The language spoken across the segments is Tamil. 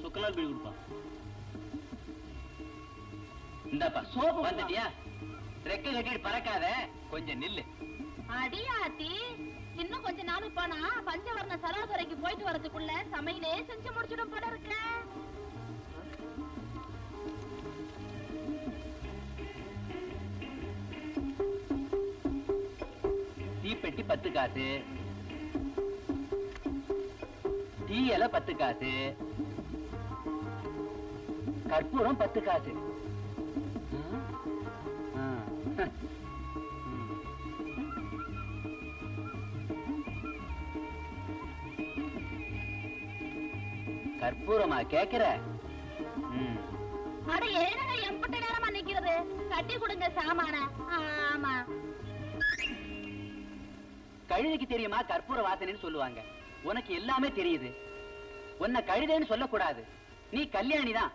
தொக்கலால் பீடி கொடுப்பா இந்தாப்பா சோப்பு வந்துட்டியா ரெக்க கட்டிட்டு பறக்காத கொஞ்சம் நில்லு அடியாத்தி இன்னும் கொஞ்ச நாள் போனா பஞ்சவர்ண சரோவரைக்கு போயிட்டு வரதுக்குள்ள சமையலே செஞ்சு முடிச்சிடும் போல இருக்க தீப்பெட்டி பத்து காசு டீ இலை பத்து காசு கற்பூரம் பத்து காசு ஆ. ஆ. கற்பூரமா கேக்குற ம். அட ஏனங்க எம்பட்ட நேரமா நிக்கிறது கட்டி கொடுங்க சாமான ஆமா கழுதைக்கு தெரியுமா கற்பூர வாசனைன்னு சொல்லுவாங்க உனக்கு எல்லாமே தெரியுது உன்னை கழுதைன்னு சொல்லக்கூடாது நீ கல்யாணி தான்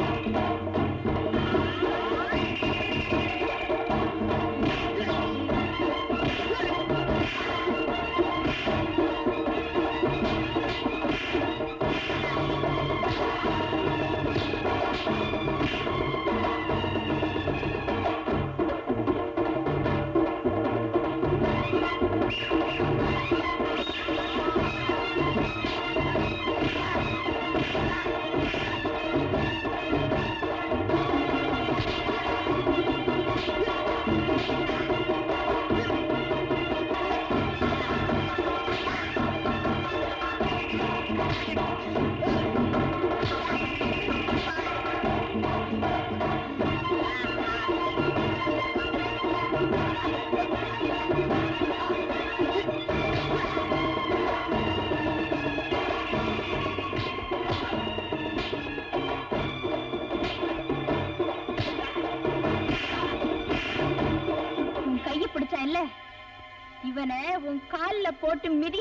ஆ உன் கைய பிடிச்சா இல்ல இவனை உன் கால்ல போட்டு மிதி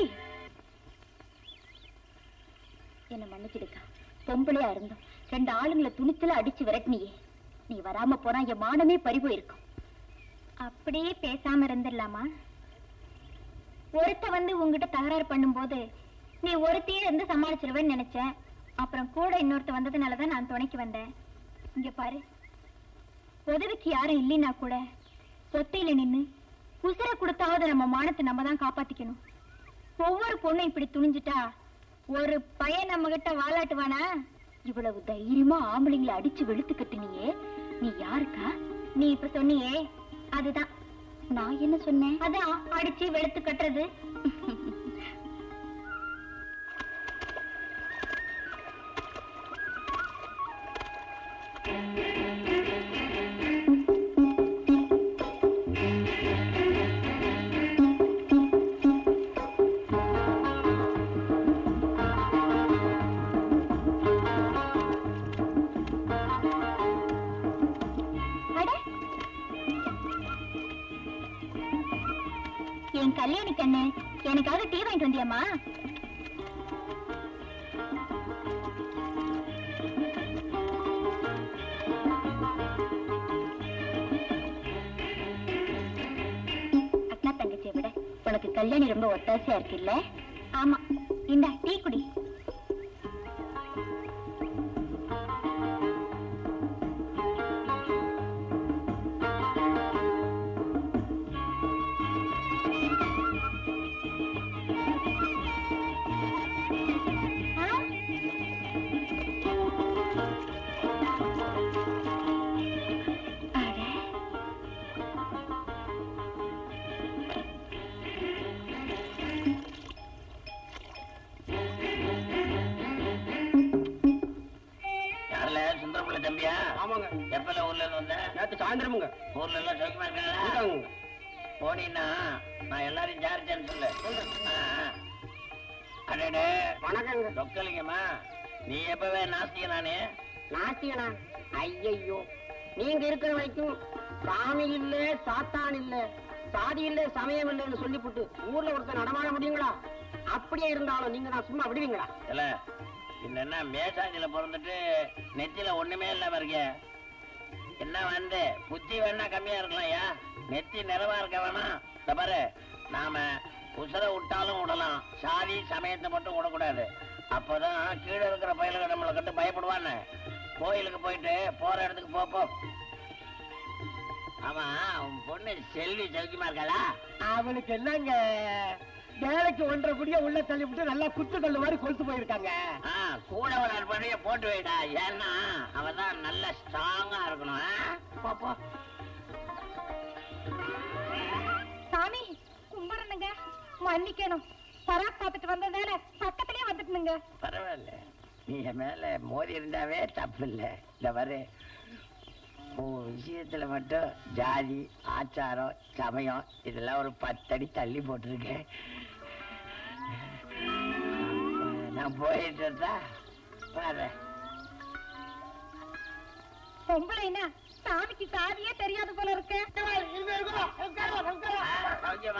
என்ன மன்னிச்சிடுக்கா பொம்பளையா இருந்தோம் ரெண்டு ஆளுங்களை துணித்துல அடிச்சு விரட்டினியே நீ வராம போனா என் மானமே பறி போயிருக்கும் அப்படியே பேசாம இருந்துடலாமா ஒருத்த வந்து உங்ககிட்ட தகராறு பண்ணும்போது நீ ஒருத்தையே இருந்து சமாளிச்சிருவேன்னு நினைச்சேன் அப்புறம் கூட இன்னொருத்த வந்ததுனாலதான் நான் துணைக்கு வந்தேன் இங்க பாரு உதவிக்கு யாரும் இல்லைன்னா கூட சொத்தையில நின்னு உசுர கொடுத்தாவது நம்ம மானத்தை நம்ம தான் காப்பாத்திக்கணும் ஒவ்வொரு பொண்ணும் இப்படி துணிஞ்சிட்டா ஒரு பையன் நம்ம கிட்ட வாலாட்டுவானா இவ்வளவு தைரியமா ஆம்பளைங்களை அடிச்சு வெளுத்து கட்டுனியே நீ யாருக்கா நீ இப்ப சொன்னியே அதுதான் நான் என்ன சொன்னேன் அதான் அடிச்சு வெளுத்து கட்டுறது அட என் கல்யாணி கண்ணு எனக்காக டீ வாங்கிட்டு வந்தியாமா அக்கா தங்கச்சியை விட உனக்கு கல்யாணி ரொம்ப ஒத்தாசையா இருக்குல்ல ஆமா இந்த டீ குடி ஆ? அட. யாருல சுந்தரமுள்ள தம்பியா ஆமாங்க எப்பல ஊர்ல இருந்து வந்த நேத்து சாயந்தரமுங்க ஊர்ல எல்லாம் சௌக்கியமா இருக்காங்களா இருக்காங்க போனீன்னா நான் எல்லாரையும் ஜாரிச்சேன்னு சொல்லு ஆ, ஆ. அடடே வணக்கங்க சொக்கலிங்கம்மா நீ எப்பவே நாஸ்திக நானே நாட்டியனா ஐயையோ நீங்க இருக்கிற வரைக்கும் சாமி இல்ல சாத்தான் இல்ல சாதி இல்ல சமயம் இல்லைன்னு சொல்லிப்புட்டு ஊர்ல ஒருத்தர் நடமாட முடியுங்களா அப்படியே இருந்தாலும் நீங்க நான் சும்மா விடுவீங்களா இல்ல இந்த என்ன மேசாஞ்சில பிறந்துட்டு நெத்தியில ஒண்ணுமே இல்லாம இருக்க என்ன வந்து புத்தி வேணா கம்மியா இருக்கலாம் ஐயா நெத்தி நிறைவா இருக்க வேணாம் இந்த பாரு நாம உசுர விட்டாலும் விடலாம் சாதி சமயத்தை மட்டும் விடக்கூடாது அப்பதான் கீழே இருக்கிற பயலுக நம்மளை கண்டு பயப்படுவான்னு கோயிலுக்கு போயிட்டு போற இடத்துக்கு போ போ ஆமா உன் பொண்ணு செல்வி சௌக்கியமா இருக்காளா அவனுக்கு என்னங்க வேலைக்கு ஒன்றரை குடிய உள்ள தள்ளிவிட்டு நல்லா குத்து கல்லு மாதிரி கொளுத்து போயிருக்காங்க ஆ, கூட ஒரு அற்பனைய போட்டு வைடா ஏன்னா அவன் தான் நல்ல ஸ்ட்ராங்கா இருக்கணும் ஆ? போ, போ. சாமி கும்பிடணுங்க மன்னிக்கணும் பராக் பார்த்துட்டு வந்ததால பக்கத்திலே வந்துட்டுனுங்க பரவாயில்ல நீ என் மேல மோதி இருந்தாவே தப்பு இல்ல இந்த பாரு உன் விஷயத்துல மட்டும் ஜாதி ஆச்சாரம் சமயம் இதெல்லாம் ஒரு பத்தடி தள்ளி போட்டிருக்கேன் நான் போயிட்டு இருந்தா பாரு பொம்பளைனா சாமிக்கு சாதியே தெரியாது போல இருக்கு சௌக்கியமா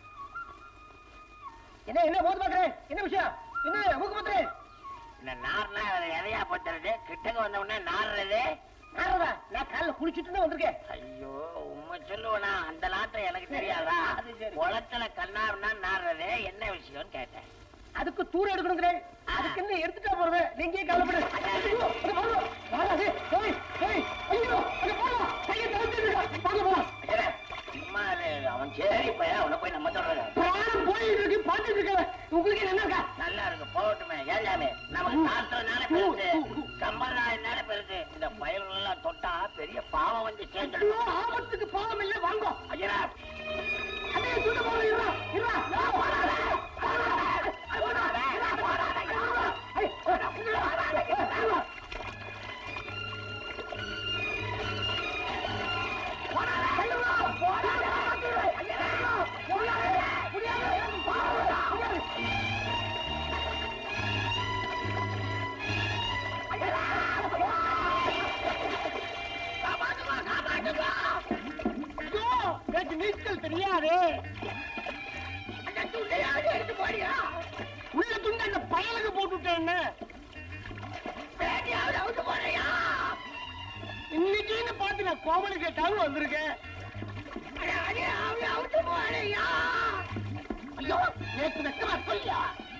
என்ன என்ன போது பாக்குறேன் என்ன விஷயம் என்ன மூக்கு பத்துறேன் இந்த நார்னா எதையா போட்டுறது கிட்டக்க வந்த உடனே நாடுறது நாரதா நான் காலைல குளிச்சுட்டு தான் வந்திருக்கேன் ஐயோ உண்மை சொல்லுவனா அந்த நாட்டம் எனக்கு தெரியாதா அது சரி. குளத்துல கண்ணாருன்னா நாடுறது என்ன விஷயம்னு கேட்டேன் அதுக்கு தூரம் எடுக்கணுங்கிறேன் அதுக்கு என்ன எடுத்துட்டா போறவே நீங்க கவலைப்படு ஐயோ, அங்க போறோம். வாடா, டேய், டேய், டேய், ஐயோ, அங்க போறோம். கையை தவிர்த்துடுங்க. வாங்க போலாம். ஏலே, சும்மா இரு. அவன் சரி பையன் அவனை போய் நம்ம சொல்றது பிராணம் போயிட்டு இருக்கு, பார்த்துட்டு இருக்கேன். உங்களுக்கு என்ன இருக்கா? நல்லா இருக்கு போகட்டுமே எல்லாமே நமக்கு சாஸ்திரம்னால பெருசு சம்பிரதாயம்னால பெருசு இந்த பயல்கள் எல்லாம் தொட்டா பெரிய பாவம் வந்து ஐயோ, சேர்ந்துடும் ஆபத்துக்கு பாவம் இல்லை, வாங்கோ. ஐயா அண்ணே, தூக்க போறோம், இருடா, இருடா. போடாத, போடாத, போடாத, போடாத, இருடா. போடாதே அந்த துண்டையாவது எடுத்து போடியா உள்ள துண்டு அந்த பயலுக்கு போட்டுட்டேன் வேட்டையாவது அவுத்து போறியா இன்னைக்குன்னு பார்த்து நான் கோமலு கேட்டாலும் வந்திருக்கேன் அட, அட, அவனை அவுத்து போறியா ஐயோ நேற்று வெக்கமா சொல்லியா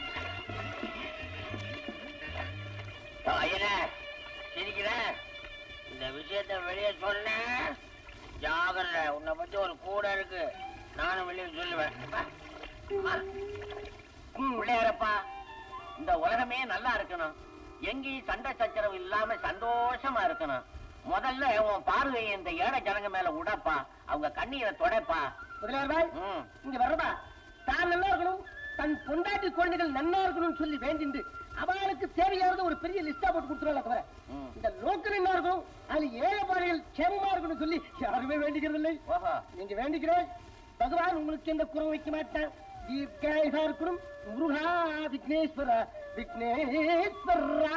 ஐயனே சிரிக்கிறேன் இந்த விஷயத்த வெளியே சொன்னேன் ஜாகிரதை உன்னை பத்தி ஒரு கூட இருக்கு நானும் வெளியே சொல்லுவேன் வா. வா. ம், பிள்ளையாரப்பா இந்த உலகமே நல்லா இருக்கணும் எங்கேயும் சண்டை சச்சரவு இல்லாம சந்தோஷமா இருக்கணும் முதல்ல உன் பார்வையை இந்த ஏழை ஜனங்க மேல உடப்பா அவங்க கண்ணீரை தொடைப்பா முதலியார் ம் இங்க வர்றதா தான் நல்லா இருக்கணும் தன் பொண்டாட்டி குழந்தைகள் நன்னா இருக்கணும்னு சொல்லி வேண்டிண்டு அவளுக்கு தேவையானது ஒரு பெரிய லிஸ்டா போட்டு கொடுத்துருவாங்க தவிர ம். இந்த லோக்கல் என்ன இருக்கணும் அது ஏழை பாறைகள் க்ஷேமமா இருக்கணும்னு சொல்லி யாருமே வேண்டிக்கிறது இல்லை ஓஹோ நீங்க வேண்டிக்கிறேன் பகவான் உங்களுக்கு எந்த குறம் வைக்க மாட்டான் தீர்க்காயுதா இருக்கணும் முருகா விக்னேஸ்வரா விக்னேஸ்வரா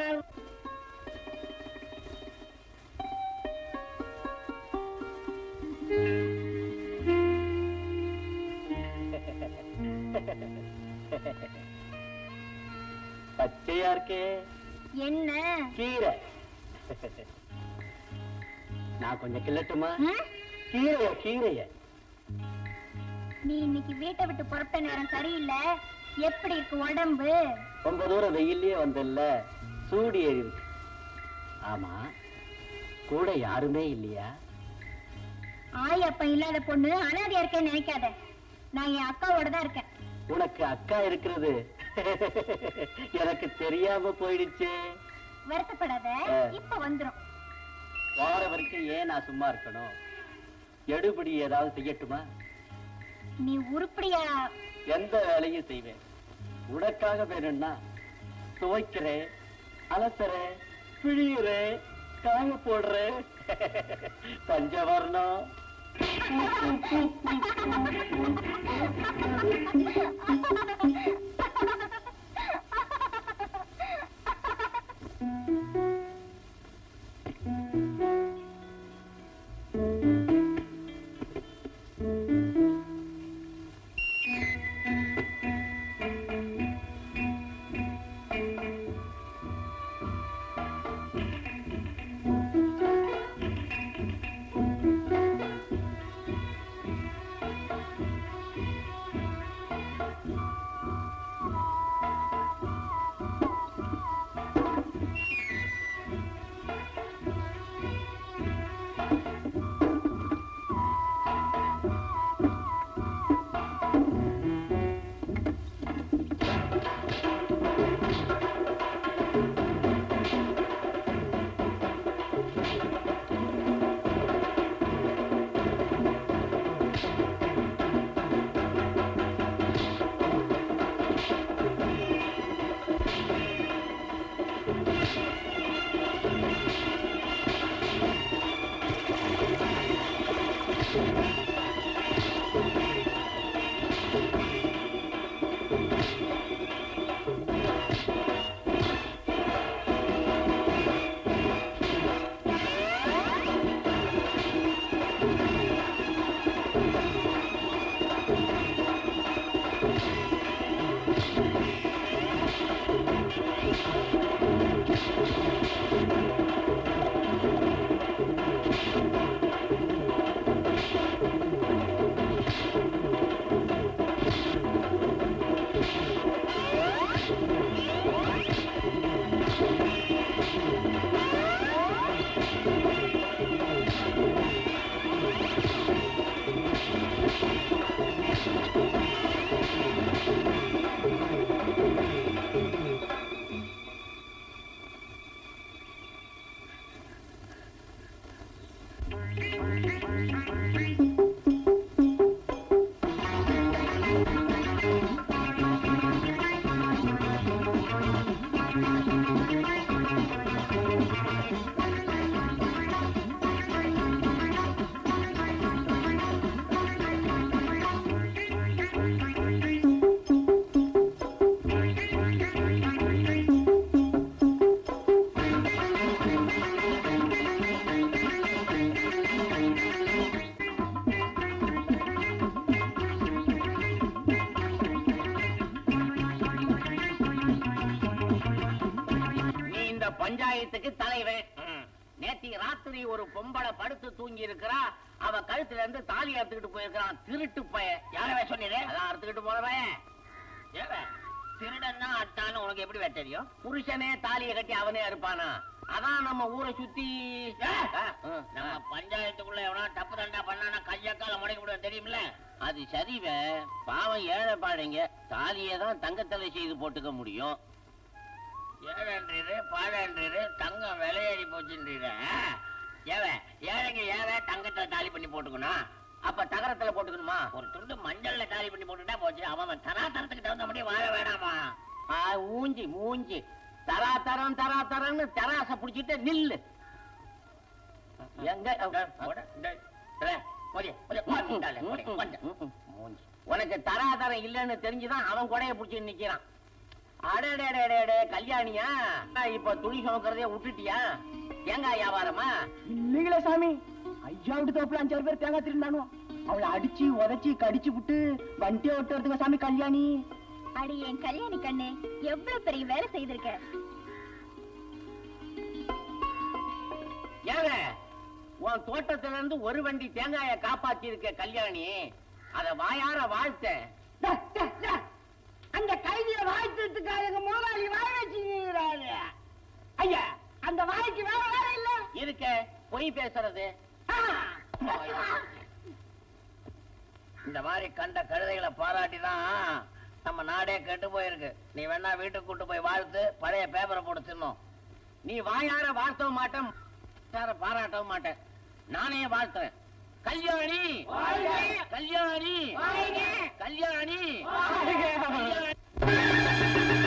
பச்சையா இருக்கே என்ன கீரை நான் கொஞ்சம் கிள்ளட்டுமா ம்? கீரைய கீரைய நீ இன்னைக்கு வீட்டை விட்டு புறப்பட்ட நேரம் சரியில்லை எப்படி இருக்கு உடம்பு ரொம்ப தூரம் வெயில்லயே வந்தல்ல சூடு ஏறி இருக்கு ஆமா கூட யாருமே இல்லையா ஆய் அப்ப இல்லாத பொண்ணு அனாதையா இருக்கேன்னு நினைக்காத நான் என் அக்காவோட தான் இருக்கேன் உனக்கு அக்கா இருக்கிறது எனக்கு தெரியாம போயிடுச்சே வருத்தப்படாத ஆ. இப்ப வந்துரும் வார வரைக்கும் ஏன் நான் சும்மா இருக்கணும் எடுபடி ஏதாவது செய்யட்டுமா நீ உருப்படியா எந்த வேலையும் செய்வேன் உனக்காக வேணும்னா துவைக்கிறேன் அலசுறேன் பிழியுறேன் காய போடுறேன் பஞ்சவர்ணம் பஞ்சாயத்துக்கு தலைவன் நேத்தி ராத்திரி ஒரு பொம்பளை படுத்து தூங்கி இருக்கிறா அவ கழுத்துல இருந்து தாலி அறுத்துக்கிட்டு போயிருக்கிறான் திருட்டு பய யாரவே சொன்னீரு அதான் அறுத்துக்கிட்டு போறவன் ஏவே திருடன்னா அட்டான்னு உனக்கு எப்படி வேற தெரியும் புருஷனே தாலியை கட்டி அவனே அறுப்பானா அதான் நம்ம ஊரை சுத்தி நம்ம பஞ்சாயத்துக்குள்ள எவனா தப்பு தண்டா பண்ணானா கையக்கால முடக்கி விடுவேன் தெரியுமில்ல அது சரிவ பாவம் ஏழை பாடைங்க தாலியை தான் தங்கத்தலை செய்து போட்டுக்க முடியும் ஏழன்றீரு பாழன்றீரு தங்கம் விலையேறி போச்சுன்றீரு ஏவ ஏழைங்க ஏவ தங்கத்துல தாலி பண்ணி போட்டுக்கணும் அப்ப தகரத்துல போட்டுக்கணுமா ஒரு துண்டு மஞ்சள்ல தாலி பண்ணி போட்டுட்டா போச்சு அவன் அவன் தராதரத்துக்கு தகுந்த மாதிரி வாழ வேணாமா ஆ, ஊஞ்சி மூஞ்சி தரா தரம் தரா தரம்னு தராச புடிச்சிட்டு நில்லு எங்க உனக்கு தராதரம் இல்லைன்னு தெரிஞ்சுதான் அவன் கொடைய புடிச்சு நிக்கிறான் அடடடடடே கல்யாணியா இப்ப துணி சுமக்கிறதே விட்டுட்டியா தேங்காய் வியாபாரமா இல்லைங்களே சாமி ஐயா விட்டு தோப்புல அஞ்சாறு பேர் தேங்காய் திருந்தானோ அவளை அடிச்சு உதைச்சு கடிச்சு விட்டு வண்டியை ஓட்டு வரதுங்க சாமி கல்யாணி அடி என் கல்யாணி கண்ணு எவ்வளவு பெரிய வேலை செய்திருக்க ஏங்க உன் தோட்டத்துல இருந்து ஒரு வண்டி தேங்காய காப்பாத்தி இருக்க கல்யாணி அத வாயார வாழ்த்தேன் அந்த கைதிய வாழ்த்துறதுக்காக எங்க முதலாளி வாழ வச்சுக்கிறாரு ஐயா அந்த வாய்க்கு வேற வேற இல்ல இருக்க பொய் பேசுறது இந்த மாதிரி கண்ட கழுதைகளை பாராட்டிதான் நம்ம நாடே கெட்டு போயிருக்கு நீ வேணா வீட்டுக்கு கூட்டு போய் வாழ்த்து பழைய பேப்பரை போட்டு தின்னோம் நீ வாயார வாழ்த்தவும் மாட்டேன் யார பாராட்டவும் மாட்டேன் நானே வாழ்த்துறேன் கல்யாணி கல்யாணி கல்யாணி கல்யாணி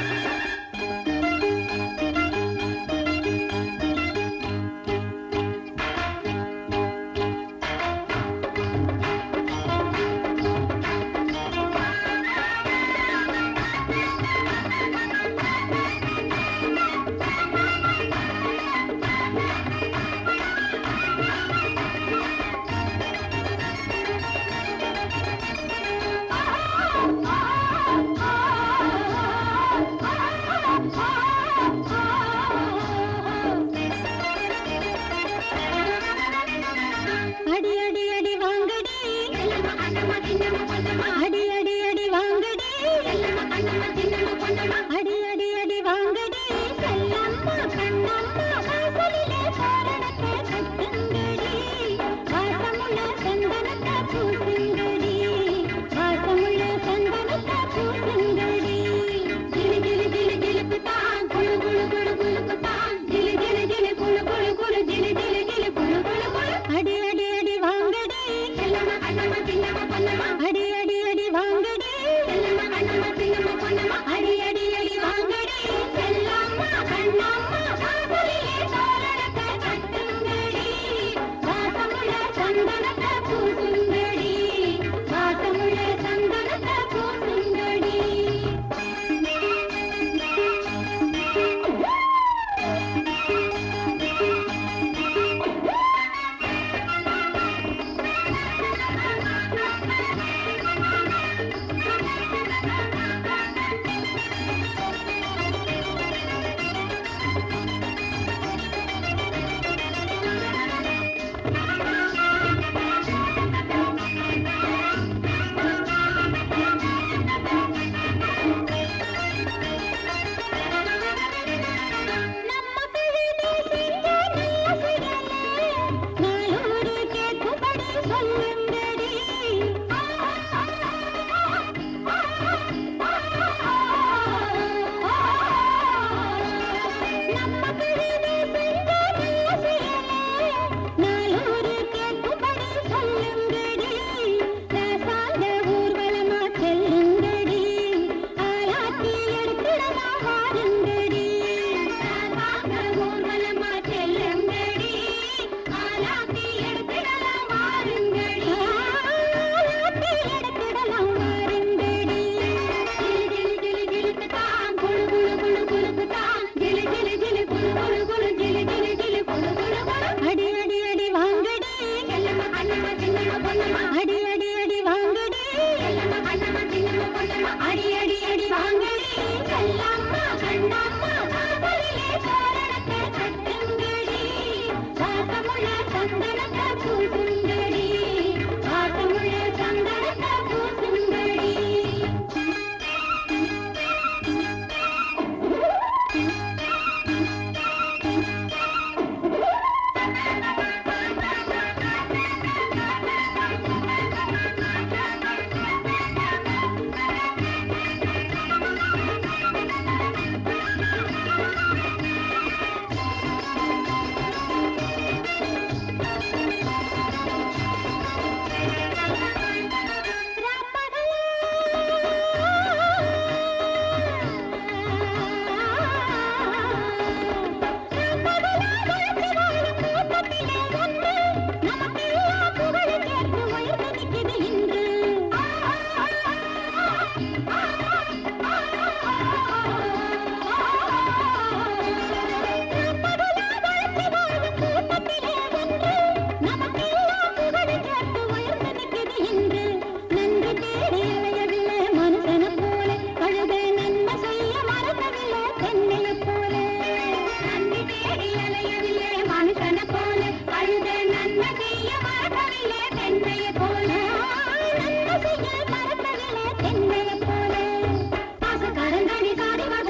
அடி அடி அடி வாங்கடி அடி அடி அடி வாங்கடி அடி அடி அடி வாங்கடி கல்லம்மா கண்ணம்மா வாசலிலே தோரணத்தை கட்டுங்கடி வாசமுள்ள சந்தனத்தை பூசுங்கடி வாசமுள்ள சந்தனத்தை பூசுங்கடி ஜிலு ஜிலு ஜிலு ஜிலுக்கு தான் குளு குளு குளு குளுக்கு தான் ஜிலு ஜிலு ஜிலு குளு குளு குளு ஜிலு ஜிலு ஜிலு குளு குளு குளு அடி அடி அடி வாங்கடி செல்லம்மா கண்ணம்மா சின்னம்மா பொன்னம்மா அடி அடி அடி வாங்கடி செல்லம்மா கண்ணம்மா சின்னம்மா பொன்னம்மா அடி அடி அடி வாங்கடி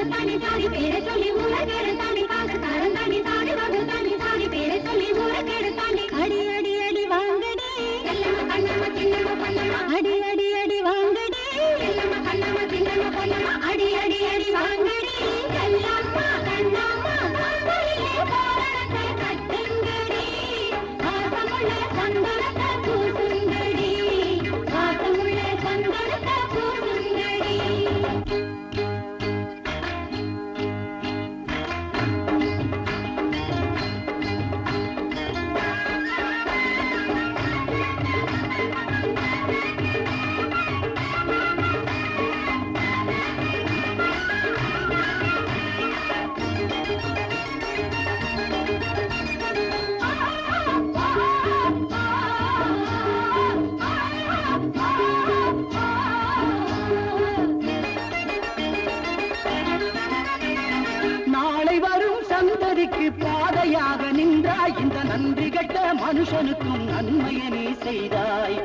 தாண்டி சாதி பேரை சொல்லி ஊரகேடு தாண்டி காசுக்காரன் தாண்டி சாதி வகு தாண்டி சாதி பேரை சொல்லி ஊரகேடு தாண்டி அடி அடி அடி வாங்கடி எல்லம்மா கண்ணம்மா சின்னம்மா பொன்னம்மா அடி அடி அடி வாங்கடி எல்லம்மா கண்ணம்மா சின்னம்மா பொன்னம்மா அடி அடி அடி வாங்கடி எல்லம்மா கண்ணம்மா காதலிலே தோரணத்தை கட்டுங்கடி வாசமுள்ள சந்தனத்தை பூசுங்கடி வாசமுள்ள சந்தனத்தை பூசுங்கடி நாளை வரும் சந்ததிக்கு பாதையாக நின்றாய் இந்த நன்றி கெட்ட மனுஷனுக்கும் நன்மையை நீ செய்தாய்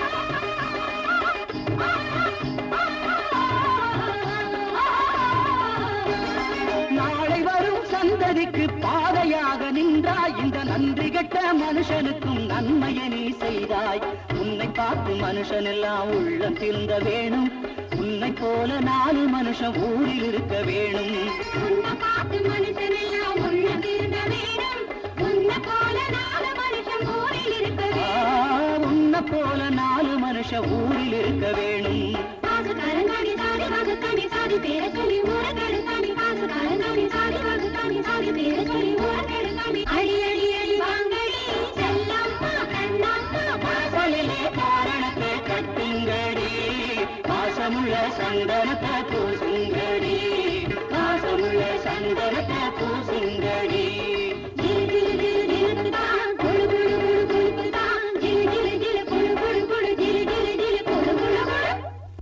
நாளை வரும் சந்ததிக்கு பாதையாக நின்றாய் இந்த நன்றி கெட்ட மனுஷனுக்கும் நன்மையை நீ செய்தாய் உன்னை பார்த்து மனுஷன் எல்லாம் உள்ளம் திருந்த வேணும் உன்னை போல நாலு மனுஷன் ஊரில் இருக்க வேணும் உன்னை பார்த்து மனுஷனெல்லாம் உள்ள திருந்த வேணும் உன்னை போல நாலு மனுஷன் ஊரில் இருக்க ஆ, வேணும் உன்னை போல நாலு மனுஷன் ஊரில் இருக்க வேணும் காசுக்காரன் தாண்டி சாதி வகுத்தாண்டி சாதி பேரை சொல்லி ஊரகேடு தாண்டி காசுக்காரன் தாண்டி சாதி வகுத்தாண்டி சாதி பேரை சொல்லி ஊரகேடு தாண்டி அடி அடி அடி வாங்கடி செல்லம்மா கண்ணம்மா வாசலிலே காரணத்தை கட்டுங்கடி பாசமுள்ள சந்தனத்தை பூசுங்கடி பாசமுள்ள சந்தனத்தை பூசுங்கடி ஜிலு ஜிலு ஜிலு ஜிலுக்குதான் குளு குளு குளு குளுக்குதான் ஜிலு ஜிலு ஜிலு குளு குளு குளு ஜிலு ஜிலு ஜிலு குளு குளு குளு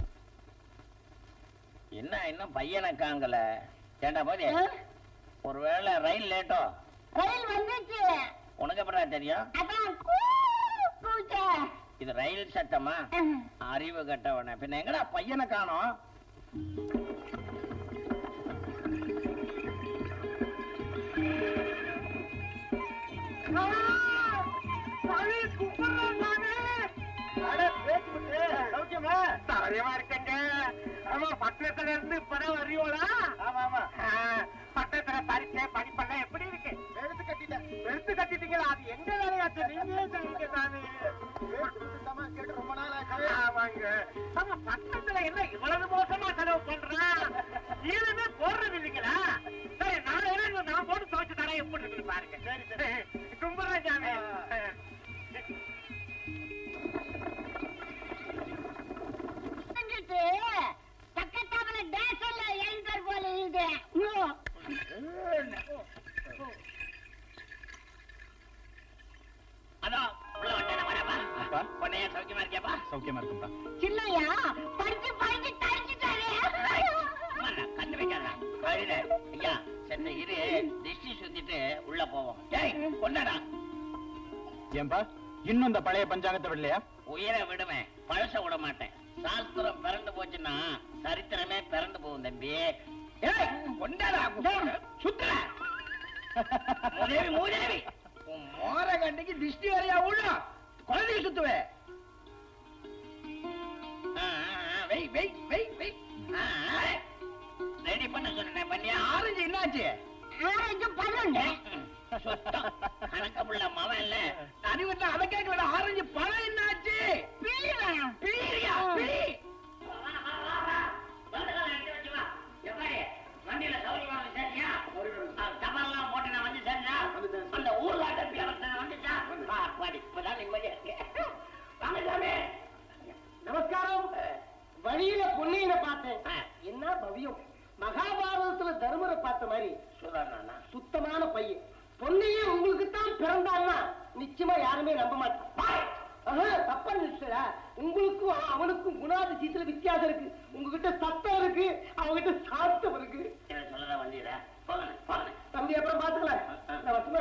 என்ன இன்னும் பையனை காங்கல ஏண்டா போதே ஒருவேளை ரயில் லேட்டோ ரயில் வந்துச்சு உனக்கு எப்படா தெரியும் அதான் கூ, கூச்ச. இது ரயில் சட்டமா அறிவு கட்டவன பின்ன எங்கடா பையனை காணோம் சௌரியமா இருக்கங்க ஆமா பட்டணத்துல இருந்து இப்பதான் வர்றீங்களா ஆமா ஆமா பட்டணத்துல பரீட்சை படிப்பெல்லாம் எப்படி இருக்கு எடுத்து கட்டிட்டேன் எடுத்து கட்டிட்டீங்களா அது எங்க வேலையாச்சு நீங்களே சொல்லுங்க சாமி கேட்டு ரொம்ப நாள் ஆமாங்க ஆமா பட்டணத்துல என்ன இவ்வளவு மோசமா செலவு பண்றான் ஈரமே போடுறது இல்லைங்களா சரி நான் என்ன நான் போட்டு துவைச்சு தரேன் எப்படி இருக்குன்னு பாருங்க சரி சரி கும்பிடுறேன் சாமி வந்துட்டு பக்கத்தாப்புல டேஷன்ல எழுந்தார் போல இது அதான் உள்ள வந்தேன் வரப்பா பொண்ணையா சௌக்கியமா இருக்கியாப்பா சௌக்கியமா இருக்கும்பா சின்னையா படிச்சு படிச்சு தரிச்சுட்டாரு அம்மா, நான் கண்ணு வைக்காதடா. கழுதை. ஐயா சென்னை இரு திஷ்டி சுத்திட்டு உள்ள போவோம் டேய் கொண்டாடா ஏன்பா இன்னும் இந்த பழைய பஞ்சாங்கத்தை விடலையா உயிரை விடுவேன் பழச விட மாட்டேன் சாஸ்திரம் பிறண்டு போச்சுன்னா சரித்திரமே பிறண்டு போகும் தம்பி ஏய் கொண்டாடா சுத்துற மூதேவி மூதேவி உன் மோர கண்டிக்கு திஷ்டி வரையா உள்ள குழந்தைய சுத்துவே ஆ, ஆ, ஆ, வெய் வெய் வெய் வெய் ரெடி பண்ண சொன்னேன் பண்ணியா ஆரஞ்சு என்னாச்சு ஆரஞ்சு பன்னெண்டு சுத்தம் கணக்கமுள்ள மவன் இல்ல அறிவுல அதை கேட்க வேண்டாம் ஆரஞ்சு பழம் என்னாச்சு பிள்ளைங்க பீரியா பீரி வண்டியில சௌரியமா சரியா தபால்லாம் போட்டு நான் வந்து சேர்ந்தா அந்த ஊர்ல வந்துச்சா பாடி இப்பதான் நிம்மதியா இருக்கு வாங்க சாமி நமஸ்காரம் வழியில பொன்னியனை பார்த்தேன் ஆ. என்ன பவியம் மகாபாரதத்துல தர்மரை பார்த்த மாதிரி சுதாரணா சுத்தமான பையன் பொன்னையே உங்களுக்கு தான் பிறந்தான்னா நிச்சயமா யாருமே நம்ப மாட்டான் ஆஹா, தப்பா நினைச்சா உங்களுக்கும் அவனுக்கும் குணாதிசயத்துல வித்தியாசம் இருக்கு உங்ககிட்ட சத்தம் இருக்கு அவங்கிட்ட சாத்தம் இருக்கு சொல்லதான் வந்தீரா போங்க போங்க தம்பி அப்புறம் பாத்துக்கலாம் நான் வரட்டுமா?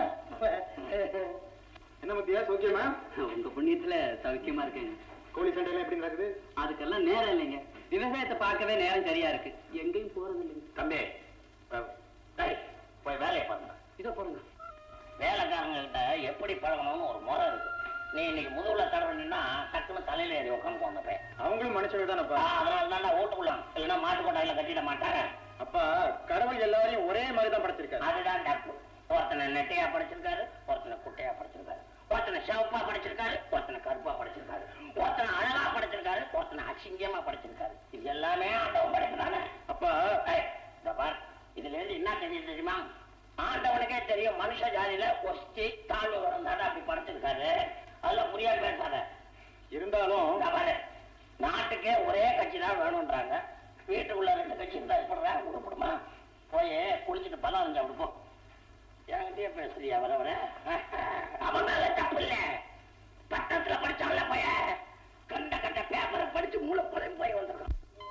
என்ன மத்தியா சௌக்கியமா உங்க புண்ணியத்துல சௌக்கியமா இருக்கேங்க கோழி சண்டையெல்லாம் எப்படி நடக்குது அதுக்கெல்லாம் நேரம் இல்லைங்க விவசாயத்தை பார்க்கவே நேரம் சரியா இருக்கு எங்கேயும் போறது இல்லைங்க தம்பி நீ இன்னைக்கு முதுகுல தடவினா டக்குன்னு தலையில ஏறி உட்காந்து அந்த பையன் அவங்களும் மனுஷங்க தானப்பா அதனால தான் நான் ஓட்டுக்குள்ள இல்லைன்னா மாட்டு கொட்டாயில கட்டிட மாட்டாங்க அப்பா கடவுள் எல்லாரையும் ஒரே மாதிரி தான் படைச்சிருக்காரு அதுதான் தப்பு ஒருத்தனை நெட்டையா படிச்சிருக்காரு ஒருத்தனை குட்டையா படிச்சிருக்காரு ஒருத்தனை சிவப்பா படிச்சிருக்காரு ஒருத்தனை கருப்பா படிச்சிருக்காரு ஒருத்தனை அழகா படிச்சிருக்காரு ஒருத்தனை அசிங்கமா படிச்சிருக்காரு இது எல்லாமே ஆண்டவன் படைக்கிறானே அப்பா ஏய், இதோ பார் இதுல இருந்து என்ன தெரியுது தெரியுமா ஆண்டவனுக்கே தெரியும் மனுஷ ஜாதியில ஒஸ்தி தாழ்வு வரந்தாட அப்படி படைச்சிருக்காரு அதெல்லாம் புரியாது பேசாத இருந்தாலும் இதோ பாரு நாட்டுக்கே ஒரே கட்சி தான் வேணும்ன்றாங்க வீட்டுக்குள்ள ரெண்டு கட்சி இருந்தா எப்படிடா உருப்படுமா போய் குளிச்சுட்டு பலம் அரைஞ்சு அப்படி போ என்கிட்டயே பேசுறியா வர வர அவன் மேல தப்பு இல்ல பட்டத்துல படிச்சான்ல போய கண்ட கண்ட பேப்பரை படிச்சு மூளைப்படையும் போய் வந்திருக்கான்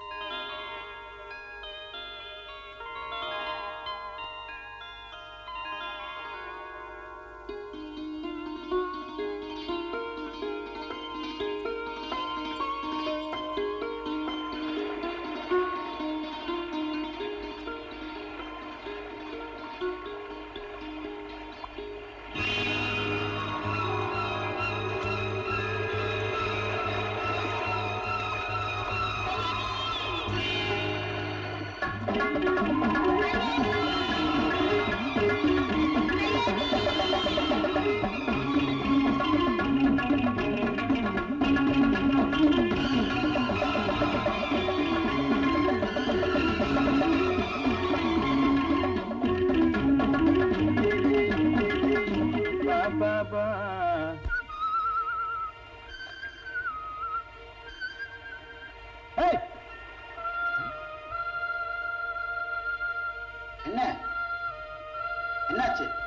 ஏய், என்ன என்னாச்சு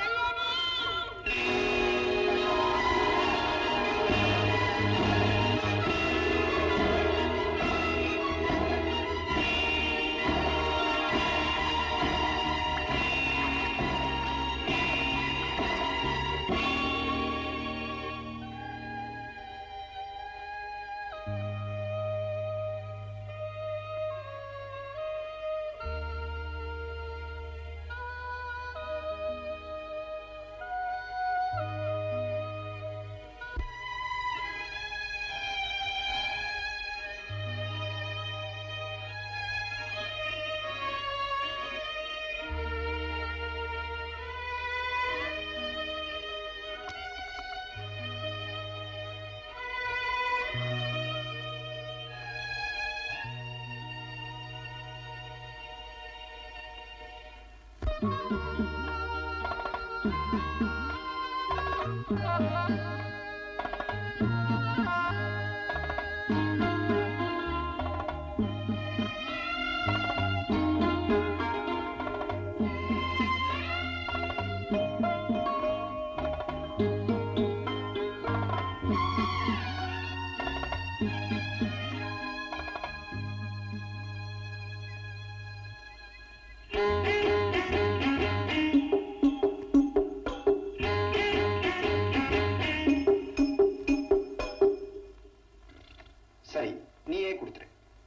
சரி நீயே கொடுத்துரு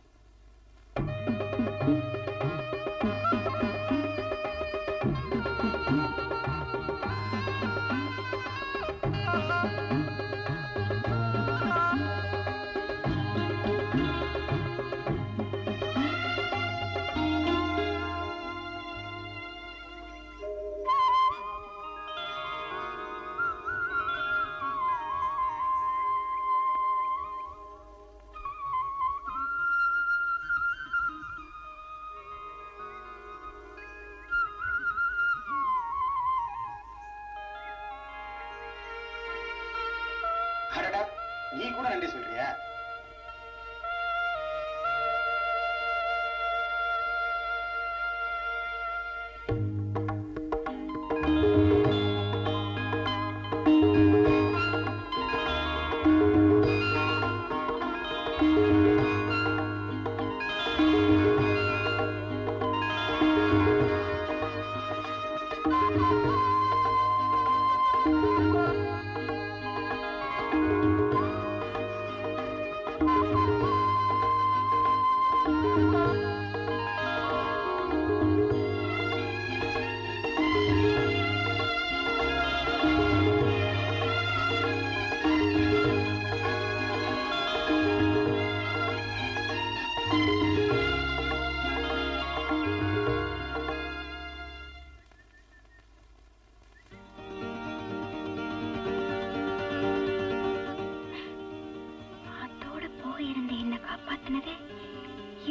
அடடா நீ கூட நன்றி சொல்றியா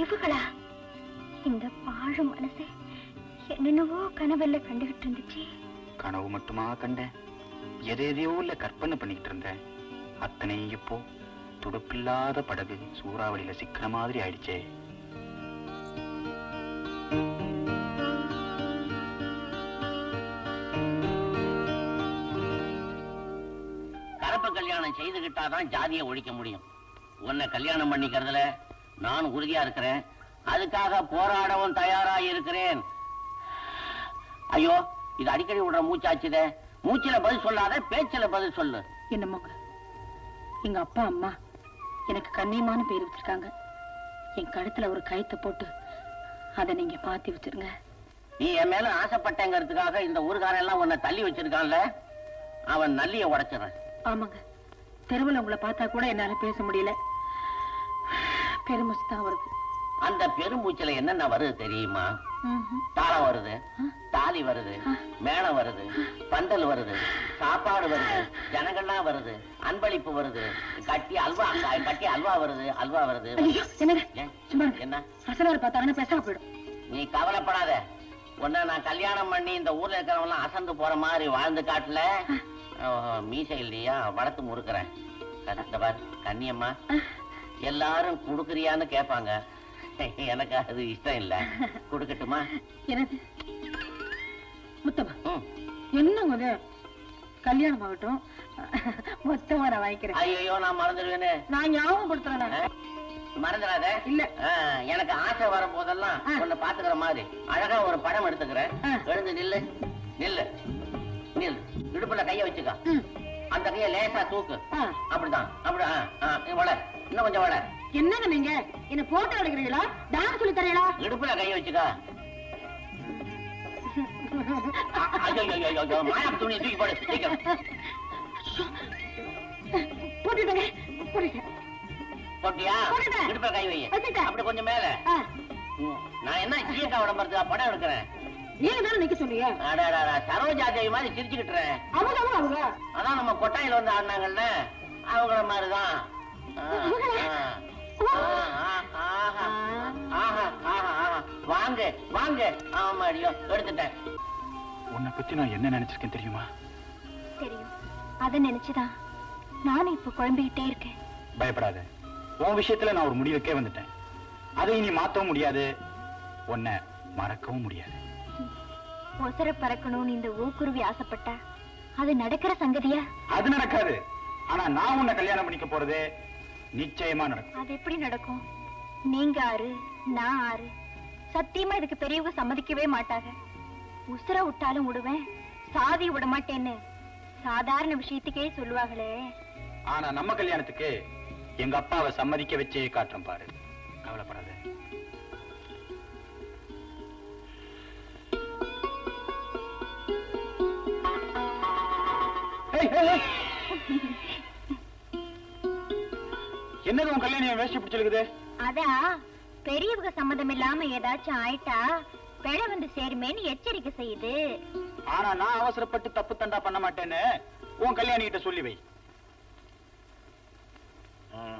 கனவுகளா இந்த பாழு மனசு என்னென்னவோ கனவெல்ல கண்டுகிட்டு இருந்துச்சு கனவு மட்டுமா கண்டேன் எதை எதையோ இல்ல கற்பனை பண்ணிக்கிட்டு இருந்தேன் அத்தனையும் இப்போ துடுப்பில்லாத படகு சூறாவளியில சிக்கிற மாதிரி ஆயிடுச்சே கலப்பு கல்யாணம் செய்துகிட்டாதான் ஜாதியை ஒழிக்க முடியும் உன்னை கல்யாணம் பண்ணிக்கிறதுல நான் உறுதியா இருக்கிறேன் அதுக்காக போராடவும் தயாரா இருக்கிறேன் ஐயோ இது அடிக்கடி விடுற மூச்சாச்சுதே மூச்சில பதில் சொல்லாத பேச்சில பதில் சொல்லு என்னமோங்க எங்க அப்பா அம்மா எனக்கு கண்ணியமான பேர் வச்சிருக்காங்க என் கழுத்துல ஒரு கயித்தை போட்டு அதை நீங்க மாத்தி வச்சிருங்க நீ என் மேல ஆசைப்பட்டேங்கிறதுக்காக இந்த ஊர்காரன் எல்லாம் உன்னை தள்ளி வச்சிருக்கான்ல அவன் நல்லிய உடைச்சிடுறேன் ஆமாங்க தெருவுல உங்களை பார்த்தா கூட என்னால பேச முடியல பெருமிச்சு தான் வருது அந்த பெருமூச்சில என்னென்ன வருது தெரியுமா ம்ஹும். தாளம் வருது தாலி வருது மேளம் வருது பந்தல் வருது சாப்பாடு வருது ஜனங்கள்லாம் வருது அன்பளிப்பு வருது கட்டி அல்வா கட்டி அல்வா வருது அல்வா வருது ஐயோ, என்னங்க ஏன்? சும்மா இருங்க. என்ன அசலார் பார்த்தாங்கன்னா பேசாம போயிடும் நீ கவலைப்படாத உன்னை நான் கல்யாணம் பண்ணி இந்த ஊர்ல இருக்கிறவங்க எல்லாம் அசந்து போற மாதிரி வாழ்ந்து காட்டல ஓஹோ, மீசை இல்லையா வளர்த்து முறுக்குறேன் இந்த பார் கண்ணியம்மா எல்லாரும் குடுக்குறியான்னு கேட்பாங்க எனக்கு அது இஷ்டம் இல்ல குடுக்கட்டுமா என்னது முத்தமா ம். என்னங்க இது கல்யாணம் ஆகட்டும் மொத்தமா நான் வாங்கிக்கிறேன் ஐயோ நான் மறந்துடுவேனே நான் ஞாபகப்படுத்துறேன் ஆ? மறந்துடாத இல்ல. ஆ, எனக்கு ஆசை வரும் போதெல்லாம் ஆ. உன்னை பாத்துக்கிற மாதிரி அழகா ஒரு படம் எடுத்துக்கிறேன் ஆ. எழுந்து நில்லு நில்லு நில்லு இடுப்புல கைய வச்சுக்க ம். அந்த கைய லேசா தூக்கு ஆ. அப்படிதான் அப்படி ஆ, ஆ, நீ வள இன்னும் கொஞ்சம் வள என்னங்க நீங்க என்ன போட்டோ எடுக்கிறீங்களா டான்ஸ் சொல்லி தரீங்களா இடுப்புல கைய வச்சுக்க ஐயோ ஐயோ, ஐயோ, ஐயோ, மாயா துணி தூக்கி போடு சீக்கிரம் போட்டுட்டேங்க போட்டுட்டேன் போட்டியா போட்டுட்டேன். இடுப்புல கை வை வச்சுட்டேன். அப்படி கொஞ்சம் மேல ஆ, ம், நான் என்ன சீக்கா விளம்பரத்துக்கா படம் எடுக்கிறேன் நீங்க தானே நிக்க சொல்றீங்க அடாடாடா, சரோஜா தேவி மாதிரி சிரிச்சுக்கிட்டுறேன் அவங்க அவங்க அவங்க அதான் நம்ம கொட்டாயில வந்து ஆடினாங்கல்ல அவங்கள மாதிரிதான் ஆ, ஆ. ஆ, ஆ, ஆஹா. ஆஹா, ஆஹா, ஆஹா. வாங்க வாங்க ஆமாடியோ எடுத்துட்டேன் உன்னை பத்தி நான் என்ன நினைச்சிருக்கேன் தெரியுமா தெரியும் அதை நினைச்சுதான் நானும் இப்ப குழம்பிக்கிட்டே இருக்கேன் பயப்படாத உன் விஷயத்துல நான் ஒரு முடிவுக்கே வந்துட்டேன் அதை இனி மாத்தவும் முடியாது உன்னை மறக்கவும் முடியாது ஒசர பறக்கணும்னு இந்த ஊக்குருவி ஆசைப்பட்டா அது நடக்கிற சங்கதியா அது நடக்காது ஆனா நான் உன்னை கல்யாணம் பண்ணிக்க போறது நிச்சயமா நடக்கும் அது எப்படி நடக்கும் நீங்க ஆறு நான் ஆறு சத்தியமா இதுக்கு பெரியவங்க சம்மதிக்கவே மாட்டாங்க உசுர விட்டாலும் விடுவேன் சாதி விட மாட்டேன்னு சாதாரண விஷயத்துக்கே சொல்லுவாங்களே ஆனா நம்ம கல்யாணத்துக்கு எங்க அப்பாவை சம்மதிக்க வச்சே காட்டுறேன் பாரு கவலைப்படாத ஏய், ஏய், ஏய். என்னது உன் கல்யாணம் வேஷ்டி பிடிச்சிருக்குது அதா பெரியவங்க சம்மதம் இல்லாம ஏதாச்சும் ஆயிட்டா பிழை வந்து சேருமேன்னு எச்சரிக்கை செய்யுது ஆனா நான் அவசரப்பட்டு தப்பு தண்டா பண்ண மாட்டேன்னு உன் கல்யாணி கிட்ட சொல்லி வை ம்.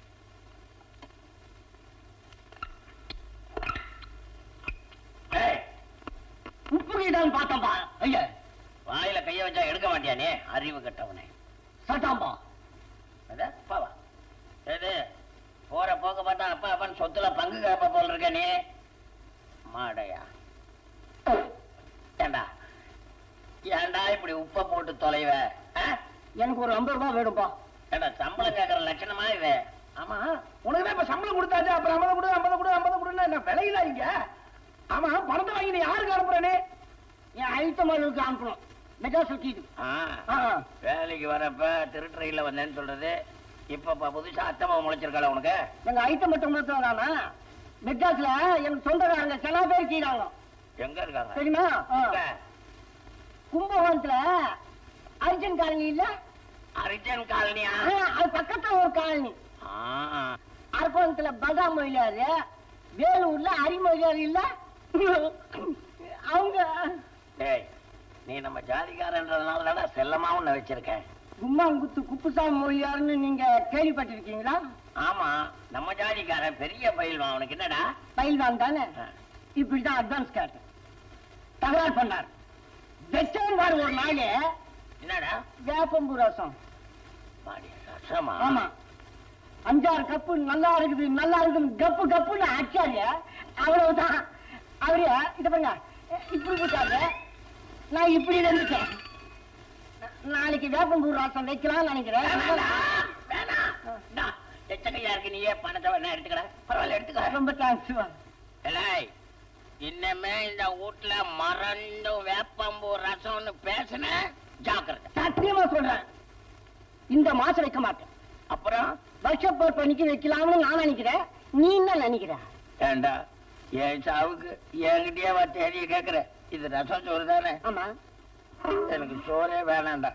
ஏய், உப்பு கீட்டான்னு பார்த்தம்பா ஐயா வாயில கைய வச்சா எடுக்க மாட்டியானே அறிவு கட்டவனே சட்டாம்பா அட, அப்பாவா ஏது போற போக்க பார்த்தா அப்பா அப்பான்னு சொத்துல பங்கு கேப்ப போல இருக்க நீ மாடையா ஏண்டா ஏண்டா இப்படி உப்ப போட்டு தொலைவ ஆ? எனக்கு ஒரு ஐம்பது ரூபாய் வேணும்பா ஏண்டா சம்பளம் கேக்குற லட்சணமா இது ஆமா உனக்கு தான் இப்ப சம்பளம் கொடுத்தாச்சு அப்புறம் ஐம்பது கொடு ஐம்பது கொடு ஐம்பது கொடுன்னா என்ன விலையில இங்க ஆமா பணத்தை வாங்கி நீ யாருக்கு அனுப்புறனே என் அழுத்த மகளுக்கு அனுப்பணும் மெட்ராஸ் வச்சுது ஆ, வேலைக்கு வரப்ப திருட்டுறையில வந்தேன்னு சொல்றது இப்ப ப- புதுசா அத்தம்மா முளைச்சிருக்காள உனக்கு எங்க ஐட்ட மட்டும் மட்டும் தானா மெட்ராஸ்ல எங்க சொந்தக்காரங்க சில பேர் செய்யறாங்க எங்க இருக்காங்க தெரியுமா ஆ. எங்க? கும்பகோணத்துல அர்ஜுன் காலனி இல்ல அரிஜன் காலனியா ஆ, அது பக்கத்துல ஒரு காலனி ஆ, அரக்கோணத்துல பகா மொழியாரு வேலூர்ல அரிமொழியாரு இல்ல அவங்க டேய் நீ நம்ம ஜாதிக்காரன்றதுனால தானே செல்லமா உன்னை வச்சிருக்கேன் கும்மாங்குத்து குப்புசாமி மொழியாருன்னு நீங்க கேள்விப்பட்டிருக்கீங்களா ஆமா நம்ம ஜாதிக்காரன் பெரிய பயில்வான் அவனுக்கு என்னடா பயில்வான் தானே ஆ. இப்படிதான் அட்வான்ஸ் கேட்டேன் தகராறு பண்ணார் வெச்சம் பாரு ஒரு நாள் என்னடா வேப்பம்பு ரசம் பாடி ரசமா ஆமா அஞ்சாறு கப்பு நல்லா இருக்குது நல்லா இருக்குது கப்பு கப்புன்னு அடிச்சாரு அவ்வளவுதான் அவரு இத பாருங்க இப்படி போட்டாரு நான் இப்படி இருந்துட்டேன் நாளைக்கு வேப்பம்பூ ரசம் வைக்கலாம்னு நினைக்கிறேன் வேணாம்டா, வேணாம். இந்தா, எச்சக்கையா இருக்கு நீயே பணத்தை வேணா எடுத்துக்கடா பரவாயில்ல எடுத்துக்க ரொம்ப தேங்க்ஸ் ஏலாய், இன்னமே இந்த வீட்டுல மறந்து வேப்பம்பூ ரசம்னு பேசுன ஜாக்கிரதை சத்தியமா சொல்றேன் இந்த மாசம் வைக்க மாட்டேன் அப்புறம் வருஷப்போர் பண்ணிக்கு வைக்கலாம்னு நான் நினைக்கிறேன் நீ என்ன நினைக்கிற ஏண்டா என் சாவுக்கு என்கிட்டயே வா தேடிய கேக்குற இது ரசம் சோறு தானே ஆமா எனக்கு சோறே வேணாம்டா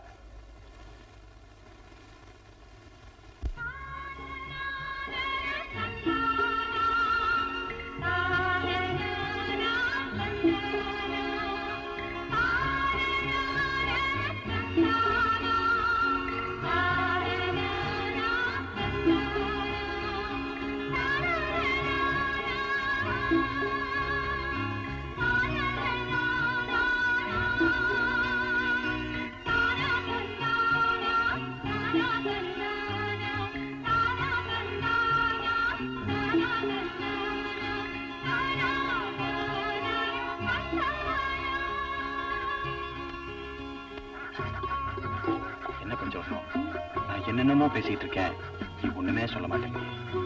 என்ன கொஞ்சம் நான் என்னென்னமோ பேசிட்டு இருக்கேன் நீ ஒண்ணுமே சொல்ல மாட்டேங்க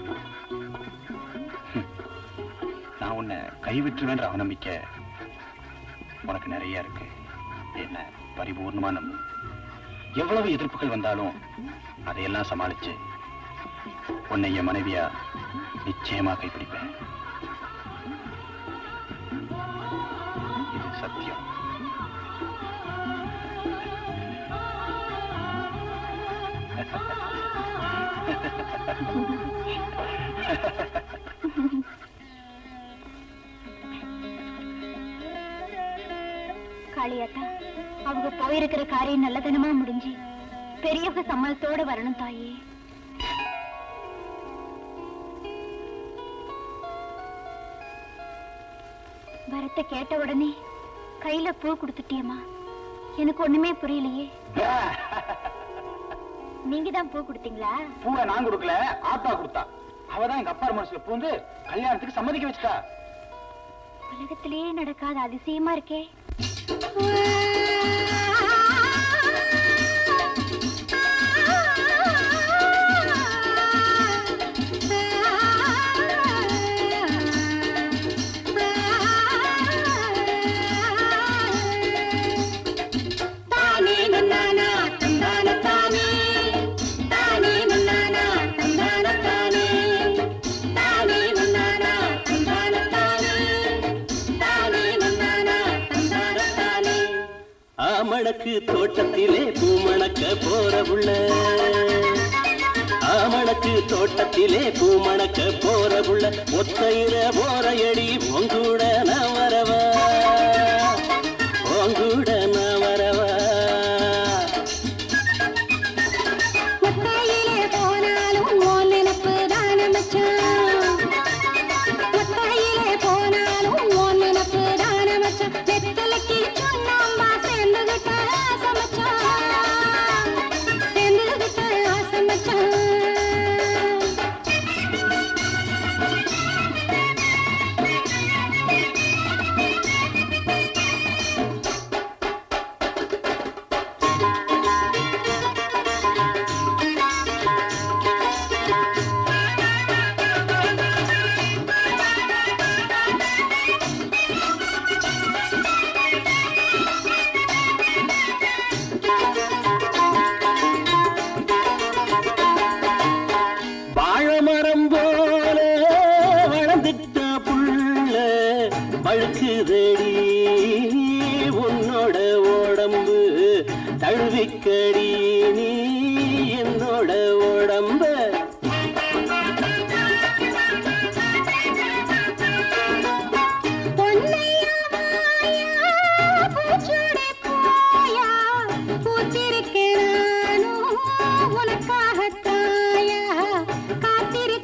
நான் உன்னை கைவிட்டுருவேன்ற அவநம்பிக்கை உனக்கு நிறைய இருக்கு என்ன பரிபூர்ணமா நம்பு எவ்வளவு எதிர்ப்புகள் வந்தாலும் அதையெல்லாம் சமாளிச்சு உன்னை என் மனைவியா நிச்சயமா கைப்பிடிப்பேன் இது சத்தியம் காளியாத்தா அவங்க போயிருக்கிற காரியம் நல்லதனமா முடிஞ்சு பெரியவங்க சம்மதத்தோட வரணும் தாயே வரத்தை கேட்ட உடனே கையில பூ கொடுத்துட்டியம்மா எனக்கு ஒண்ணுமே புரியலையே நீங்க தான் பூ கொடுத்தீங்களா பூவை நான் கொடுக்கல ஆத்தா கொடுத்தா அவதான் எங்க அப்பா மனசுல பூந்து கல்யாணத்துக்கு சம்மதிக்க வச்சுட்டா உலகத்திலேயே நடக்காத அதிசயமா இருக்கே தானே நன்னானா தந்தான தானே தானே நன்னானா தந்தான தானே தானே நன்னானா தந்தான தானே தானே நன்னானா தந்தான தானே ஆமணக்கு தோட்டத்திலே பூமணக்க போற புள்ள ஆமணக்கு தோட்டத்திலே பூமணக்க போற புள்ள ஒத்தையில போற எடி உங்கூட நான் வரவா உங்கூட நான் வரவா ஒத்தையிலே போனாலும் உன் நினப்பு தான மச்சான் ஒத்தையிலே போனாலும் உன் நினப்பு தான மச்சான் வெத்தலைக்கு சுண்ணாம்பா சேர்ந்துகிட்ட ஆசை மச்சான் சேர்ந்துகிட்ட ஆசை மச்சான் வாழைமரம் போல வளர்ந்துட்ட புள்ள பழுக்குதடி உன்னோட உடம்பு தழுவிக்கடி நீ என்னோட உடம்ப பொன்னையா வாயா, பூச்சூடி போயா, பூத்திருக்கேன் நானும் உனக்காகத்தாயா, காத்திருக்கேன்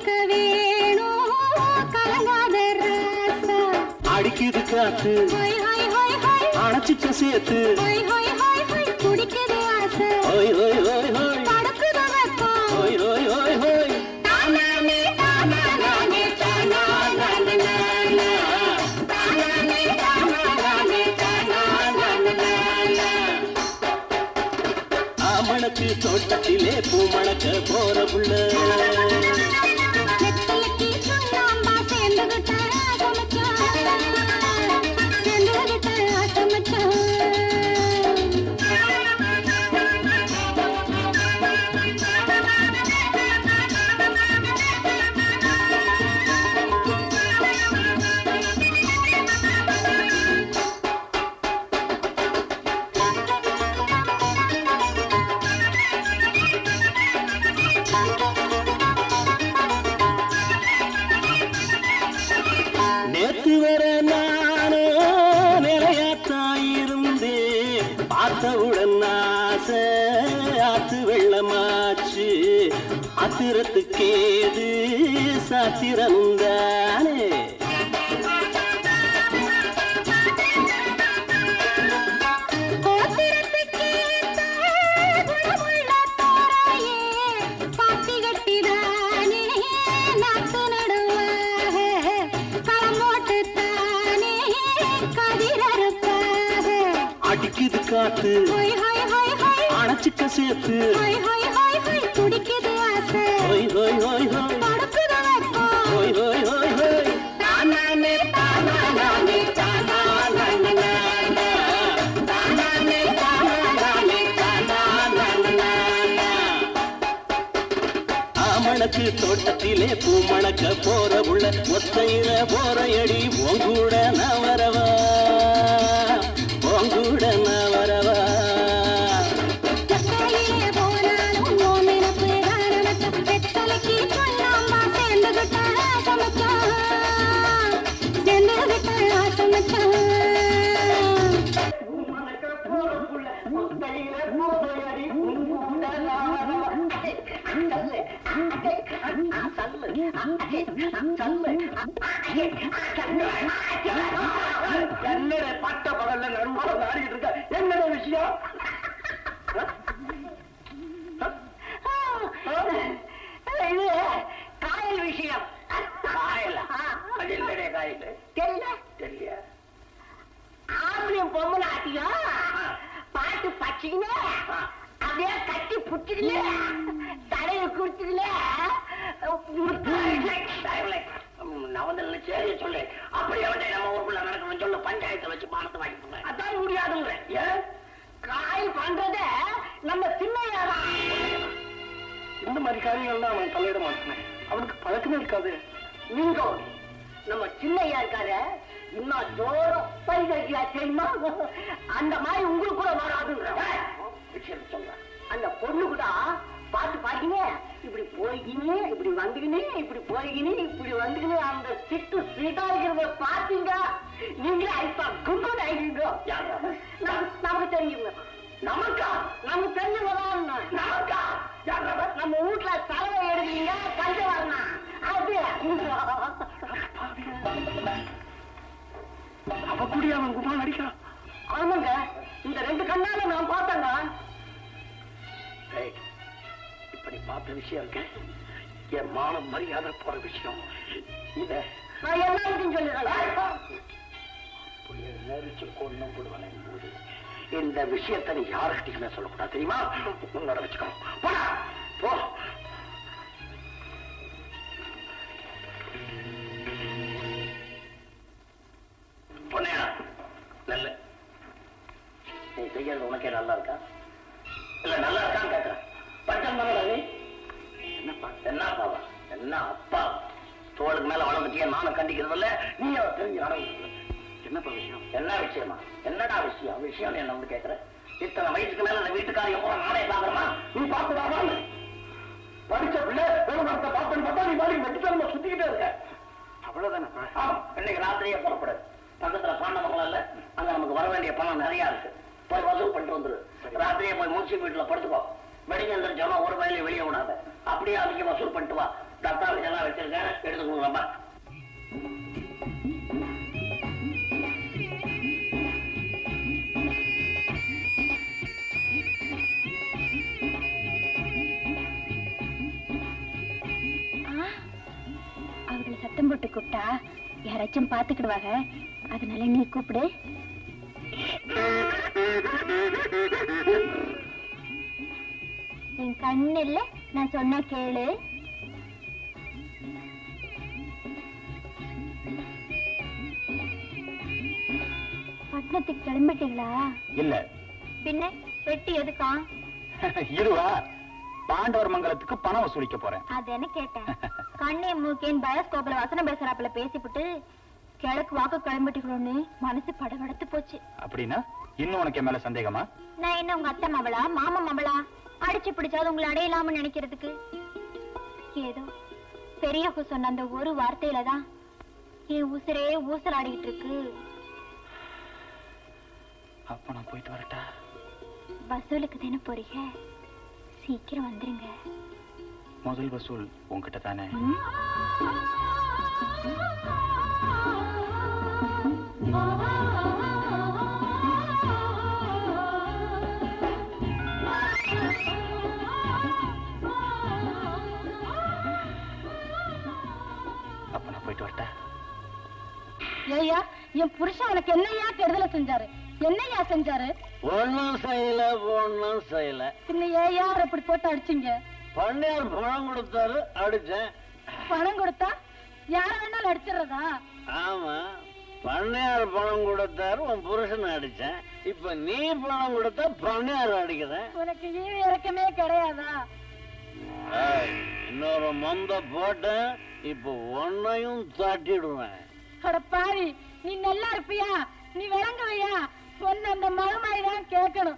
காத்து ஹொய் ஹொய் ஹொய் ஹொய் அணைச்சிக்க சேர்த்து ஹொய் ஹொய் ஹொய் ஹொய் குடிக்குது ஆசை ஹோய் ஹோய் ஹோய் ஹோய் படுக்குது வெப்பம் ஹோய் ஹோய் ஹோய் ஹோய் தானானே தானானே தானானே தானானே தானானே தானானே தானானே ஆமணக்கு தோட்டத்திலே பூமணக்க போற புள்ள நெத்தியத்தி சுண்ணாம்பா சேர்ந்துகிட்ட ஆசமச்சான் சேர்ந்துகிட்ட ஆசமச்சான் நேத்து வர நானோ நிலையாத்தாயிருந்தேன் பார்த்தவுடன் ஆசை ஆத்து வெள்ளமாச்சு ஆத்திரத்துக்கேது சாத்திரமுந்தானே கோத்திரத்துக்கேத்த குணமுள்ள தோராயே பாத்தி கட்டிதானே நாத்து நடுவாக களம் போட்டுத்தானே கதிரறுப்பாக அடிக்குது காத்து ஹொய் ஹொய் ஹொய் ஹொய் அணைச்சிக்க சேர்த்து ஹொய் ஹொய் ஹொய் ஹொய் குடிக்குது ஆசை ஹோய் ஹோய் ஹோய் ஹோய் படுக்குது வெப்பம் ஹோய் ஹோய் ஹோய் ஹோய் தானானே தானானே தானானே தானானே தானானே தானானே ஆமணக்கு தோட்டத்திலே பூமணக்க போற உள்ள ஒத்தையில போற எடி உங்கூட நான் வரவா உங்கூட நான் வரவா எத்தையிலே போனாலும் உன் நினப்பு தானமச்சான். வெத்தலைக்கு சுண்ணாம்பா சேர்ந்துகிட்ட ஆசமச்சான். சேர்ந்துகிட்ட ஆசமச்சான். என்னடா பட்ட பகல்ல நடுவோட ஆடிட்டு இருக்க என்னடா விஷயம் இது காயல் விஷயம் காயலா அது என்னடா காயல் தெரியல தெரியல ஆம்பளையும் பொம்பளை ஆட்டியும் பாட்டு பச்சிக்கினே அப்படியே கட்டி புடிச்சுக்கல தலையில குடிச்சுக்கல நவந்தல்ல சரி சொல்லு அப்படி அவன்கிட்ட நம்ம ஊருக்குள்ள நடக்கணும் சொல்லு பஞ்சாயத்தை வச்சு பணத்தை வாங்கி போங்க அதான் முடியாதுங்க ஏன் காய் பண்றத நம்ம சின்னையாதான் இந்த மாதிரி காரியங்கள்லாம் அவன் தலையிட மாட்டானே அவனுக்கு பழக்கமே இருக்காது நீங்க நம்ம சின்னையா இருக்காரு இன்னும் ஜோரம் பரிகரிக்கிறா தெரியுமா அந்த மாதிரி உங்களுக்கு கூட வராதுங்க விஷயம் சொல்றேன் அந்த பொண்ணு கூட பாட்டு பாட்டினே இப்படி போய்கினே இப்படி வந்துக்கினே இப்படி போய்கினே இப்படி வந்துக்கினே அந்த சிட்டு சீட்டா இருக்கிறத பாத்தீங்க நீங்களே ஐப்பா கும்பல் ஆகிடுங்க நமக்கு தெரியுங்க நமக்கா நமக்கு தெரிஞ்சவதான் நமக்கா யார் அவன்? நம்ம வீட்டுல தலைவை எடுக்கிறீங்க பஞ்ச வரணும் அது அவ கூடிய அவன் குமார் அடிக்கிறான் ஆமாங்க இந்த ரெண்டு கண்ணால நான் பார்த்தேங்க ஏய், இப்படி பார்த்த விஷயம் இருக்கு என் மானம் மரியாதை போற விஷயம் இத நான் என்ன இருக்குன்னு சொல்லிடுறேன் புளிய நெரிச்சு கொண்டு போடுவேன் போது இந்த விஷயத்தை நீ யாருக்கிட்டயுமே சொல்லக்கூடாது தெரியுமா உன்னோட வச்சுக்கோ போடா போ பொண்ணையா நல்ல நீ செய்யறது உனக்கே நல்லா இருக்கா இல்ல நல்லா இருக்கான்னு கேட்கிறேன் பட்டம் தானே நீ என்னப்பா என்ன அப்பாவா என்ன அப்பா தோளுக்கு மேல வளர்ந்துட்டியா நானும் கண்டிக்கிறது இல்ல நீ அவ தெரிஞ்சு நடந்து என்னப்பா விஷயம் என்ன விஷயமா என்னடா விஷயம் விஷயம் என்ன வந்து கேட்கிற இத்தனை வயசுக்கு மேல அந்த வீட்டுக்காரியம் போல நானே பாக்குறமா நீ பாக்குறாமா படிச்ச பிள்ளை விவகாரத்தை பார்ப்பேன்னு பார்த்தா நீ மாதிரி வெட்டித்தனமா சுத்திக்கிட்டே இருக்க அவ்வளவுதானே ஆமா இன்னைக்கு ராத்திரியே புறப்படு பக்கத்துல பாண்டமங்கலம் இல்ல அங்க நமக்கு வர வேண்டிய பணம் நிறைய இருக்கு போய் வசூல் பண்ணிட்டு வந்துரு ராத்திரியே போய் மூச்சு வீட்டுல படுத்துக்கோ வெடிங்க எந்திரிச்சோன்னா ஒரு வயலையும் வெளியே விடாத அப்படியே அதிகம் வசூல் பண்ணிட்டு வா தத்தாளி எல்லாம் வச்சிருக்கேன் எடுத்து கொடுக்குறப்பா கூப்பிட்டா யாராச்சும் பாத்துக்கிடுவாங்க அதனால நீ கூப்பிடு என் கண்ணு இல்ல நான் சொன்னா கேளு பட்டணத்துக்கு கிளம்பிட்டீங்களா இல்ல பின்ன வெட்டி எதுக்கா இதுவா பாண்டவர் மங்கலத்துக்கு பணம் வசூலிக்க போறேன் அது என்ன கேட்டேன் கண்ணே மூக்கேன் பயோஸ்கோப்ல வசனம் பேசுறாப்புல பேசிப்புட்டு கிழக்கு வாக்கு கிளம்பிட்டுக்கணும்னு மனசு படபடத்து போச்சு அப்படின்னா இன்னும் உனக்கு என் மேல சந்தேகமா நான் என்ன உங்க அத்தை மவளா மாமா மவளா அடிச்சு பிடிச்சாது உங்களை அடையலாம்னு நினைக்கிறதுக்கு ஏதோ பெரியவங்க சொன்ன அந்த ஒரு வார்த்தையில தான் என் உசுரே ஊசலாடிட்டு இருக்கு அப்ப நான் போயிட்டு வரட்டா வசூலுக்கு தானே போறீங்க சீக்கிரம் வந்துருங்க முதல் வசூல் உன்கிட்ட தானே ம்? அப்ப நான் போயிட்டு வரட்டா ஏய்யா என் புருஷன் உனக்கு என்னையா கெடுதலை செஞ்சாரு என்னையா செஞ்சாரு ஒன்னும் செய்யல ஒன்னும் செய்யல பின்ன ஏயா அவரை இப்படி போட்டு அடிச்சீங்க பண்ணையார் பணம் கொடுத்தாரு அடிச்சேன் பணம் கொடுத்தா யார வேணாலும் அடிச்சிடுறதா ஆமா பண்ணையார் பணம் கொடுத்தாரு உன் புருஷனை அடிச்சேன் இப்ப நீ பணம் கொடுத்தா பண்ணையார் அடிக்கிறேன் உனக்கு ஈவு இறக்கமே கிடையாதா ஏய், இன்னொரு மொந்த போட்டேன் இப்ப ஒன்னையும் தட்டிடுவேன் அட பாவி நீ நல்லா இருப்பியா நீ விளங்குவையா சொன்ன அந்த மகமாய் தான் கேட்கணும்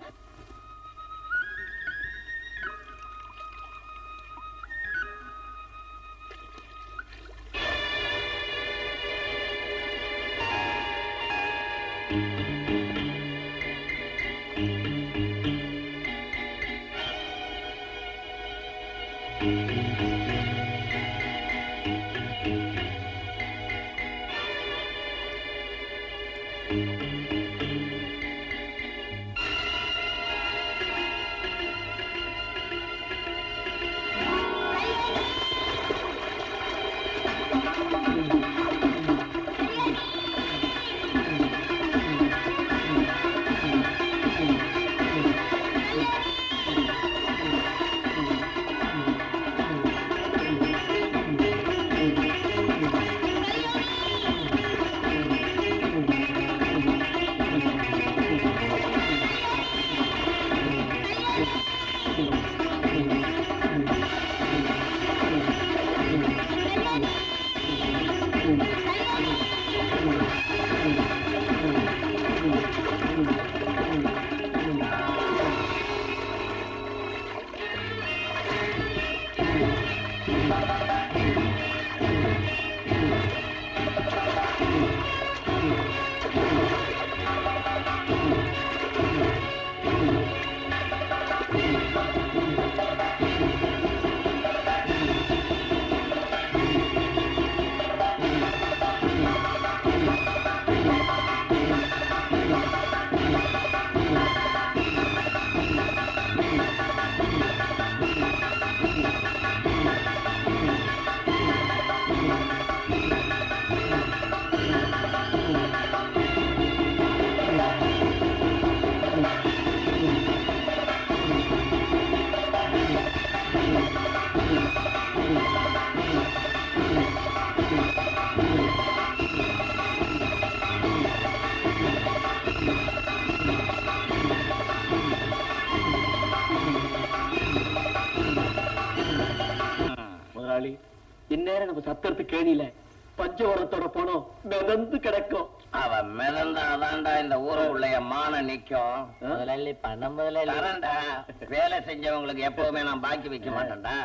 முதலாளி இந்நேரம் நம்ம சத்திரத்து கேணியில பஞ்சவரத்தோட பணம் மிதந்து கிடக்கும் அவன் மிதந்தா அதான்டா இந்த ஊருக்குள்ள என் மான நிக்கும் முதலாளி பணம் முதலாளி தரேன்டா வேலை செஞ்சவங்களுக்கு எப்பவுமே நான் பாக்கி வைக்க மாட்டேன்டா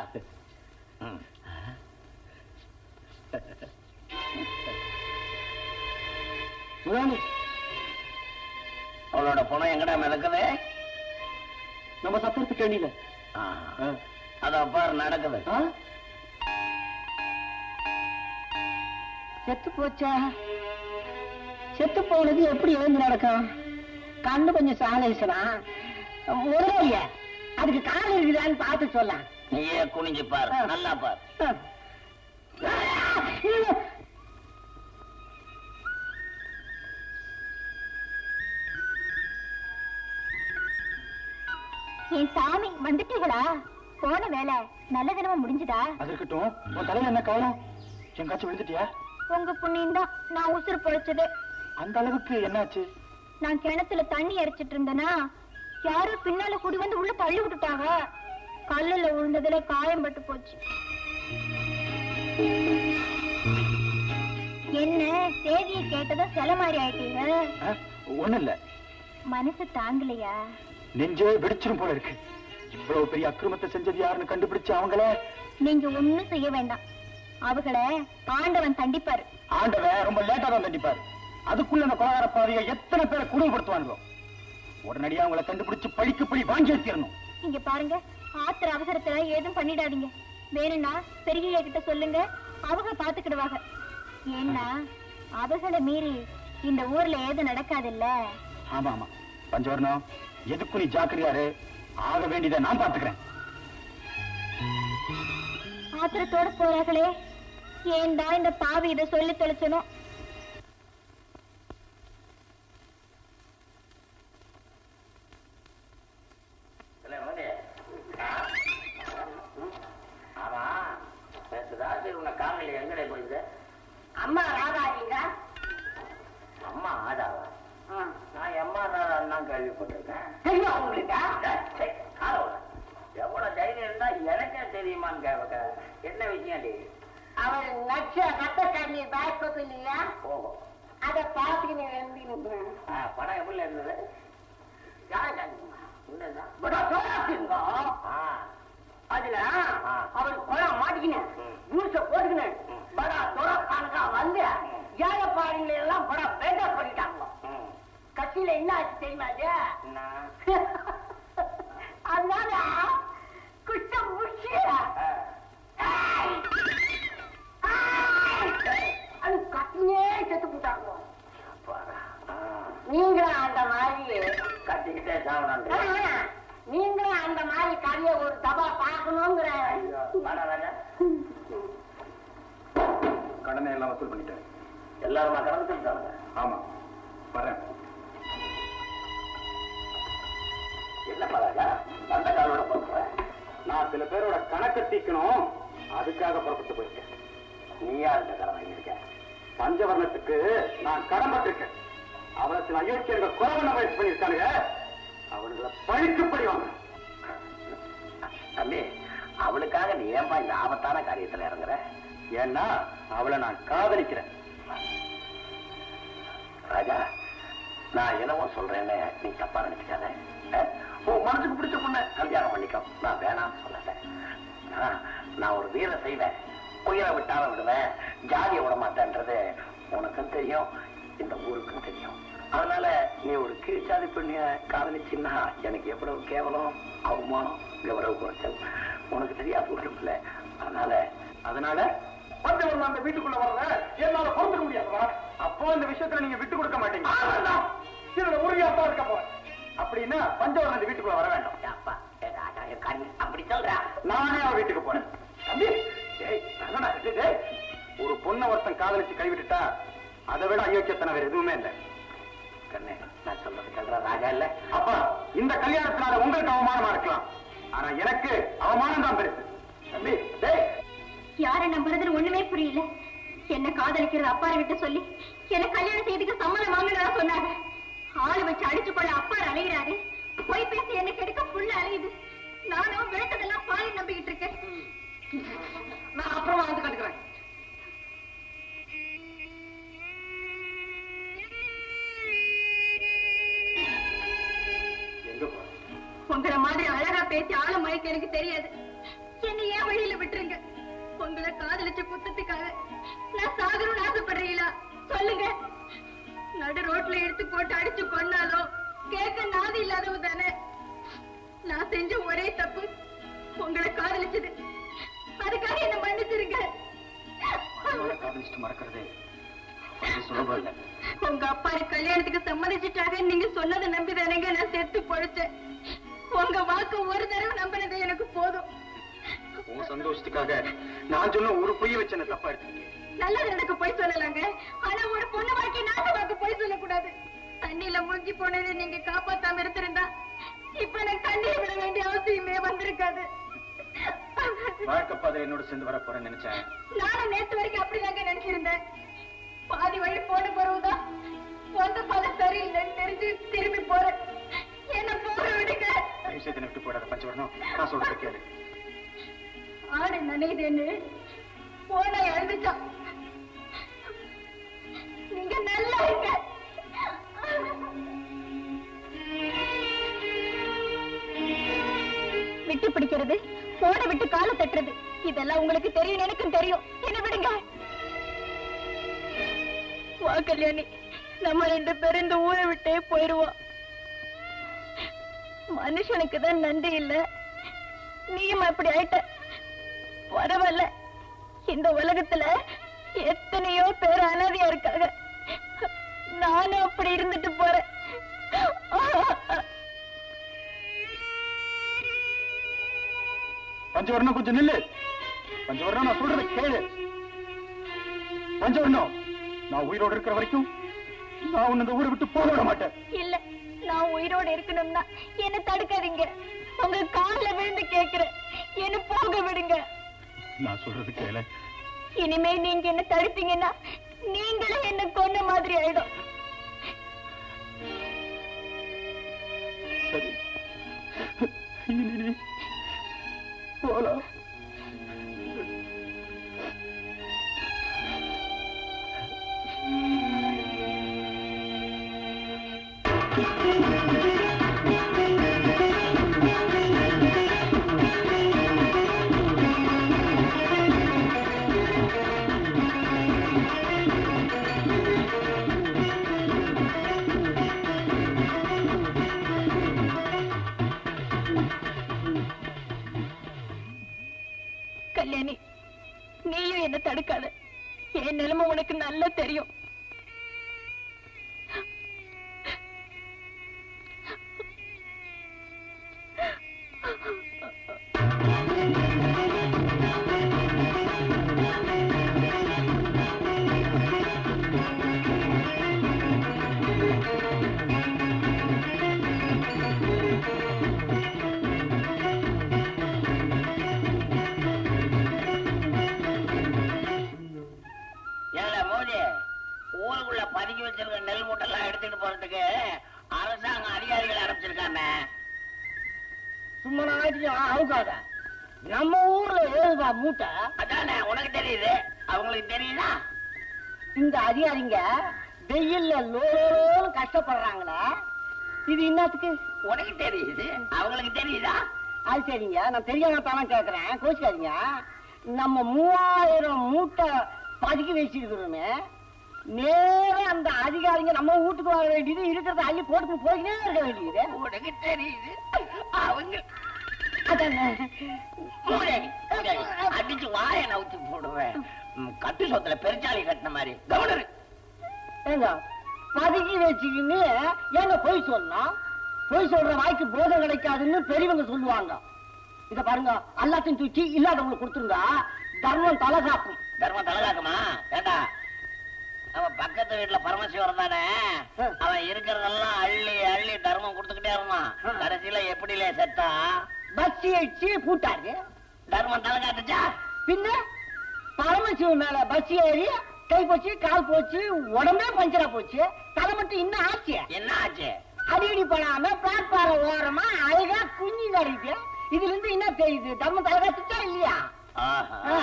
ம். முதலாளி அவளோட பணம் எங்கடா மிதக்குது நம்ம சத்திரத்து கேணியில ஆ. அதோ பாரு நடக்குது ஆ? செத்து போச்சா செத்து போனது எப்படி எழுந்து நடக்கும் கண்ணு கொஞ்சம் சாலேசனா முதலாளிய அதுக்கு கால் இருக்குதான்னு பார்த்து சொல்லலாம் நீயே குனிஞ்சு பாரு நல்லா பாரு என் சாமி வந்துட்டீங்களா போன வேலை நல்ல தினமா முடிஞ்சுதா அது இருக்கட்டும் உன் தலையில என்ன காயம் எங்காச்சும் விழுந்துட்டியா உங்க புண்ணியம் தான் நான் உசுறு பொழைச்சது அந்த அளவுக்கு என்னாச்சு நான் கிணத்துல தண்ணி இறைச்சிட்டு இருந்தேனா யாரோ பின்னால குடி வந்து உள்ள தள்ளி விட்டுட்டாங்க கல்லுல விழுந்ததுல காயம் பட்டு போச்சு என்ன செய்தியை கேட்டதும் சில மாதிரி ஆயிட்டீங்க ஒண்ணு இல்ல மனசு தாங்கலையா நெஞ்சே வெடிச்சிரும் போல இருக்கு இவ்வளவு பெரிய அக்கிரமத்தை செஞ்சது யாருன்னு கண்டுபிடிச்சு அவங்கள நீங்க ஒண்ணும் செய்ய வேண்டாம் அவங்கள ஆண்டவன் தண்டிப்பாரு ஆண்டவன் ரொம்ப லேட்டா தான் தண்டிப்பாரு அதுக்குள்ள அந்த கொலகார பாதையை எத்தனை பேரை குடும்பப்படுத்துவாங்க உடனடியா அவங்கள கண்டுபிடிச்சு பழிக்கு பழி வாங்கி வச்சிடணும் இங்க பாருங்க ஆத்திர அவசரத்துல ஏதும் பண்ணிடாதீங்க வேணும்னா பெரிய கிட்ட சொல்லுங்க அவங்க பாத்துக்கிடுவாங்க ஏன்னா அவகளை மீறி இந்த ஊர்ல ஏதும் நடக்காதுல்ல ஆமா ஆமா பஞ்சவர்ணம் எதுக்கு நீ ஜாக்கிரதையாரு ஆக வேண்டியதை நான் பாத்துக்கிறேன் ஆத்திரத்தோட போறாங்களே ஏன்டா இந்த பாவி இதை சொல்லி தொலைச்சனும் இல்ல, மகனே. ஆமா நேத்து ராத்திரி உன்னை காலையில எங்கடே போயிருந்த அம்மா ராதாஜிங்க அம்மா ஆடாவா நான் எம்மா நான் தான் கேள்விப்பட்டிருக்கேன் தெரியுமா உங்களுக்கு சே, காலை விடு. எவ்வளவு தைரியம் இருந்தா எனக்கே தெரியுமான்னு கேட்க என்ன விஷயம் டி அவர் நச்ச ரத்த கண்ணீர் பேக் இல்லையா போகும் அதை பார்த்துக்கிட்டு எழுந்திருக்கிறேன் ஆ, படம் எப்படி இருந்தது யார் கண்ணுங்க உண்மைதான். படா சோறாக்குங்க ஆ, அதுல ஆ. அவர் கொலை மாட்டிக்கினேன் ம். ஜூஸ போட்டுக்கினேன் ம். படா சோறாக்கானுக்கா வந்து ஏழைப்பாடுங்களை எல்லாம் படா பேட்டா பண்ணிட்டாங்க ம். கட்சியில என்ன ஆச்சு தெரியுமா அது என்ன? அதனால குஷ்டம் முடிச்சு ஆ, அது கட்டினே செத்து போட்டாங்க அப்பாடா. ஆ, நீங்களும் அந்த மாதிரி கட்டிக்கிட்டே சாவணும் ஆ, நீங்களும் அந்த மாதிரி கதையை ஒரு தபா பார்க்கணுங்கிற வாடா ராஜா கடனை எல்லாம் வசூல் பண்ணிட்டேன் எல்லாருமா கடந்து சொல்லிட்டாங்க ஆமா வரேன் என்னப்பா ராஜா அந்த காலோட போறேன் நான் சில பேரோட கணக்கை தீக்கணும் அதுக்காக புறப்பட்டு போயிருக்கேன் நீயா இந்த கடன் வாங்கியிருக்க பஞ்சவர்ணத்துக்கு நான் கடன்பட்டிருக்கேன் அவளை சில அயோக்கியர்கள் கொலை பண்ண முயற்சி பண்ணியிருக்கானுங்க அவனுங்களை பழிக்கு பழி வாங்கணும் தம்பி அவளுக்காக நீ ஏன்பா இந்த ஆபத்தான காரியத்துல இறங்குற ஏன்னா அவளை நான் காதலிக்கிறேன் ராஜா நான் என்னவோ சொல்றேன்னு நீ தப்பா நினைச்சுக்காத அஹ், உன் மனசுக்கு பிடிச்ச பொண்ணை கல்யாணம் பண்ணிக்கோ நான் வேணாம்னு சொல்லல ஆ, நான் ஒரு வீர செய்வேன் உயிரை விட்டாலும் விடுவேன் ஜாதியை விட மாட்டேன்றது உனக்கும் தெரியும் இந்த ஊருக்கும் தெரியும் அதனால நீ ஒரு கீழ்ச்சாதி பெண்ணிய காதலிச்சின்னா எனக்கு எவ்வளவு கேவலம் அவமானம் கௌரவ குறைச்சல் உனக்கு தெரியாது ஒன்றும் இல்லை அதனால அதனால பஞ்சவர்ணம் அந்த வீட்டுக்குள்ள வரல என்னால பொறுத்துக்க முடியாதுடா அப்போ இந்த விஷயத்துல நீங்க விட்டு கொடுக்க மாட்டீங்க இதுல உறுதியாத்தான் இருக்க போறேன் அப்படின்னா பஞ்சவர்ணம் இந்த வீட்டுக்குள்ள வர வேண்டாம் அப்பா என் ராஜா, என் கண் அப்படி சொல்ற நானே அவ வீட்டுக்கு போறேன் தம்பி டேய், என்னடா இது, டேய்? ஒரு பொண்ணை ஒருத்தன் காதலிச்சு கைவிட்டுட்டா அதை விட அயோக்கியத்தனம் வேற எதுவுமே இல்லை கண்ணே நான் சொல்றது சொல்ற ராஜா இல்ல அப்பா இந்த கல்யாணத்தினால உங்களுக்கு அவமானமா இருக்கலாம் ஆனா எனக்கு அவமானம் தான் பெருசு தம்பி டேய் யாரை நம்புறதுன்னு ஒண்ணுமே புரியல என்ன காதலிக்கிறது அப்பாரை கிட்ட சொல்லி என்ன கல்யாணம் செய்யறதுக்கு சம்மதம் வாங்கினதா சொன்னாங்க ஆளு வச்சு அடிச்சு கொள்ள அப்பார் அலைகிறாரு போய் பேசி என்ன கெடுக்க புள்ள அலையுது நானும் விளக்கதெல்லாம் பாலி நம்பிக்கிட்டு இருக்கேன் நான் அப்புறமா வந்து கட்டுக்கிறேன் எங்க போற உங்கள மாதிரி அழகா பேசி ஆள மயக்க எனக்கு தெரியாது என்ன ஏன் வழியில விட்டுருங்க உங்களை காதலிச்ச குத்தத்துக்காக நான் சாகணும்னு ஆசைப்படுறீங்களா சொல்லுங்க நடு ரோட்ல எடுத்து போட்டு அடிச்சு கொன்னாலும் கேட்க நாதி இல்லாதவ தானே நான் செஞ்ச ஒரே தப்பு உங்களை காதலிச்சது அதுக்காக என்ன மன்னிச்சிருங்க உன்னோட காதலிச்சுட்டு மறக்கிறது அவ்வளவு சுலபம் இல்லை உங்க அப்பா கல்யாணத்துக்கு சம்மதிச்சிட்டாங்க நீங்க சொன்னதை நம்பி தானேங்க நான் செத்து பொழைச்சேன் உங்க வாக்கு ஒரு தடவை நம்பினது எனக்கு போதும் உன் சந்தோஷத்துக்காக நான் சொன்ன ஒரு பொய்ய வச்சு என்ன தப்பா எடுத்துக்கீங்க நல்லது எனக்கு போய் சொல்லலாங்க ஆனா ஒரு பொண்ணு வாழ்க்கை நாசமாக்க போய் சொல்லக்கூடாது தண்ணியில மூழ்கி போனதை நீங்க காப்பாத்தாம இருந்திருந்தா இப்ப எனக்கு கண்ணீர் விட வேண்டிய அவசியமே வந்திருக்காது வாழ்க்கை பாதை என்னோட சேர்ந்து வர போறேன்னு நினைச்சேன் நானும் நேத்து வரைக்கும் அப்படிதாங்க நினைச்சிருந்தேன் பாதி வழி போன பிறகுதான் வந்த பாதை சரியில்லைன்னு தெரிஞ்சு திரும்பி போறேன் என்ன போக விடுங்க தயவு செய்து என்னை விட்டு போயிடாத பஞ்சவர்ணம் நான் சொல்றத கேளு ஆடு நினைதேன்னு போனை அழுதுச்சான் நீங்க நல்லா இருங்க விட்டு பிடிக்கிறது போன விட்டு காலை தட்டுறது இதெல்லாம் உங்களுக்கு தெரியும் எனக்கும் தெரியும் என்ன விடுங்க வா கல்யாணி நம்ம ரெண்டு பேரும் இந்த ஊரை விட்டே போயிருவோம் மனுஷனுக்கு தான் நன்றி இல்ல நீயும் அப்படி ஆயிட்ட பரவாயில்ல இந்த உலகத்துல எத்தனையோ பேர் அனாதையா இருக்காங்க நானும் அப்படி இருந்துட்டு போறேன் பஞ்சவர்ணம் கொஞ்சம் நில்லு பஞ்சவர்ணம் நான் சொல்றத கேளு பஞ்சவர்ணம் நான் உயிரோடு இருக்கிற வரைக்கும் நான் உன்னை இந்த ஊரை விட்டு போக விட மாட்டேன் இல்ல நான் உயிரோட இருக்கணும்னா என்ன தடுக்காதீங்க உங்க கால்ல விழுந்து கேக்குறேன் என்ன போக விடுங்க நான் சொல்றது கேளு இனிமே நீங்க என்ன தடுத்தீங்கன்னா நீங்களே என்ன கொன்ன மாதிரி ஆயிடும் சரி இனி நீ போலாம் கல்யாணி நீயும் என்ன தடுக்காத என் நிலைமை உனக்கு நல்லா தெரியும் ஏல மோதி ஊருக்குள்ள பதுக்கி வச்சிருக்க நெல் மூட்டெல்லாம் எடுத்துட்டு போறதுக்கு அரசாங்க அதிகாரிகள் ஆரம்பிச்சிருக்காங்க சும்மா நாட்டியம் அவுக்காத நம்ம ஊர்ல ஏதுப்பா மூட்டை அதானே உனக்கு தெரியுது அவங்களுக்கு தெரியுதா இந்த அதிகாரிங்க வெயில்ல லோலோன்னு கஷ்டப்படுறாங்களே இது என்னத்துக்கு உனக்கு தெரியுது அவங்களுக்கு தெரியுதா அது சரிங்க நான் தெரியாம தானே கேக்குறேன் கோச்சிக்காதீங்க நம்ம மூவாயிரம் மூட்டை பதுக்கி வச்சிருக்கிறோமே நேரா அந்த அதிகாரிங்க நம்ம வீட்டுக்கு வர வேண்டியது இருக்கிறத அள்ளி போட்டு போய்க்கிட்டே இருக்க வேண்டியது உனக்கு தெரியுது அவங்க அதானே மூடி, மூடி. அடிச்சு வாயை நவுத்தி போடுவேன் ம், கட்டு சொத்துல பெருச்சாளி கட்டின மாதிரி கவர்னர் ஏங்க பதுக்கி வச்சுக்கின்னு ஏங்க பொய் சொல்லணும் பொய் சொல்ற வாய்க்கு போதம் கிடைக்காதுன்னு பெரியவங்க சொல்லுவாங்க இத பாருங்க எல்லாத்தையும் தூக்கி இல்லாதவங்களுக்கு கொடுத்துருங்க தர்மம் தலை காக்கும் தர்மம் தலகாக்குமா ஏண்டா அவன் பக்கத்து வீட்டுல பரமசிவம் தானே ம். அவன் இருக்கிறதெல்லாம் அள்ளி அள்ளி தர்மம் கொடுத்துக்கிட்டே இருந்தான் ம். கடைசியில எப்படிலே செத்தான் பஸ் அடிச்சு பூட்டாரு தர்மம் தலை காட்டுச்சா பின்ன பரமசிவன் மேல பஸ் ஏறி கை போச்சு கால் போச்சு உடம்பே பஞ்சரா போச்சு தலை மட்டும் இன்னும் ஆச்சு என்ன ஆச்சு அடிக்கடி படாம பிளாட்பாரம் ஓரமா அழகா குஞ்சு கிடைக்குது இதுல இருந்து என்ன தெரியுது தர்மம் தலை காத்துச்சா இல்லையா ஆஹா. ஆ.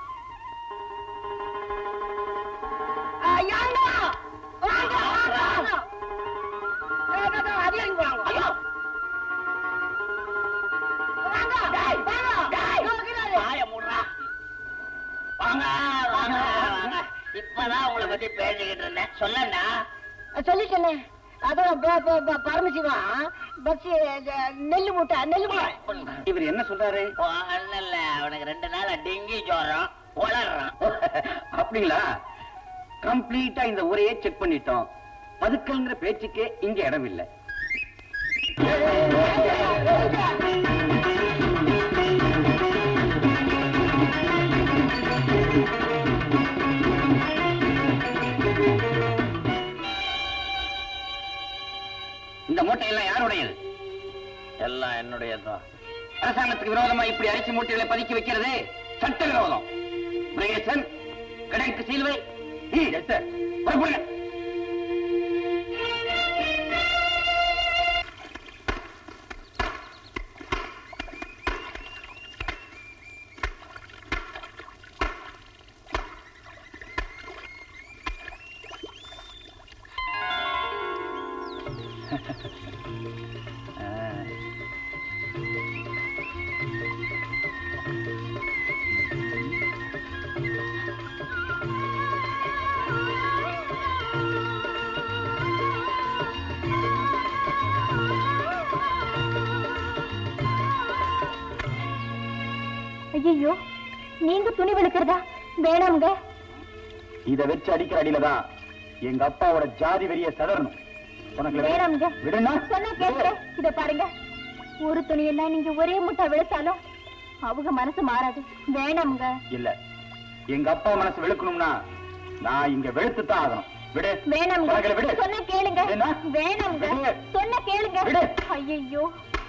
ஆ, யாருங்க? வாங்க, வாங்க, வாங்க. ஏ, இதோ, இதோ, அதிகாரி போறாங்க. ஐயோ, வாங்க, வாங்க. இதோ இருக்கிறாரு. வாயை மூடுறா. வாங்க வாங்க வாங்க இப்பதான் உங்களை பத்தி பேசிக்கிட்டு இருந்தேன் சொல்லண்ணா சொல்லிட்டேனே அதான் ப- ப- ப- பரமசிவம் பஸ் நெல்லு மூட்டை நெல்லு மூட்டை இவர் என்ன சொல்றாரு இல்ல அவனுக்கு ரெண்டு நாள் டெங்கி ஜுரம் வளர்றான் அப்படிங்களா கம்ப்ளீட்டா இந்த ஊரையே செக் பண்ணிட்டோம் பதுக்கல்ங்கிற பேச்சுக்கே இங்க இடம் இல்ல இந்த மூட்டையெல்லாம் யாருடையது எல்லாம் என்னுடைய தான் அரசாங்கத்துக்கு விரோதமா இப்படி அரிசி மூட்டைகளை பதுக்கி வைக்கிறது சட்ட விரோதம் முருகேசன் கடைக்கு சீல்வை புறப்படுங்க ஐயோ நீங்க துணி வெளுக்கிறதா வேணாம்ங்க இத வச்சு அடிக்கிற அடியில தான் எங்க அப்பாவோட ஜாதி வெறிய செதறணும் உனக்கு வேணாம்ங்க விடுனா சொன்னா கேட்க இத பாருங்க ஒரு துணியெல்லாம் நீங்க ஒரே முட்டை வெளுத்தாலும் அவங்க மனசு மாறாது வேணாம்ங்க இல்ல எங்க அப்பா மனசு வெளுக்கணும்னா நான் இங்க வெளுத்து தான் ஆகணும் விடு வேணாம்ங்க உனக்கு விடு சொன்னா கேளுங்க என்ன? வேணாம்ங்க விடு. சொன்னா கேளுங்க விடு. ஐயோ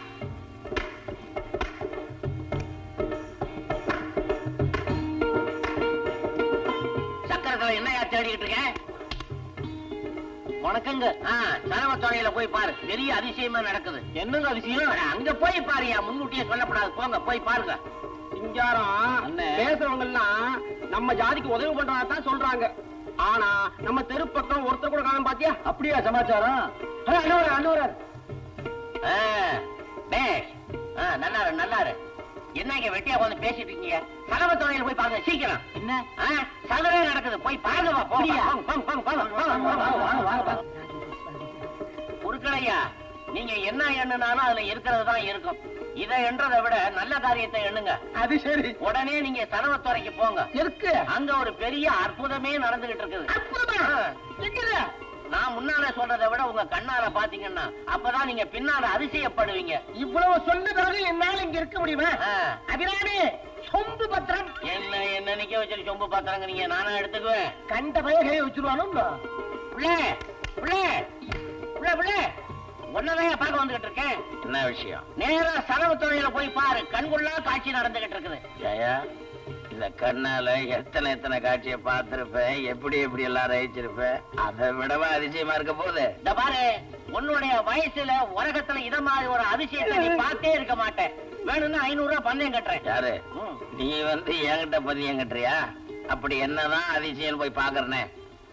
சக்கரத்துல என்னையா தேடிக்கிட்டு இருக்கேன் வணக்கங்க சரவத்துறையில போய் பாரு பெரிய அதிசயமா நடக்குது என்னங்க அதிசயம் அங்க போய் பாருயா முன்கூட்டியே சொல்லப்படாது போங்க போய் பாருங்க சிங்காரம் அண்ணே. பேசுறவங்க எல்லாம் நம்ம ஜாதிக்கு உதவி பண்றதா தான் சொல்றாங்க ஆனா நம்ம தெரு பக்கம் ஒருத்தர் கூட காணும் பாத்தியா அப்படியா சமாச்சாரம் அண்ணவரா அண்ணவரா ஆ, பேஷ். ஆ, நல்லாரு நல்லாரு என்னங்க வெட்டியா வந்து பேசிட்டு இருக்கீங்க சரவத்துறையில போய் பாருங்க சீக்கிரம் என்ன சதுரே நடக்குது போய் பாருங்க வா, போங்க, போங்க, போங்க, போங்க, போங்க, போங்க. குறுக்கலையா நீங்க என்ன எண்ணுனாலும் அதுல இருக்கிறது தான் இருக்கும் இதை எண்றதை விட நல்ல காரியத்தை எண்ணுங்க அது சரி உடனே நீங்க சரவத்துறைக்கு போங்க இருக்கு அங்க ஒரு பெரிய அற்புதமே நடந்துகிட்டு இருக்குது அற்புதமா? ஆ. எங்கல? நான் முன்னால சொல்றதை விட உங்க கண்ணால பாத்தீங்கன்னா அப்பதான் நீங்க பின்னால அதிசயப்படுவீங்க இவ்வளவு சொன்ன பிறகு என்னால இங்க இருக்க முடியுமா ஆ. அபிராமி சொம்பு பத்திரம் என்ன என்ன நிக்க வச்சிரு சொம்பு பாத்திரங்க நீங்க நானும் எடுத்துக்குவேன் கண்ட பய கையை வச்சிருவானோ புள்ளே புள்ளே புள்ளே புள்ளே ஒன்னதான் பார்க்க வந்துகிட்டு இருக்கேன் என்ன விஷயம் நேரா சரவு துறையில போய் பாரு கண்குள்ளா காட்சி நடந்துகிட்டு இருக்குது ஜயா இந்த கண்ணால எத்தனை எத்தனை காட்சியை பார்த்திருப்பேன் எப்படி எப்படி எல்லாம் ரசிச்சிருப்பேன் அதை விடவா அதிசயமா இருக்க போகுது இந்த பாரு உன்னுடைய வயசுல உலகத்துல இத மாதிரி ஒரு அதிசயத்தை நீ பார்த்தே இருக்க மாட்டேன் வேணும்னா ஐநூறு ரூபாய் பந்தயம் கட்டுறேன் யாரு நீ வந்து என்கிட்ட பந்தயம் கட்டுறியா அப்படி என்னதான் அதிசயம் போய் பாக்குறனே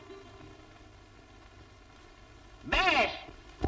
பேஷ்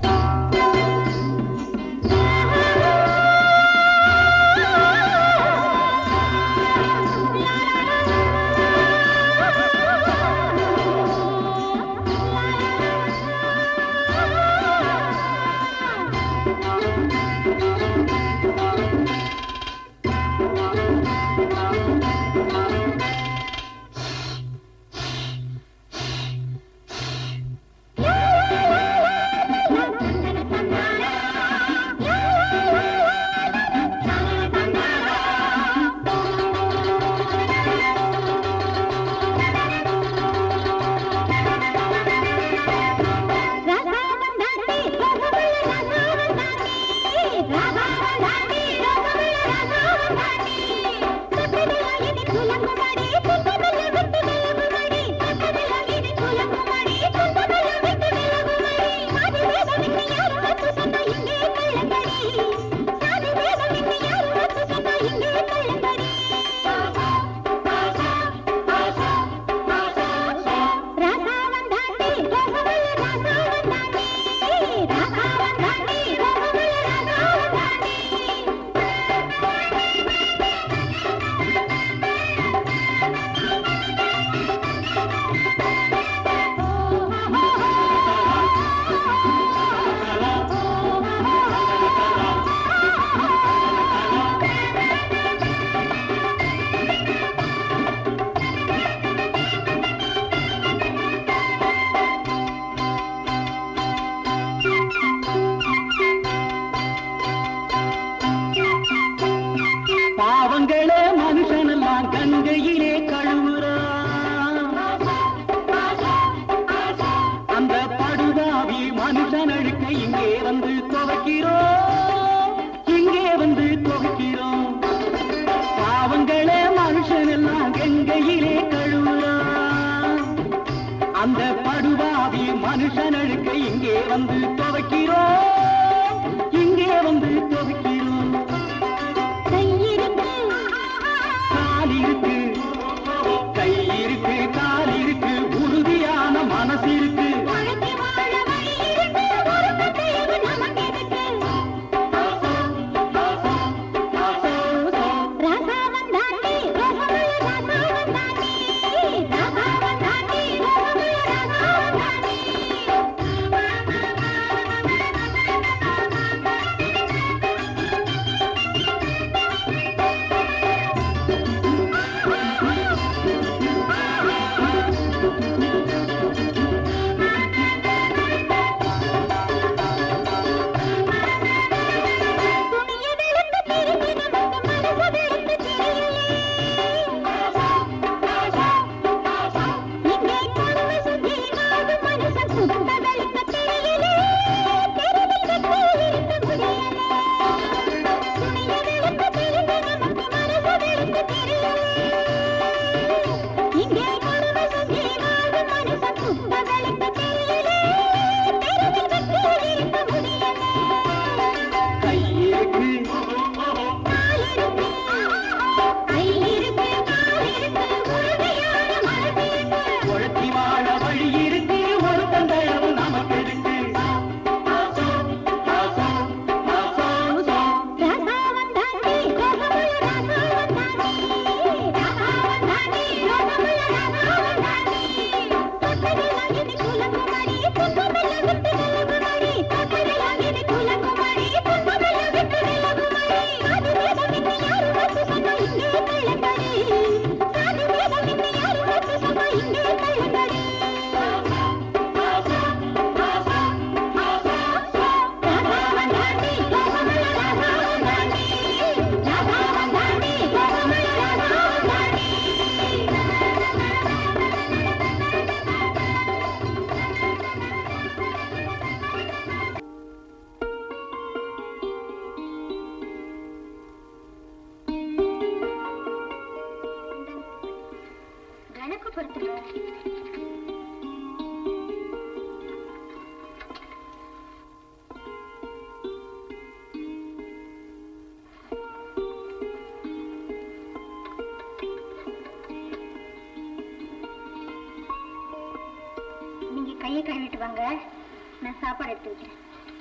பாவங்களே மனுஷனெல்லாம் கங்கையிலே கழுவுறான் அந்த படுதாவி மனுஷன் அழுக்க இங்கே வந்து துவைக்கிறோம் மனுஷன் அழுக்க இங்கே வந்து துவைக்கிறோம் இங்கே வந்து துவைக்கிறோம் கையிருக்கு கால் இருக்கு கை இருக்கு கால் இருக்கு உறுதியான மனசு இருக்கு வாழ்க்கை வாழ வழி இருக்கு ஒரு தேவை நமக்கு எதுக்கு ராசாவன் தாண்டி ரோகமுள்ள ராசாவன் தாண்டி ராசாவன் தாண்டி ரோகமுள்ள ராசாவன் தாண்டி துணிய வெளுத்து திரும்பி நமக்கு மனச வெளுத்து தெரியலே இங்கே கொடுமை சுத்தி நாடும் மனுஷன் சுத்த வெளுக்க தெரியலே தெருவில் வெற்றி இருக்க முடியலே துணிய வெளுத்து திரும்பி நமக்கு மனச வெளுத்து தெரியலே இங்கே கொடுமை சுத்தி நாடும் மனுஷன் சுத்த வெளுக்க தெரியலே தெருவில் வெற்றி இருக்க முடியலே கை இருக்கு கால் இருக்கு கை இருக்கு கால் இருக்கு உறுதியான மனசு இருக்கு உழைச்சி வாழ வழி இருக்கு ஒரு தந்தையவும் நமக்கு இருக்கு ராசாவன் தாண்டி ரோகமுள்ள ராசாவன் தாண்டி ராசாவன் தாண்டி ரோகமுள்ள ராசாவன் தாண்டி தொட்டதெல்லாம் இது குலகுமாரி புத்தமெல்லாம் விட்டு விலகுமாரி தொட்டதெல்லாம் இது குலகுமாரி புத்தமெல்லாம் விட்டு விலகுமாரி சாதி வேதம் இன்று யாரும் வச்சு சொன்னா இங்கே கள்ளங்கடி சாதி வேதம் இன்று யாரும் வச்சு சொன்னா இங்கே கள்ளங்கடி ராசாவன் தாண்டி ரோகமுள்ள ராசாவன் தாண்டி ராசாவன் தாண்டி ரோகமுள்ள ராசாவன் தாண்டி கணக்கு பொறுத்துங்க நீங்க கையை கழுவிட்டு வாங்க நான் சாப்பாடு எடுத்து வைக்கிறேன்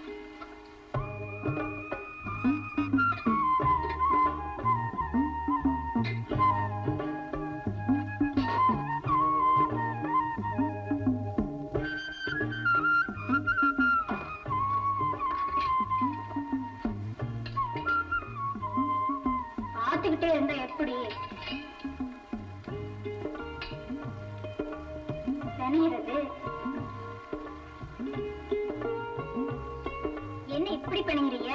பார்த்துக்கிட்டே இருந்தா எப்படி நினைகிறது என்ன இப்படி பண்ணுகிறீங்க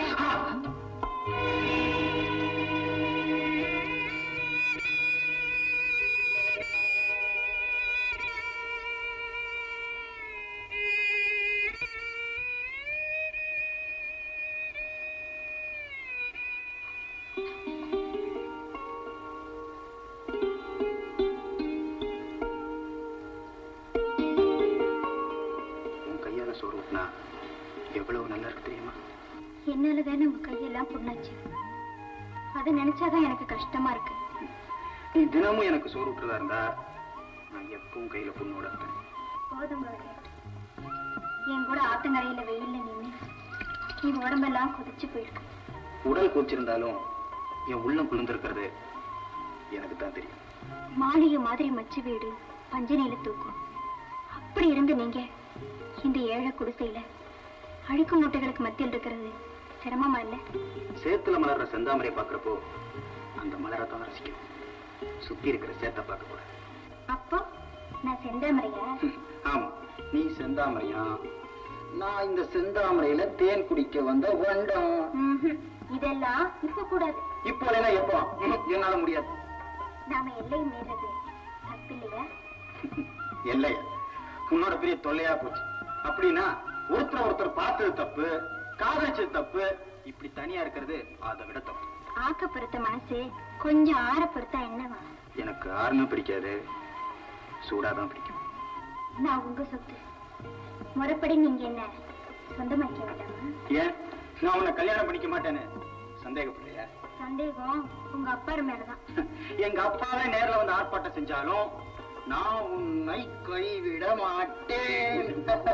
உன் கையால சோறு ஊட்டினா எவ்வளவு நல்லா இருக்கு தெரியுமா என்னால தானே உங்க கையெல்லாம் புண்ணாச்சு அதை நினைச்சாதான் எனக்கு கஷ்டமா இருக்கு நீ தினமும் எனக்கு சோறு ஊட்டுறதா இருந்தா நான் எப்பவும் கையில புண்ணோட இருப்பேன் போதும் விளையாட்டு என் கூட ஆத்தங்கரையில வெயில்ல நின்னு நீ உடம்பெல்லாம் கொதிச்சு போயிருக்கு உடல் கூச்சிருந்தாலும் என் உள்ளம் குளிர்ந்திருக்கிறது எனக்கு தான் தெரியும் மாளிகை மாதிரி மச்சு வீடு பஞ்சனையில தூக்கும் அப்படி இருந்து நீங்க இந்த ஏழை குடிசையில அழுக்கு மூட்டைகளுக்கு மத்தியில் இருக்கிறது சிரமமா இல்ல சேத்துல மலர்ற செந்தாமரையை பார்க்கறப்போ அந்த மலரை தான் ரசிக்கும் சுத்தி இருக்கிற சேத்தை பார்க்க கூடாது அப்போ நான் செந்தாமரையா ஆமா நீ செந்தாமரையா நான் இந்த செந்தாமரையில தேன் குடிக்க வந்த வண்டம் ம்ஹும். இதெல்லாம் இப்ப கூடாது இப்போ இல்லைன்னா எப்போ ம், என்னால முடியாது நாம எல்லை மீறது தப்பில்லையா இல்லையா உன்னோட பெரிய தொல்லையா போச்சு அப்படின்னா ஒருத்தர் ஒருத்தர் பார்த்தது தப்பு காதலிச்சது தப்பு இப்படி தனியா இருக்கிறது அதை விட தப்பு ஆக்க பொறுத்த மனசு கொஞ்சம் ஆற பொறுத்தா என்னவா எனக்கு ஆறுனா பிடிக்காது சூடாதான் பிடிக்கும் நான் உங்க சொத்து முறைப்படி நீங்க என்ன சொந்தமாக்க வேண்டாமா ஏன் நான் உன்னை கல்யாணம் பண்ணிக்க மாட்டேன்னு சந்தேகப்படலையா சந்தேகம் உங்க அப்பா மேலதான் எங்க அப்பாவே நேர்ல வந்து ஆர்ப்பாட்டம் செஞ்சாலும் நான் உன்னை கைவிட மாட்டேன்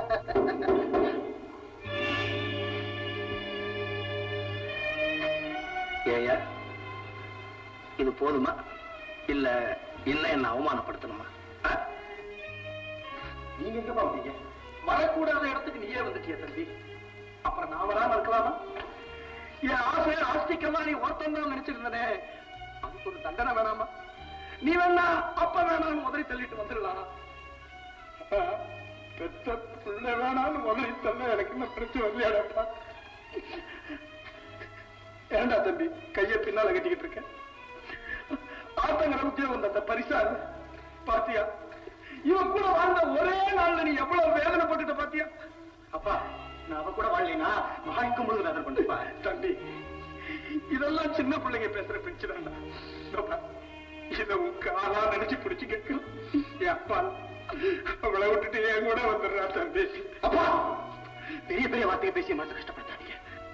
ஏயா இது போதுமா இல்ல இன்னும் என்ன அவமானப்படுத்தணுமா ஆ? நீங்க எங்கப்பா வந்தீங்க வரக்கூடாத இடத்துக்கு நீயே வந்துட்டிய தம்பி அப்புறம் நான் வராம இருக்கலாமா என் ஆசை ஆஸ்திக்கெல்லாம் நீ ஒருத்தன் தான் நினைச்சிருந்தனே அதுக்கு ஒரு தண்டனை வேணாமா நீ வேணா அப்ப வேணாம்னு உதறி தள்ளிட்டு வந்துடலாம் அப்பா, பெத்த பிள்ளை வேணாம்னு உதறி தள்ள எனக்கு இன்னும் பிரச்சனை வரலையாடப்பா ஏண்டா தம்பி கைய பின்னால கட்டிக்கிட்டு இருக்க ஆத்தங்கிற உத்தியோகம் தந்த பரிசா இது. பாத்தியா இவன் கூட வாழ்ந்த ஒரே நாள்ல நீ எவ்வளவு வேதனைப்பட்டுட்ட பாத்தியா அப்பா நான் அவ கூட வாழலைனா மகாய்க்கும் பொழுது நான் பண்ணிப்பா தம்பி இதெல்லாம் சின்ன பிள்ளைங்க பேசுற பிரச்சனை இத உன் காலா நினைச்சு பிடிச்சு கேட்கும் என் அப்பா அவளை விட்டுட்டு என் கூட வந்துடுறா தம்பி அப்பா பெரிய பெரிய வார்த்தையை பேசி மனசு கஷ்டப்படுத்தாதீங்க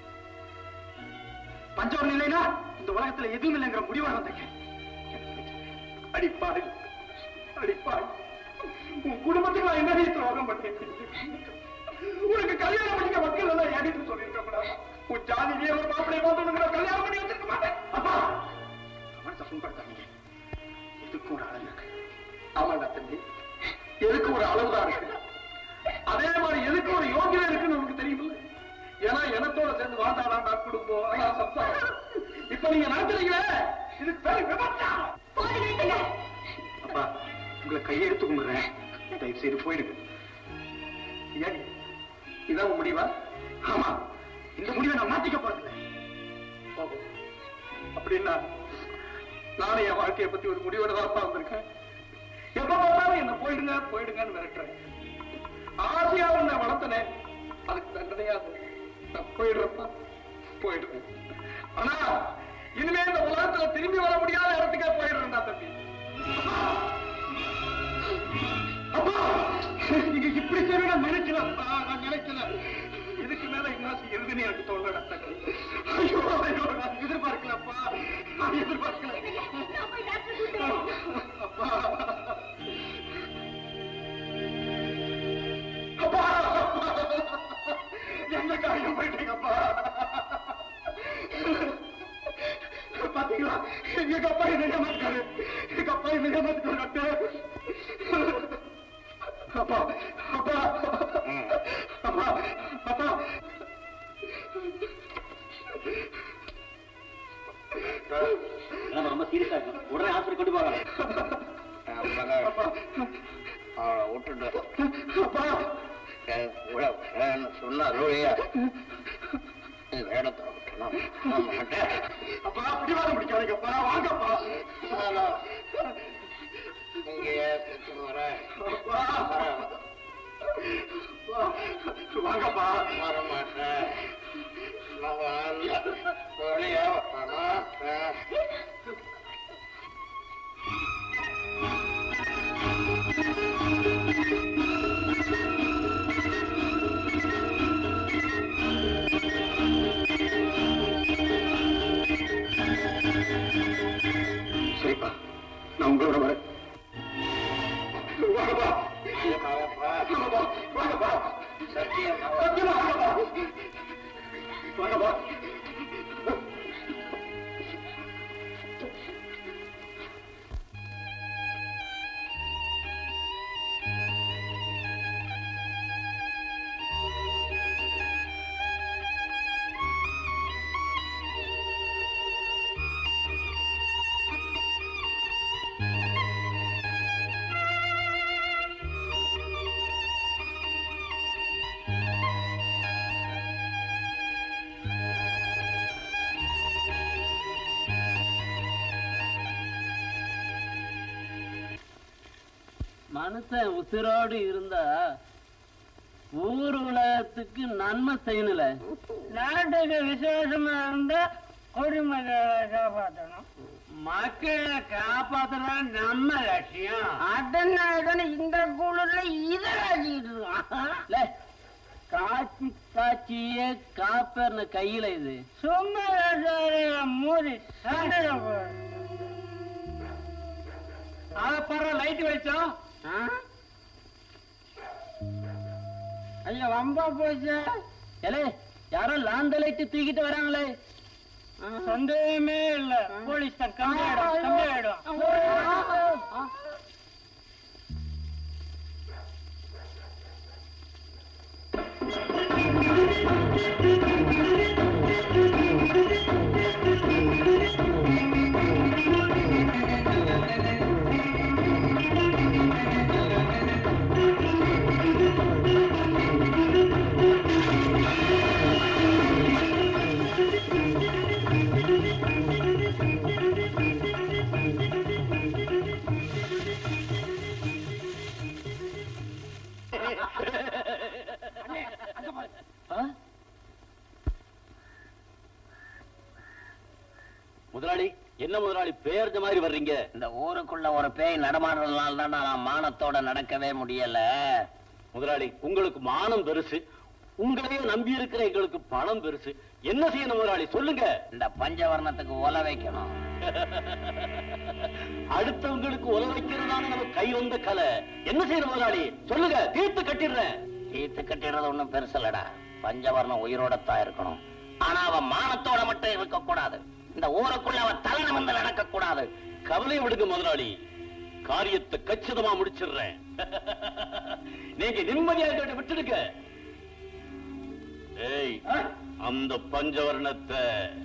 பஞ்சவரம் இல்லைன்னா இந்த உலகத்துல எதுவும் இல்லைங்கிற முடிவாக வந்திருக்கேன் அடிப்பாடு அடிப்பாடு உன் குடும்பத்துக்கு நான் என்ன துரோகம் பண்ணேன் உனக்கு கல்யாணம் பண்ணிக்க மக்கள் எல்லாம் ஏடிட்டு சொல்லியிருக்க கூடாது உன் ஜாதியிலே ஒரு மாப்பிளை பார்த்து உனக்கு நான் கல்யாணம் பண்ணி வச்சிருக்க மாட்டேன் அப்பா மனசை புண்படுத்தாதீங்க எதுக்கு ஒரு அளவு இருக்கு ஆமாடா தம்பி எதுக்கு ஒரு அளவுதான் இருக்கு அதே மாதிரி எதுக்கு ஒரு யோகியம் இருக்குன்னு உனக்கு தெரியுமில்ல ஏன்னா எனத்தோட சேர்ந்து வாழ்ந்தாடாண்டா குடும்பம் அதான் சம்சாரம் இப்ப நீங்க நடத்துறீங்களே இதுக்கு பேரு விபச்சாரம் அப்பா உங்களை கையெடுத்து கும்பிடுறேன் தயவு செய்து போயிடுங்க ஏன் இதான் உன் முடிவா ஆமா இந்த முடிவை நான் மாத்திக்க போறதில்ல பாபு, அப்படின்னா நானும் என் வாழ்க்கையை பத்தி ஒரு முடிவோட தான் வந்திருக்கேன் எப்ப பார்த்தாலும் என்ன போயிடுங்க போயிடுங்கன்னு மிரட்டுறேன் ஆசையா உன்னை வளர்த்தனேன் அதுக்கு தண்டனையா அது. நான் போயிடுறப்பா போயிடுறேன் ஆனா இனிமே இந்த உலகத்துல திரும்பி வர முடியாத இடத்துக்கே போயிடுறேன்டா தம்பி அப்பா நீங்க இப்படி சரி நான் நினைக்கலப்பா நான் நினைக்கல இதுக்கு மேல என்ன செய்யறதுன்னு எனக்கு தோணல தம்பி ஐயோ ஐயோ நான் எதிர்பார்க்கலப்பா நான் எதிர்பார்க்கல அப்பா அப்பா என்ன காரியம் போயிட்டீங்கப்பா பாத்தீங்களா எங்க அப்பா என்ன ஏமாத்தாரு எங்க அப்பா என்ன ஏமாத்தாரு டாக்டர் அப்பா அப்பா அப்பா அப்பா ரொம்ப சீரியஸா இருக்கும் உடனே ஹாஸ்பிட்டல் கொண்டு போகலாம் அவளை விட்டுட்டு அப்பா சொன்னா ரோழியா வேடத்தை விட்டுலாம் மாட்டேன் அப்பா பிடிவாதம் பிடிக்காதீங்கப்பா வாங்கப்பா நீங்க வர அப்பா வாங்கப்பா வர மாட்டேன் நான் வரல ரோழியா வர மாட்டேன் சரிப்பா நான் உங்களோட வரேன் வாங்கப்பா வாங்கப்பா வாங்கப்பா சத்தியமா வாங்கப்பா வாங்கப்பா மனுஷன் உசிரோடு இருந்தா ஊர் உலகத்துக்கு நன்மை செய்யணுல நாட்டுக்கு விசேஷமா இருந்தா குடிமக்களை காப்பாற்றணும் மக்களை காப்பாத்துறது நம்ம லட்சியம் அதனால இந்த குழுல இதை ராஜிட்டு இருக்கான் லே, காய்ச்சி காய்ச்சியே காப்பர்னு கையில இது சும்மா மூடி பாரு லைட் வெளிச்சம் ஐயா வம்பா போச்சு ஏலே யாரோ லாந்த லைட்டு தூக்கிட்டு வராங்களே சந்தேகமே இல்ல போலீஸ் தான் கம்மி ஆயிடும் கம்மி ஆயிடும் முதலாளி என்ன முதலாளி பேர்ந்த மாதிரி வர்றீங்க இந்த ஊருக்குள்ள ஒரு பேய் நடமாடுறதுனால தான் நான் மானத்தோட நடக்கவே முடியல முதலாளி உங்களுக்கு மானம் பெருசு உங்களையே நம்பி இருக்கிற எங்களுக்கு பணம் பெருசு என்ன செய்யணும் முதலாளி சொல்லுங்க இந்த பஞ்சவர்ணத்துக்கு ஒல வைக்கணும் அடுத்தவங்களுக்கு உல வைக்கிறதான நம்ம கை வந்த கலை என்ன செய்யணும் முதலாளி சொல்லுங்க தீர்த்து கட்டிடுறேன் தீர்த்து கட்டிடுறது ஒண்ணும் பெருசல்லடா பஞ்சவர்ணம் உயிரோடத்தான் இருக்கணும் ஆனா அவன் மானத்தோட மட்டும் இருக்க கூடாது இந்த ஊருக்குள்ள அவன் தலை நிமிர்ந்து நடக்க கூடாது கவலை விடுங்க முதலாளி காரியத்தை கச்சிதமா முடிச்சிடுறேன் நீங்க நிம்மதியா கேட்டு விட்டுடுங்க ஏய் அந்த பஞ்சவர்ணத்தை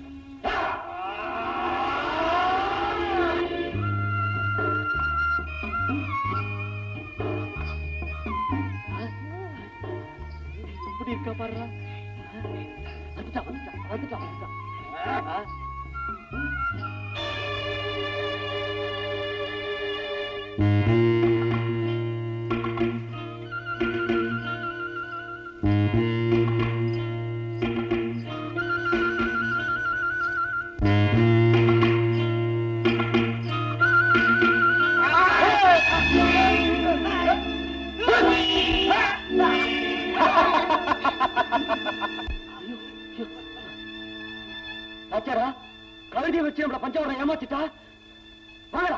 இப்படி இருக்கா பாருடா வந்துட்டா வந்துட்டா வந்துட்டா வந்துட்டா ஆச்சாரா கழுதியை வச்சு நம்மள பஞ்சவரம் ஏமாத்திட்டா வாங்கடா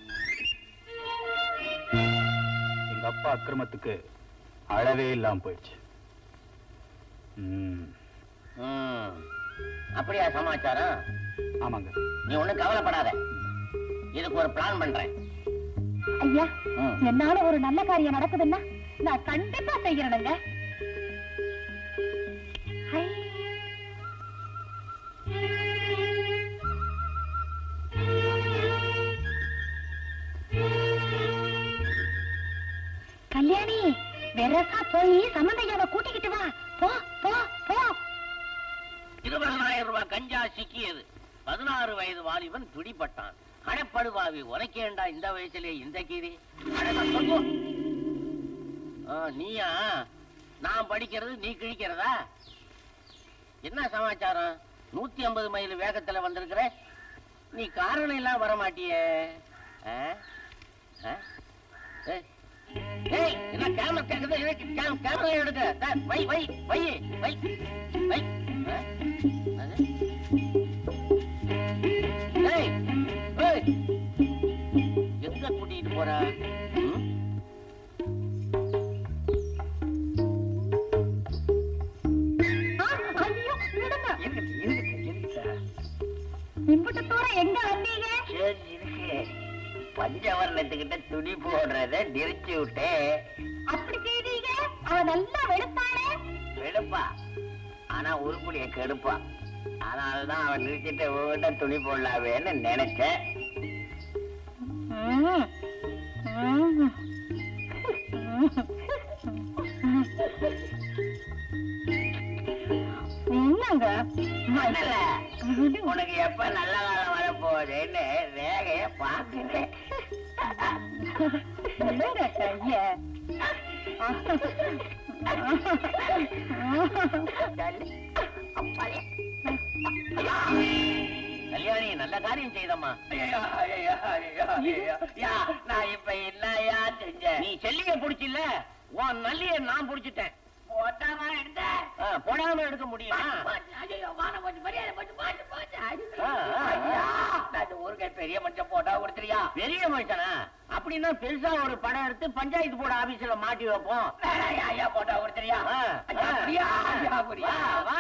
எங்க அப்பா அக்கிரமத்துக்கு அளவே இல்லாம போயிடுச்சு ம், ம். அப்படியா சமாச்சாரம் ஆமாங்க நீ ஒண்ணும் கவலைப்படாத இதுக்கு ஒரு பிளான் பண்றேன் ஐயா ம். என்னால ஒரு நல்ல காரியம் நடக்குதுன்னா நான் கண்டிப்பா செய்யறேனுங்க ஐ. கல்யாணி வெரசா போய் சம்பந்தையாவை கூட்டிக்கிட்டு வா போ போ போ இருபதனாயிரம் ரூபாய் கஞ்சா சிக்கியது பதினாறு வயது வாலிபன் பிடிபட்டான் அடப்படுவாவி உரைக்கேண்டா இந்த வயசுலயே இந்த கீரி அடடா, சொல்லு. ஆ, நீயா நான் படிக்கிறது நீ கிழிக்கிறதா என்ன சமாச்சாரம் நூத்தி ஐம்பது மைல் வேகத்துல வந்திருக்கிற நீ காரணம் எல்லாம் வர மாட்டியே ஆ? ஆ? ஏய், ஏய், என்ன கேமரா கேக்குது எனக்கு கே- கேமரா எடுக்க டா, வை வை வை வை வை ஆ? அது? ஏய், ஏய், எங்க கூட்டிட்டு போற ம்? ஆ, ஐயோ, விடுங்க. இருக்கு, இருக்கு, இருக்கு. இம்புட்டு தூரம் எங்க வந்தீங்க சரி, இருக்கு. பஞ்சவர்ணத்துக்கிட்ட துணி போடுறத நிறுத்தி விட்டு அப்படி செய்தீங்க அவ நல்லா வெளுப்பாளே வெளுப்பா ஆனா உருப்படிய கெடுப்பா அதனாலதான் அவன் நிறுத்திட்டு உங்ககிட்ட துணி போடலாவேன்னு நினைச்சேன் ம். ம். என்னங்க மன்னல, உனக்கு எப்ப நல்ல காலம் வரப்போகுதுன்னு ரேகைய பாக்குறேன் விடுங்க கைய சொல்லு. அப்பாலே. கல்யாணி நல்ல காரியம் செய்தம்மா யா, நான் இப்ப என்னயா செஞ்சேன் நீ செல்லிய புடிச்சில்ல உன் நல்லிய நான் புடிச்சிட்டேன் போட்டாமா எடுத்த போடாம எடுக்க முடியுமா ஐயோ வான போச்சு மரியாதை போச்சு போச்சு போச்சு ஐயா, நான் ஒரு கை பெரிய மனுஷன் போட்டா கொடுத்துறியா பெரிய மனுஷனா அப்படின்னா பெருசா ஒரு படம் எடுத்து பஞ்சாயத்து போர்டு ஆபீஸ்ல மாட்டி வைப்போம் ஐயா போட்டா கொடுத்துறியா ஐயா, அப்படியா? ஐயா, அப்படியா? வா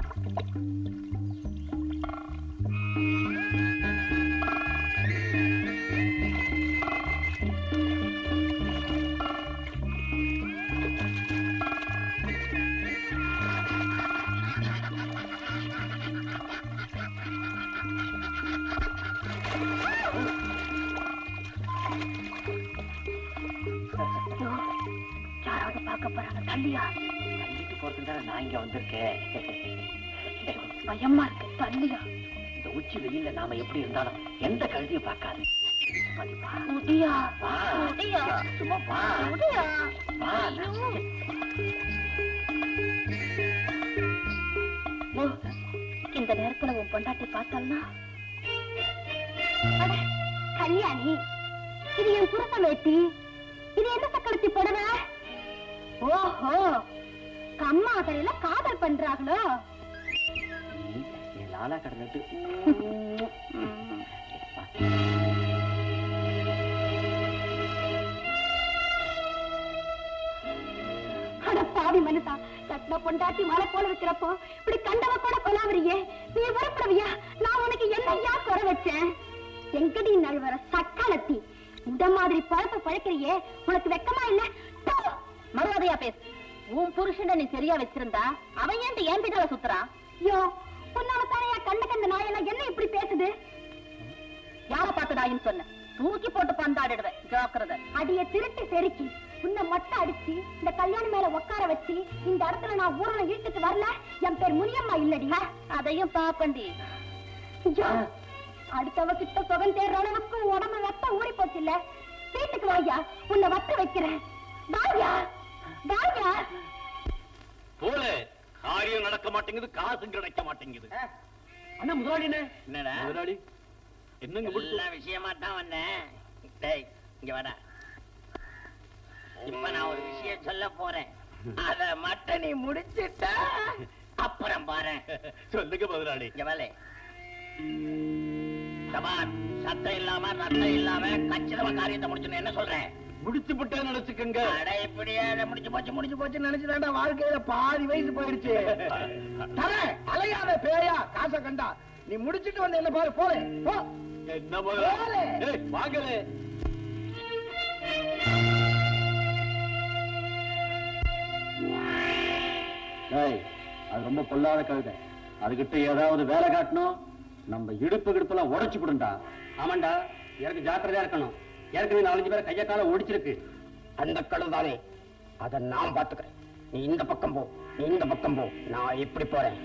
யாராவது பார்க்க போறாங்க தள்ளியா தள்ளிட்டு போறதுக்கு தான் நான் இங்க வந்திருக்கேன் பயமா இருக்கு தள்ளியா இந்த உச்சி வெயில்ல நாம எப்படி இருந்தாலும் எந்த கழுதியும் பார்க்காது மதிப்பா. முடியா வா. முடியா சும்மா வா. முடியா வா. ஓ, இந்த நேரத்துல உன் பொண்டாட்டி பார்த்தால்னா அட, கல்யாணி இது என் புருஷ வேட்டி இது என்ன சக்கரத்தி புடவை ஓஹோ கம்மா கடையில காதல் பண்றாங்களோ என் லாலா கடந்துட்டு அட பாவி மனுஷா கட்டின பொண்டாட்டி மலை போல இருக்கிறப்போ இப்படி கண்டவ கூட கொலாவறியே நீ உரப்படுவியா நான் உனக்கு என்னையா குறை வச்சேன் எங்கடி நழுவற சக்காலத்தி இந்த மாதிரி பழப்ப பழக்கிறியே உனக்கு வெக்கமா இல்ல மறுவாதையா பேசு உன் புருஷனை நீ சரியா வச்சிருந்தா அவன் ஏன் என் பின்னால சுத்துறான் யோ உன்னால தானே கண்ட கண்ட நாயெல்லாம் என்ன இப்படி பேசுது யார பார்த்து நாயின்னு சொன்ன தூக்கி போட்டு பந்தாடிடுவேன் ஜாக்கிரதை அடிய திருட்டு செருக்கி உன்னை மட்டும் அடிச்சு இந்த கல்யாணம் மேல உட்கார வச்சு இந்த இடத்துல நான் ஊரல இழுத்துட்டு வரல என் பேர் முனியம்மா இல்லடி அதையும் பாப்பண்டி ஐயோ, அடுத்தவ கிட்ட சுகம் தேடுற அளவுக்கு உடம்பு வெத்த ஊறி போச்சு இல்ல வீட்டுக்கு வாயா உன்னை வத்த வைக்கிறேன் வாயா வாயா போல காரியம் நடக்க மாட்டேங்குது காசும் கிடைக்க மாட்டேங்குது அண்ணா முதலாளி என்ன என்னடா முதலாளி என்னங்க முடிச்சு எல்லா விஷயமா தான் வந்தேன் டேய் இங்க வாடா இப்ப நான் ஒரு விஷயம் சொல்ல போறேன் அத மட்டும் நீ முடிச்சிட்டா அப்புறம் பாரு சொல்லுங்க முதலாளி இங்க வேலை சபான் சத்தம் இல்லாம ரத்தம் இல்லாம கச்சிதமா காரியத்தை முடிச்சுன்னு என்ன சொல்றேன் முடிச்சு விட்டேன்னு நினைச்சுக்கங்க அட இப்படியே இதை முடிச்சு போச்சு முடிச்சு போச்சு நினைச்சுதாண்டா வாழ்க்கையில பாதி வயசு போயிடுச்சு தர அலையாத பேயா காசை கண்டா நீ முடிச்சிட்டு வந்து என்ன பாரு போறேன் போ என்ன முதலாளி போலே. ஏய், வாங்களே டேய், அது ரொம்ப பொல்லாத கழுதை அதுகிட்ட ஏதாவது வேலை காட்டணும் நம்ம இடுப்பு கிடுப்பெல்லாம் உடைச்சு விடுண்டா ஆமாண்டா எனக்கு ஜாக்கிரதையா இருக்கணும் ஏற்கனவே நாலஞ்சு பேரை கைய கால ஒடிச்சிருக்கு அந்த கழுதானே அத நான் பாத்துக்கிறேன் நீ இந்த பக்கம் போ நீ இந்த பக்கம் போ நான் எப்படி போறேன்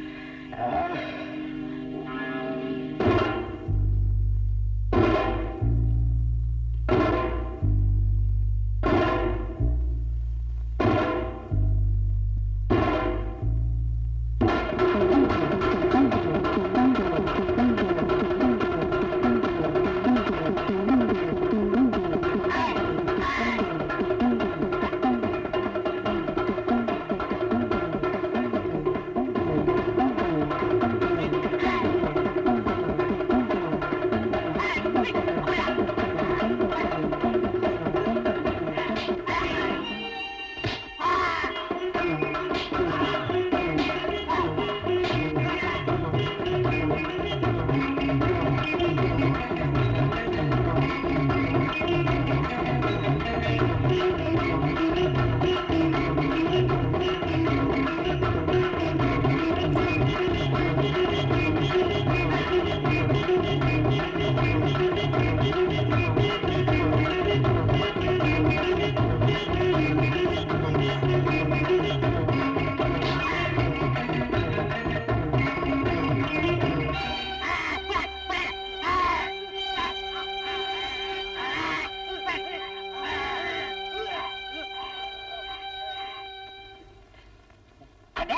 அட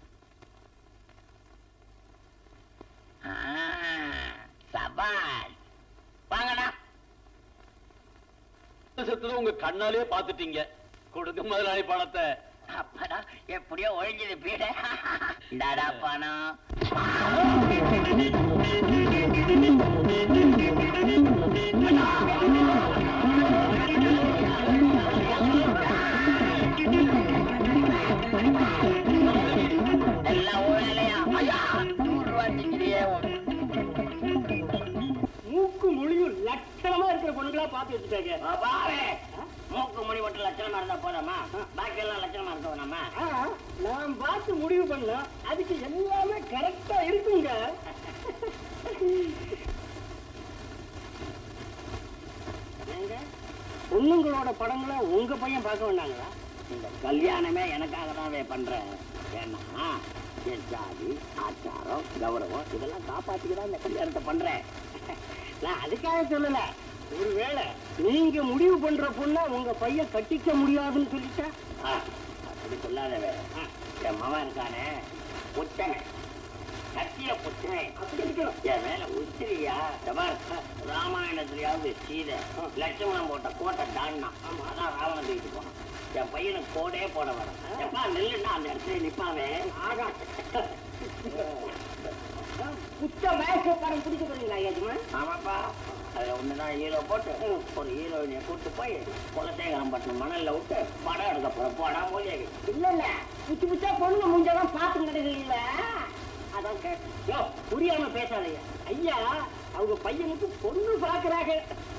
ஆ, சபாஷ் வாங்கடா செத்துறது உங்க கண்ணாலே பாத்துட்டீங்க கொடுங்க முதலாளி பணத்தை அப்படா எப்படியோ ஒழிஞ்சது பீட இந்தாடா பணம் எல்லாம் ஊழலையா ஐயா நூறு ரூபாய் டிகிரியே மூக்கு மொழியும் லட்சணமா இருக்கிற பொண்ணுங்களா பார்த்து வச்சுட்டாங்க பாவே மூக்கு மணி மட்டும் லட்சணமா இருந்தா போதாமா பாக்கி எல்லாம் லட்சணமா இருக்க வேணாமா நான் பார்த்து முடிவு பண்ணோம் அதுக்கு எல்லாமே கரெக்டா இருக்குங்க ஏங்க, பொண்ணுங்களோட படங்களை உங்க பையன் பார்க்க வேண்டாங்களா இந்த கல்யாணமே எனக்காக தான் பண்றேன் ஏன்னா என் ஜாதி ஆச்சாரம் கௌரவம் இதெல்லாம் காப்பாத்திக்க தான் இந்த கல்யாணத்தை பண்றேன் நான் அதுக்காக சொல்லல ஒருவேளை நீங்க முடிவு பண்ற பொண்ண உங்க பையன் கட்டிக்க முடியாதுன்னு சொல்லிட்டா ஆ, அப்படி சொல்லாதவே என் மகன் இருக்கானே புத்தனை சத்திய புத்தனை அப்படி இருக்கணும் என் மேல உச்சிரியா ராமாயணத்துலயாவது சீதை லட்சுமணன் போட்ட கோட்டை தாண்டினா அதான் ராவணன் தூக்கிட்டு போனான் என் பையனுக்கு கோடே போட வரும் எப்பா நெல்லுன்னா அந்த இடத்துல நிப்பாவே ஆகா புத்த வயசு படம் பிடிக்க போறீங்களா ஏஜமா ஆமாப்பா அதுல ஒண்ணுதான் ஹீரோ போட்டு ஒரு ஹீரோயினை கூட்டு போய் குலசேகரம் பட்டினம் மணல்ல விட்டு படம் எடுக்க போறோம் போடா மொழியாக இல்ல இல்ல புச்சு புச்சா பொண்ணுங்க முஞ்செல்லாம் பார்த்து கிடக்குறீங்கள அதான் கேட்டேன் யோ, புரியாம பேசாதீங்க ஐயா அவங்க பையனுக்கு பொண்ணு பாக்குறாங்க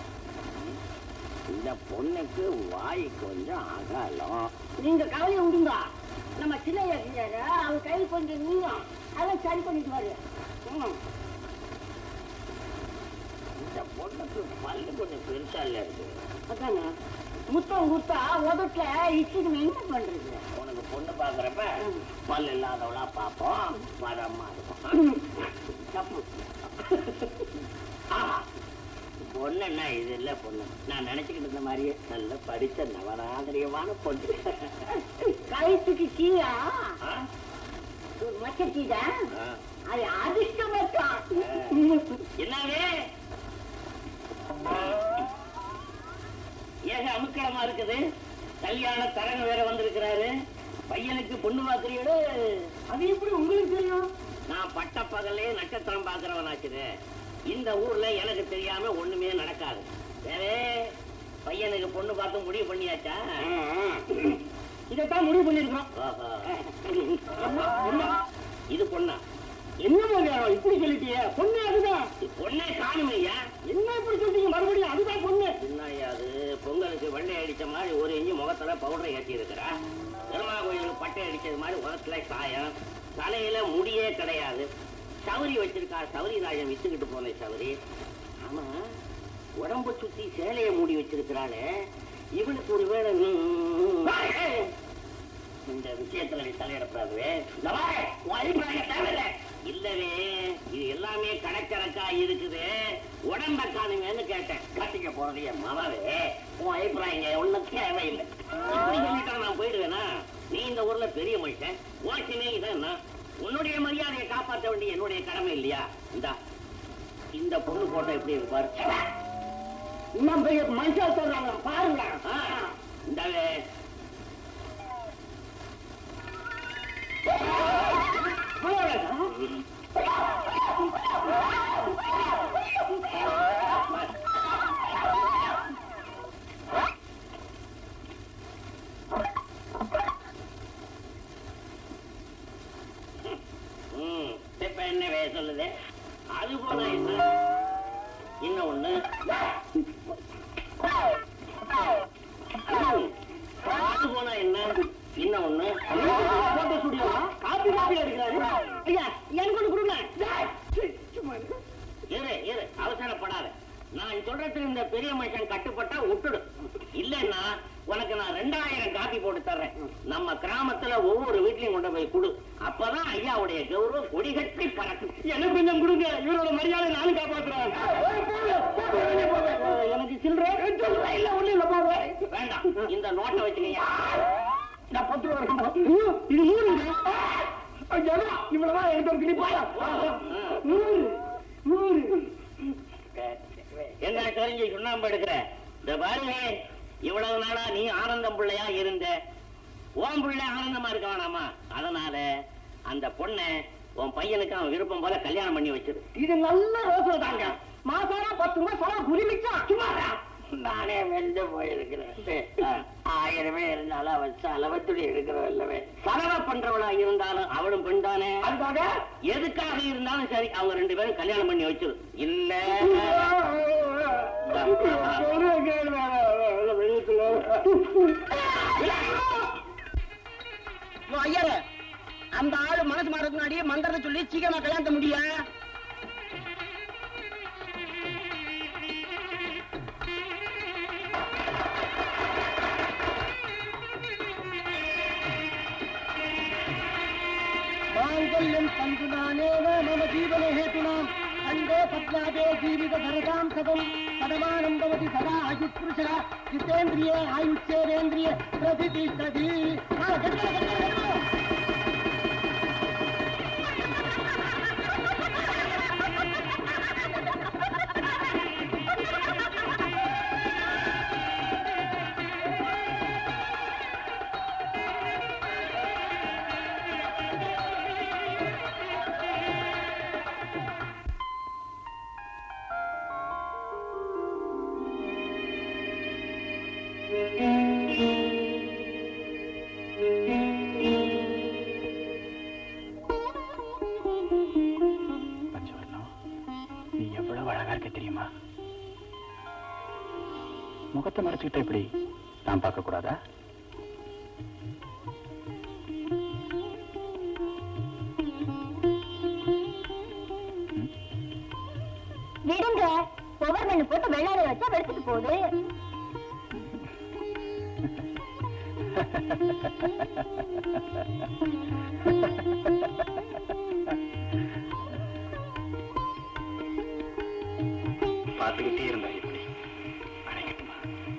இந்த பொண்ணுக்கு வாய் கொஞ்சம் அகலம் நீங்க கவலையை விடுங்க நம்ம சின்ன இருக்காரு அவன் கை கொஞ்சம் நீளம் அதான் சரி பண்ணிட்டு வாரு ம். இந்த பொண்ணுக்கு பல்லு கொஞ்சம் பெருசா இல்ல இருக்கு அதானே முத்தம் கொடுத்தா உதட்டுல இச்சுக்கு என்ன பண்றது உனக்கு பொண்ணு பாக்குறப்ப பல் இல்லாதவளா பாப்போம் மரமா இருக்கும் தப்பு ஆஹா. பொண்ணுன்னா இது இல்ல பொண்ணு நான் நினைச்சுக்கிட்டு இருந்த மாதிரியே நல்ல படிச்ச நவநாகரிகமான பொண்ணு கழுத்துக்கு கீழே ஆ? ஒரு மச்ச கீழே ஆ. அது அதிர்ஷ்டமத்தான் என்னவே ஏக அமுக்கடமா இருக்குது கல்யாண தரங்க வேற வந்திருக்கிறாரு பையனுக்கு பொண்ணு பாக்குறீங்களு அது எப்படி உங்களுக்கு தெரியும் நான் பட்ட பகலே நட்சத்திரம் பாக்குறவனாச்சுது இந்த ஊர்ல எனக்கு தெரியாம ஒண்ணுமே நடக்காது வேறே பையனுக்கு பொண்ணு பார்த்து முடிவு பண்ணியாச்சா இதைத்தான் முடிவு பண்ணிருக்கோம் ஆஹா. இது பொண்ணா என்ன மரியாதை இப்படி சொல்லிட்டியே பொண்ணு அதுதான் இது பொண்ணே காணுமையா என்ன இப்படி சொல்லிட்டீங்க மறுபடியும் அதுதான் பொண்ணு என்னய்யா அது பொங்கலுக்கு வெள்ளை அடிச்ச மாதிரி ஒரு இஞ்சி முகத்துல பவுடரை ஏற்றி இருக்கிறா பெருமா கோயிலுக்கு பட்டை அடிச்சது மாதிரி முகத்துல சாயம் தலையில முடியே கிடையாது சவரி வச்சிருக்கா சவரி ராஜன் வித்துக்கிட்டு போன சவரி ஆமா உடம்ப சுத்தி சேலையை மூடி வச்சிருக்கிறாளே இவனுக்கு ஒரு வேலை இந்த விஷயத்துல நீ தலையிடக்கூடாதுவே இந்த பாரு, உன் அபிப்பிராயம் தேவையில்ல. இல்லவே இது எல்லாமே கணக்கணக்கா இருக்குது உடம்ப காணுங்கன்னு கேட்டேன் கட்டிக்க போறது என் மனவே உன் அபிப்பிராயங்க ஒண்ணும் தேவையில்லை இப்படி சொல்லிட்டா நான் போயிடுவேனா நீ இந்த ஊர்ல பெரிய மனுஷன் வாக்கினே இதான் உன்னுடைய மரியாதையை காப்பாற்ற வேண்டிய என்னுடைய கடமை இல்லையா இந்தா இந்த பொண்ணு போட்டோ எப்படி இருப்பாரு இன்னும் பெரிய மனுஷன் சொல்றாங்க பாருங்க இந்தாவே ம், இப்ப என்ன வே சொல்லுது அது போனா என்ன இன்னும் ஒண்ணு ம், அது போனா என்ன இன்னும் ஒண்ணு போட்டோ ஸ்டுடியோ காப்பி காப்பி அடிக்கிறாரு ஐயா எனக்கு ஒன்று கொடுங்க இரு இரு அவசரப்படாத நான் சொல்றதுக்கு இந்த பெரிய மனுஷன் கட்டுப்பட்டா விட்டுடு இல்லன்னா உனக்கு நான் ரெண்டாயிரம் காப்பி போட்டு தர்றேன் நம்ம கிராமத்துல ஒவ்வொரு வீட்லயும் கொண்டு போய் கொடு அப்பதான் ஐயாவுடைய கௌரவம் கொடி கட்டி பறக்கும் எனக்கு கொஞ்சம் கொடுங்க இவரோட மரியாதை நானும் காப்பாத்துறேன் எனக்கு சில்லற இல்ல ஒண்ணு இல்ல போவேன் வேண்டாம் இந்த நோட்டை வச்சுக்கீங்க நான் பத்து ரூபா இருக்கணும். இது நூறு இவ்வளவுதான் என்கிட்ட இருக்கு நீ போயா நூறு நூறு என்ன தெரிஞ்சு சுண்ணாம்பு எடுக்கிற இந்த பாருங்க இவ்வளவு நாளா நீ ஆனந்தம் பிள்ளையா இருந்த உன் பிள்ளை ஆனந்தமா இருக்க வேணாமா அதனால அந்த பொண்ணை உன் பையனுக்கு அவன் விருப்பம் போல கல்யாணம் பண்ணி வச்சிரு இது நல்ல யோசனை தாங்க மாசானா பத்து ரூபாய் செலவு புரிமிச்சான் சும்மாடா. நானே வெந்து போயிருக்கிறேன் ஆயிரமே இருந்தாலும் அவன் செலவத்துடி இருக்கிறவன் இல்லவே செலவை பண்றவளா இருந்தாலும் அவளும் பெண் தானே அதுக்காக எதுக்காக இருந்தாலும் சரி அவங்க ரெண்டு பேரும் கல்யாணம் பண்ணி வச்சிரு இல்ல யோ, ஐயரே அந்த ஆளு மனசு மாறதுக்கு முன்னாடி மந்திரத்தை சொல்லி சீக்கிரமா கல்யாணத்தை முடியா மாங்கல்யம் தந்துனானேன மம ஜீவன ஹேதுனாம் கண்டே பத்யாதே ஜீவித சரதாம் சதம் சதமானம் பவதி சதா அயுத்ருஷா ஜிதேந்திரியே ஆயுஷேரேந்திரிய பிரதிதிஷ்டதி ஆ, கட்டுங்க, கட்டுங்க, கட்டுங்க. பஞ்சவர்ணம் நீ எவ்வளவு அழகா இருக்க தெரியுமா முகத்தை மறைச்சுக்கிட்ட எப்படி நான் பார்க்க கூடாதா விடுங்க பவர் மண்ணு போட்டு வெள்ளாரை வச்சா வெடுத்துட்டு போகுது பார்த்துக்கிட்டே இருந்தா எப்படி அணைக்கட்டுமா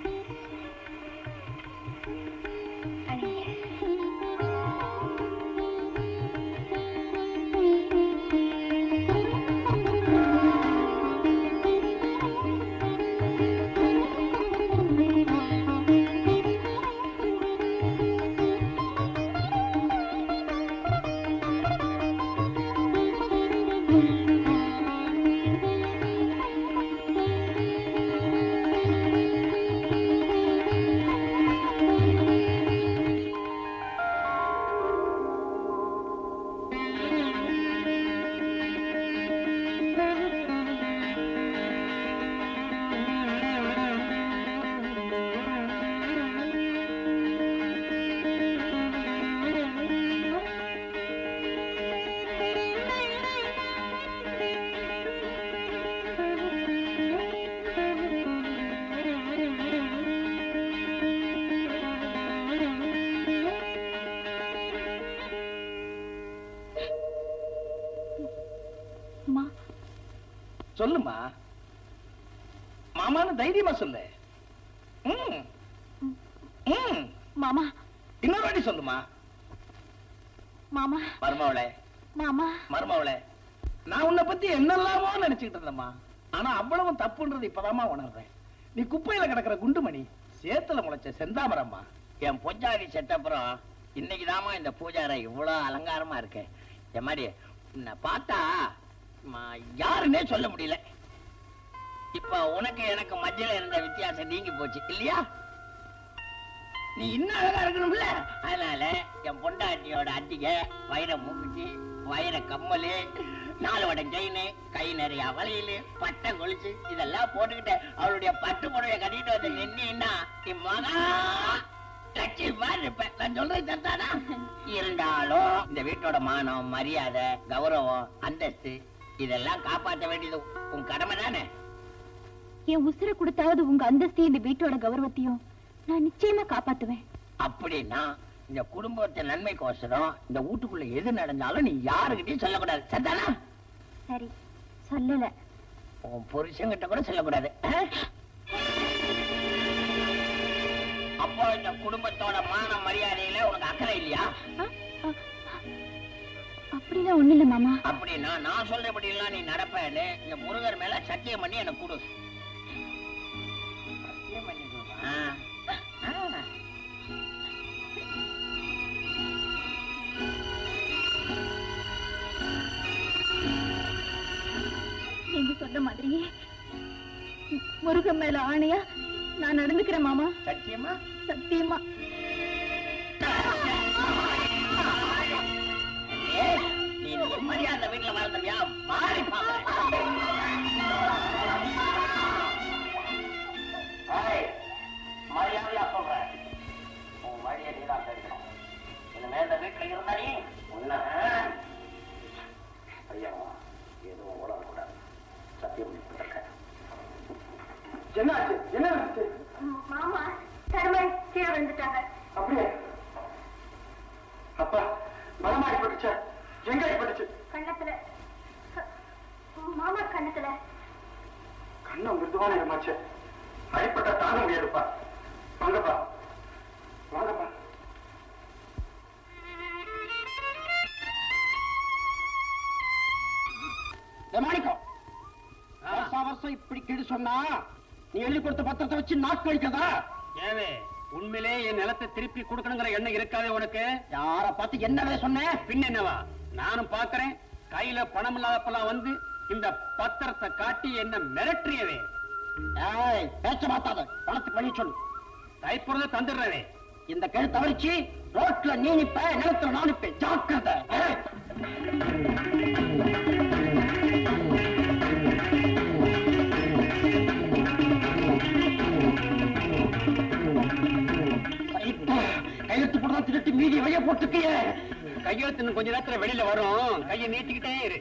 சொல்லுமா மாமான்னு தைரியமா சொல்லு ம். ம். மாமா இன்னொரு வாட்டி சொல்லுமா மாமா மருமவளே மாமா மருமவளே நான் உன்னை பத்தி என்னெல்லாமோ நினைச்சுக்கிட்டு இருந்தேம்மா ஆனா அவ்வளவு தப்புன்றது இப்பதாம்மா உணர்றேன் நீ குப்பையில கிடக்குற குண்டுமணி சேத்துல முளைச்ச செந்தாமரம்மா என் பொஞ்சாதி செட்டப்புறம் இன்னைக்குதாம்மா இந்த பூஜாரை இவ்வளவு அலங்காரமா இருக்கு என் மாதிரி உன்னை பார்த்தா ம- யாருன்னே சொல்ல முடியல இப்ப உனக்கு எனக்கு மத்தியில இருந்த வித்தியாசம் நீங்கி போச்சு இல்லையா நீ இன்னும் அழகா இருக்கணும்ல அதனால என் பொண்டாட்டியோட அட்டிகை வைர மூக்குத்தி வைர கம்மலு நாலு வடம் செயின் கை நிறைய வளையல் பட்டை கொலுசு இதெல்லாம் போட்டுக்கிட்டு அவளுடைய பட்டு புடவை கட்டிட்டு வந்து நின்னா நீ மகா லட்சுமி மாதிரி இருப்ப நான் சொல்றது தத்தானா இருந்தாலும் இந்த வீட்டோட மானம் மரியாதை கௌரவம் அந்தஸ்து இதெல்லாம் காப்பாற்ற வேண்டியது உன் கடமை தானே என் உசுரை கொடுத்தாவது உங்க அந்தஸ்தையும் இந்த வீட்டோட கௌரவத்தையும் நான் நிச்சயமா காப்பாத்துவேன் அப்படின்னா இந்த குடும்பத்தின் நன்மைக்கோசரம் இந்த வீட்டுக்குள்ள எது நடந்தாலும் நீ யாருகிட்டயும் சொல்லக்கூடாது சத்தானா சரி சொல்லல உன் புருஷன்கிட்ட கூட சொல்லக்கூடாது ஆ? அப்போ இந்த குடும்பத்தோட மான மரியாதையில உனக்கு அக்கறை இல்லையா அப்படிலாம் ஒண்ணு இல்ல மாமா அப்படின்னா நான் சொல்றபடி எல்லாம் நீ நடப்பேன்னு இந்த முருகர் மேல சத்தியம் பண்ணி எனக்கு கொடு சத்தியம் பண்ணி கொடு. ஆ. ஆ. சொன்ன மாதிரியே முருகன் மேல ஆணையா நான் நடந்துக்கிறேன் மாமா சத்தியமா சத்தியமா ஏய், நீ நிம்மதியா அந்த வீட்டுல வாழ்ந்துருவியா மாறி மரியாதையா சொல்றேன் உன் வழியை நீதான் தெரியும் இனிமே இந்த வீட்டுல இருந்தா நீ உன்ன ஐயா எதுவும் உலகக்கூடாது சத்தியம் பண்ணிட்டு என்னாச்சு என்ன நடந்துச்சு மாமா தருமன் கீழே விழுந்துட்டாங்க அப்படியே அப்பா பலமா அடிபட்டுச்சா எங்க அடிபட்டுச்சு கண்ணத்துல மாமா கண்ணத்துல கண்ணம் மிருதுவான இடமாச்சு அடிப்பட்டா தாங்க முடியாதுப்பா வாங்கப்பா வாங்கப்பா மாணிக்கம் வருஷம் வருஷம் இப்படி கிடு சொன்னா நீ எழுதி கொடுத்த பத்திரத்தை வச்சு நாக்கு அடிக்கிறதா ஏவே உண்மையிலே என் நிலத்தை திருப்பி கொடுக்கணுங்கிற எண்ணம் இருக்காதே உனக்கு யார பார்த்து என்னவே சொன்னேன் பின் என்னவா நானும் பாக்குறேன் கையில பணம் இல்லாதப்பெல்லாம் வந்து இந்த பத்திரத்தை காட்டி என்ன மிரட்டுறியவே ஏய் பேச்ச மாத்தாத பணத்தை பண்ணி சொல்லு கைப்புறத தந்துடுறவே இந்த கழுத்தை வச்சு ரோட்ல நீ நிப்ப நிலத்துல நான் நிப்பேன் ஜாக்கிரதை ஏய். இப்ப கையெழுத்து போடுறா திருட்டு மீதி வைய போட்டுக்கிய கையெழுத்து இன்னும் கொஞ்ச நேரத்துல வெளியில வரும் கையை நீட்டிக்கிட்டே இரு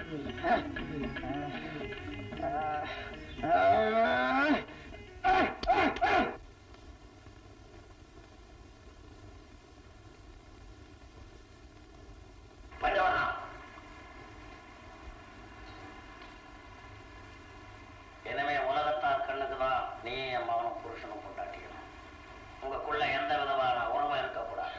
பஞ்சவனா எனவே உலகத்தார் கண்ணுக்கு தான் நீ என் மகனும் புருஷனும் கொண்டாட்டிக்கணும் உங்களுக்குள்ள எந்த விதமான உணவும் இருக்கக்கூடாது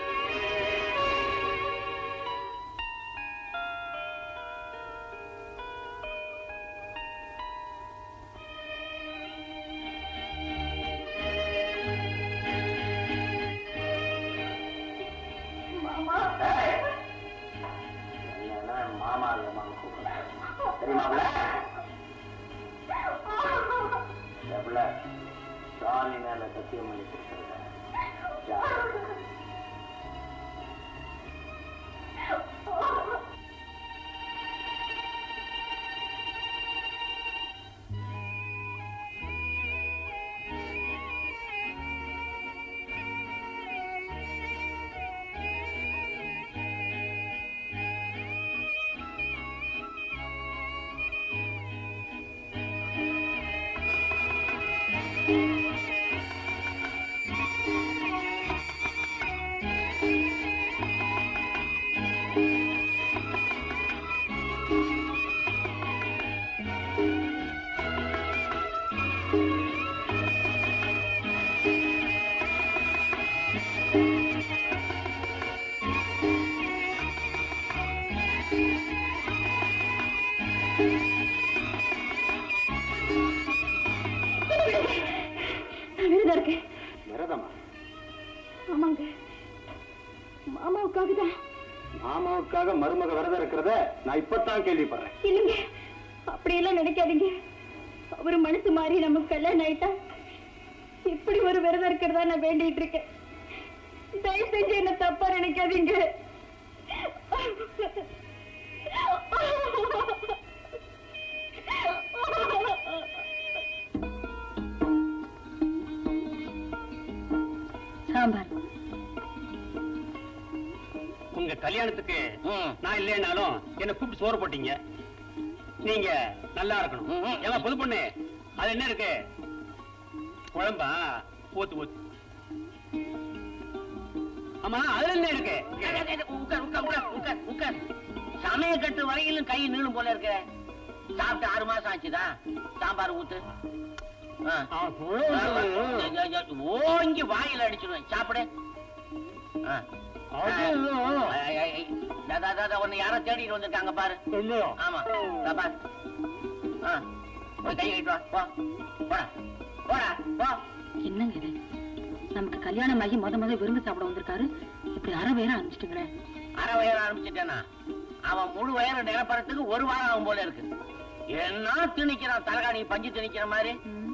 ஏய், என்னன்னா மாமா இல்லம்மான்னு கூப்பிடுறேன். தெரியுமாப்ல? எவ்வள சாமி மேல சத்தியம் பண்ணி கொடுத்துருக்கேன் ஜாக்கிரதை. விருதம் இருக்கு விரதமா ஆமாங்க மாமாவுக்காக தான் மாமாவுக்காக மருமக விரதம் இருக்கிறத நான் இப்பதான் கேள்விப்படுறேன் இல்லைங்க அப்படியெல்லாம் நினைக்காதீங்க அவரு மனசு மாறி நமக்கு கல்யாணம் ஆயிட்டா இப்படி ஒரு விரதம் இருக்கிறதா நான் வேண்டிட்டு இருக்கேன் தயவு செஞ்சு என்ன தப்பா நினைக்காதீங்க சாம்பார் உங்க கல்யாணத்துக்கு ம். நான் இல்லைனாலும் என்ன கூப்பிட்டு சோறு போட்டீங்க நீங்க நல்லா இருக்கணும் ம், ம். ஏமா புது பொண்ணு அது என்ன இருக்கு குழம்பா ஊத்து ஊத்து ஆமா அதுல என்ன இருக்கு உட்கார் உட்கார் உட்கார் உட்கார் உட்கார் சமய கட்டு வரையிலும் கை நீளும் போல இருக்க சாப்பிட்டு ஆறு மாசம் ஆச்சுதா சாம்பார் ஊத்து ஆ. ஆ, ஐயா, ஐயா, ஓங்கி வாயில அடிச்சிருவேன் சாப்பிடு ஆ. அது- ஐ, ஐ, ஐ. தா, தா, தா, தா, உன்னை யாரோ தேடிட்டு வந்திருக்காங்க பாரு இல்லையோ ஆமா தா, பாரு ஆ. போய் கை கழிட்டு வா போ போடா போடா போ என்னங்க இது நமக்கு கல்யாணம் ஆகி முத முத விருந்து சாப்பிட வந்திருக்காரு இப்படி அரை வேற ஆரம்பிச்சிட்டுங்களேன் அரை வயறு ஆரம்பிச்சிட்டேனா அவன் முழு வயறு நிரப்பறதுக்கு ஒரு வாரம் ஆகும் போல இருக்கு என்ன திணிக்கிறான் தலகாணி பஞ்சு திணிக்கிற மாதிரி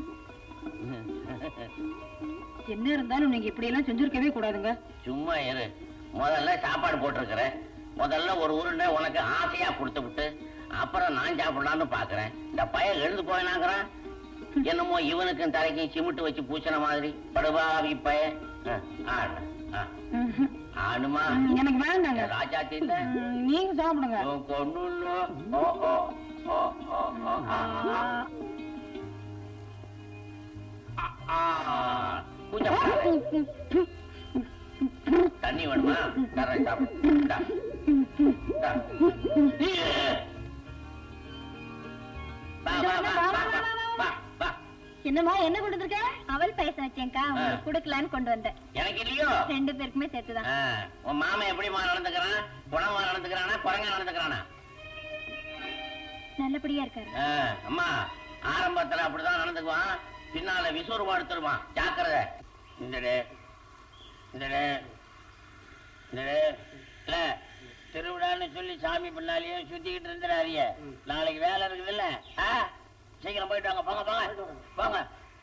என்ன இருந்தாலும் நீங்க இப்படி எல்லாம் செஞ்சிருக்கவே கூடாதுங்க சும்மா இரு முதல்ல சாப்பாடு போட்டிருக்கிறேன் முதல்ல ஒரு உருண்டை உனக்கு ஆசையா கொடுத்து விட்டு அப்புறம் நான் சாப்பிடலாம்னு பாக்குறேன் இந்த பையன் எழுந்து போயினாங்கிறான் என்னமோ இவனுக்கும் தலைக்கும் சிமிட்டு வச்சு பூசின மாதிரி படுபாவி பையன் ஆ, ஆடு. ஆ. ஆடுமா எனக்கு வேண்டாங்க ராஜா தின்ன ம், நீங்க சாப்பிடுங்க கொண்டு ஓ ஓ ஓ ஓ ஓ ஆ, ஆ. ஆ, ஆ. கொஞ்சம் பாரு. தண்ணி வேணுமா தரேன் சாப்பிடு இந்தா. இந்தா. வா, வா, வா, வா, வா, வா, வா. என்னம்மா என்ன கொண்டு வந்திருக்க அவள் பாயசம் வச்சேன்க்கா உங்களுக்கு கொடுக்கலான்னு கொண்டு வந்தேன் எனக்கு இல்லையோ ரெண்டு பேருக்குமே சேர்த்துதான் ஆ, உன் மாமன் எப்படிமா நடந்துக்கிறான் குணமா நடந்துக்கிறானா குரங்கா நடந்துக்கிறானா நல்லபடியா இருக்காரு ஆ, அம்மா ஆரம்பத்துல அப்படிதான் நடந்துக்குவான் பின்னால விசூர் படுத்துருவான் ஜாக்கிரதை இந்தடே இந்தடே இந்தடே இல்ல திருவிழான்னு சொல்லி சாமி பின்னாலேயே சுத்திக்கிட்டு இருந்துடாதீங்க நாளைக்கு வேலை இருக்குதுல்ல ஆ சீக்கிரம் போயிட்டு வாங்க போங்க போங்க போங்க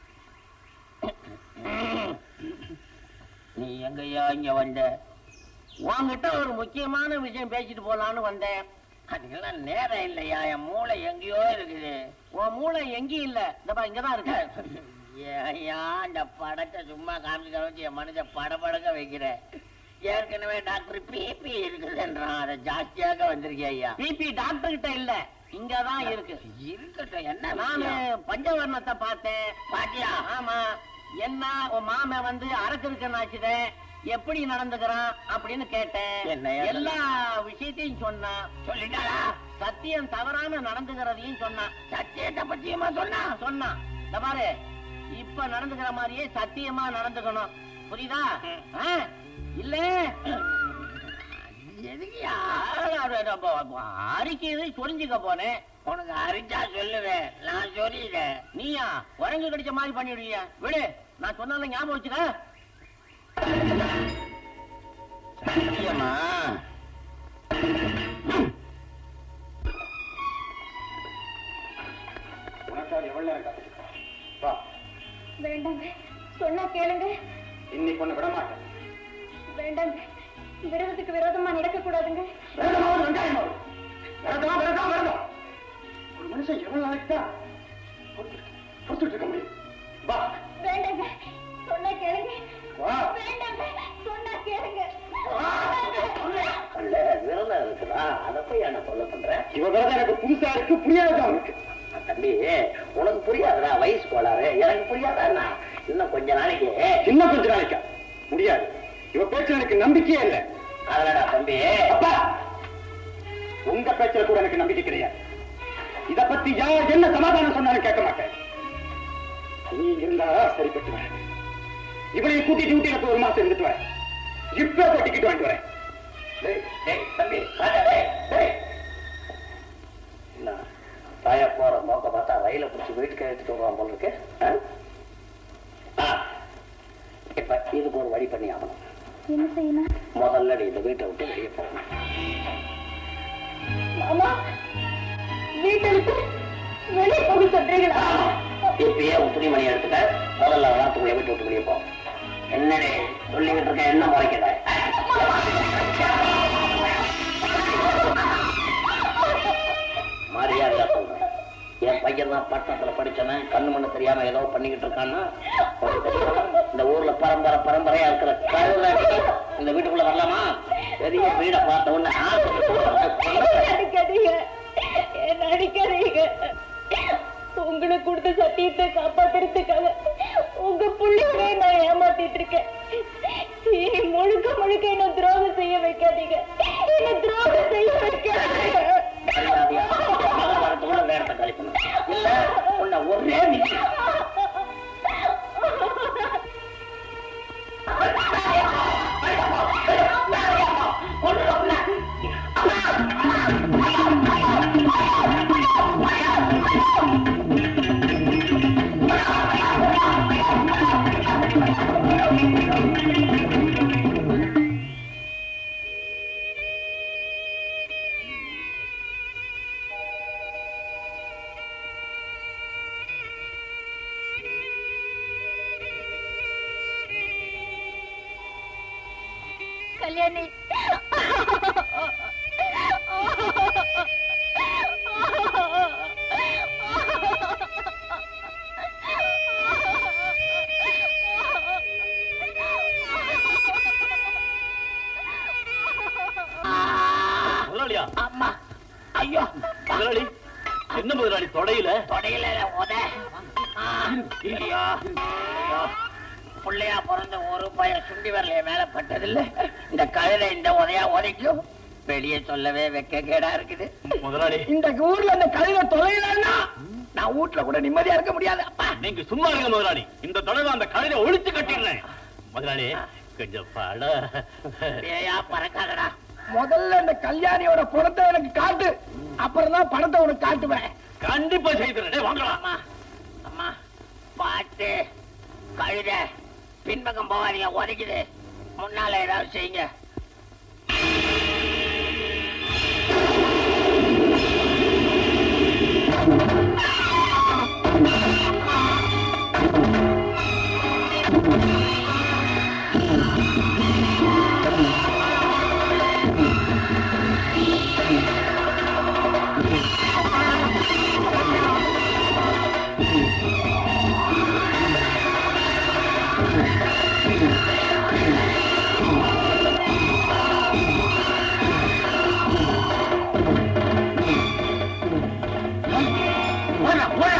நீ எங்கய்யா இங்க வந்த உன்கிட்ட ஒரு முக்கியமான விஷயம் பேசிட்டு போலான்னு வந்தேன் அதுக்கெல்லாம் நேரம் இல்லையா என் மூளை எங்கேயோ இருக்குது உன் மூளை எங்கேயும் இல்ல இந்த பா இங்கதான் இருக்க ஐயா இந்த படத்தை சும்மா காமிச்சு காமிச்சு என் மனசை படபடக்க வைக்கிற ஏற்கனவே டாக்டர் பிபி இருக்குதுன்றான் அதை ஜாஸ்தியாக வந்திருக்கேன் ஐயா பிபி டாக்டர் கிட்ட இல்ல இங்கதான் இருக்கு இருக்கட்டும் என்ன நானு பஞ்சவர்ணத்தை பார்த்தேன் பாட்டியா ஆமா என்ன உன் மாமன் வந்து அரக்கிருக்கனாச்சுதே எப்படி நடந்துக்கிறான் அப்படின்னு கேட்டேன் எல்லா விஷயத்தையும் சொன்னான் சொல்லிட்டாரா சத்தியம் தவறாம நடந்துக்கிறதையும் சொன்னான் சத்தியத்தை பத்தியமா சொன்னா சொன்னான் இந்த பாரு இப்ப நடந்துக்கிற மாதிரியே சத்தியமா நடந்துக்கணும் புரியுதா ஆ? இல்ல எதுக்குயா அறிக்கையை சொரிஞ்சுக்க போனேன் உனக்கு அரிச்சா சொல்லுவேன் நான் சொல்லிடுறேன் நீயா உறங்கு கடிச்ச மாதிரி பண்ணிடுவிய விடு நான் சொன்னால ஞாபகம் வச்சுக்க சத்தியமா உனக்காக எவ்வளவு நேரம் காத்துட்டு வா வேண்டாங்க சொன்னா கேளுங்க இன்னைக்கு ஒண்ணு விட மாட்டேன் வேண்டாங்க விரோதத்துக்கு விரோதமா நடக்க கூடாதுங்க வேதமாவது வெங்காயமாவது விரதமா விரதம் விரதம் ஒரு மனுஷன் எவ்வளவு நாளைக்கு தான் பொறுத்துட்டு பொறுத்துட்டு இருக்க முடியும் வா வேண்டாங்க சொன்னா கேளுங்க வா வேண்டாங்க சொன்னா கேளுங்க அல்ல விரதம் இருக்குதா அதை போய் என்ன சொல்ல பண்றேன் இவ விரதம் எனக்கு புதுசா இருக்கு புரியாததான் அவனுக்கு தம்பி உனக்கு புரியாதுடா வயசு கோளாறு எனக்கு புரியாதா என்ன? இன்னும் கொஞ்ச நாளைக்கு இன்னும் கொஞ்ச நாளைக்கா முடியாது இவ பேச்சு எனக்கு நம்பிக்கையே இல்லை அதனடா தம்பி அப்பா உங்க பேச்சுல கூட எனக்கு நம்பிக்கை கிடையாது இத பத்தி யார் என்ன சமாதானம் சொன்னாலும் கேட்க மாட்டேன் நீ இருந்தா சரிப்பட்டு வரேன் இவளையும் கூட்டிட்டு ஊட்டியில போய் ஒரு மாசம் இருந்துட்டு வரேன் இப்ப போய் டிக்கெட் வாங்கிட்டு வரேன் டேய், டேய், தம்பி வாடா, டேய், டேய். என்ன தாயா போற நோக்க பார்த்தா ரயில பிடிச்சி வீட்டுக்கு எடுத்துட்டு வருவான் போல இருக்கு ஆ? ஆ. இப்ப இதுக்கு ஒரு வழி பண்ணி ஆகணும் என்ன செய்யணும் முதல்ல நீ இந்த வீட்டை விட்டு வெளியே போகணும் மாமா வீட்டை விட்டு வெளியே போக சொல்றீங்களா இப்பயே உன் துணிமணி எடுத்துக்க முதல்ல வளர்த்துக்குள்ள வீட்டு விட்டு வெளியே போ என்னடே சொல்லிக்கிட்டு இருக்க என்ன முறைக்கிற மரியாதையா சொல்றேன் என் பையன் தான் பட்டணத்துல படிச்சவன் கண்ணு மண்ணு தெரியாம ஏதோ பண்ணிக்கிட்டு இருக்கான்னா உனக்கு தெரியுமா? இந்த ஊர்ல பரம்பரை பரம்பரையா இருக்கிற கருவில இந்த வீட்டுக்குள்ள வரலாமா பெரிய வீடை பார்த்த உடனே ஆசை அடிக்காதீங்க என்ன அடிக்காதீங்க உங்களுக்கு கொடுத்த சத்தியத்தை காப்பாத்துறதுக்காக உங்க புள்ளையோட நான் ஏமாத்திட்டு இருக்கேன் இனி முழுக்க முழுக்க என்ன துரோகம் செய்ய வைக்காதீங்க என்ன துரோகம் செய்ய வைக்காதீங்க மரியாதையா வரத்துக்குள்ள நேரத்தை கழிக்கணும் இல்ல உன்னை ஒரே நிமிஷம் கல்யாணி முதலாளியா அம்மா ஐயோ முதலாளி என்ன முதலாளி தொடையில தொடையில உத ஆ, ஐயோ ஐயோ பிள்ளையா பிறந்த ஒரு பையன் சுண்டி வரலைய மேல பட்டதில்ல இந்த கழுதை இந்த உதையா உதைக்கும் வெளியே சொல்லவே வெக்க கேடா இருக்குது முதலாளி இந்த ஊர்ல இந்த கழுதை தொலைலன்னா நான் வீட்டுல கூட நிம்மதியா இருக்க முடியாது அப்பா நீங்க சும்மா இருங்க முதலாளி இந்த தடவை அந்த கழுதை ஒழிச்சு கட்டிடுறேன் முதலாளி கொஞ்சம் பட ஏயா பறக்காதடா முதல்ல இந்த கல்யாணியோட பணத்தை எனக்கு காட்டு அப்புறம் தான் பணத்தை உனக்கு காட்டுவேன் கண்டிப்பா செய்துறேன் வாங்கலாம் அம்மா அம்மா பாட்டு கழுத பின்பக்கம் போகாதீங்க உதைக்குது முன்னால ஏதாவது செய்யுங்க ஓடா, ஓடா.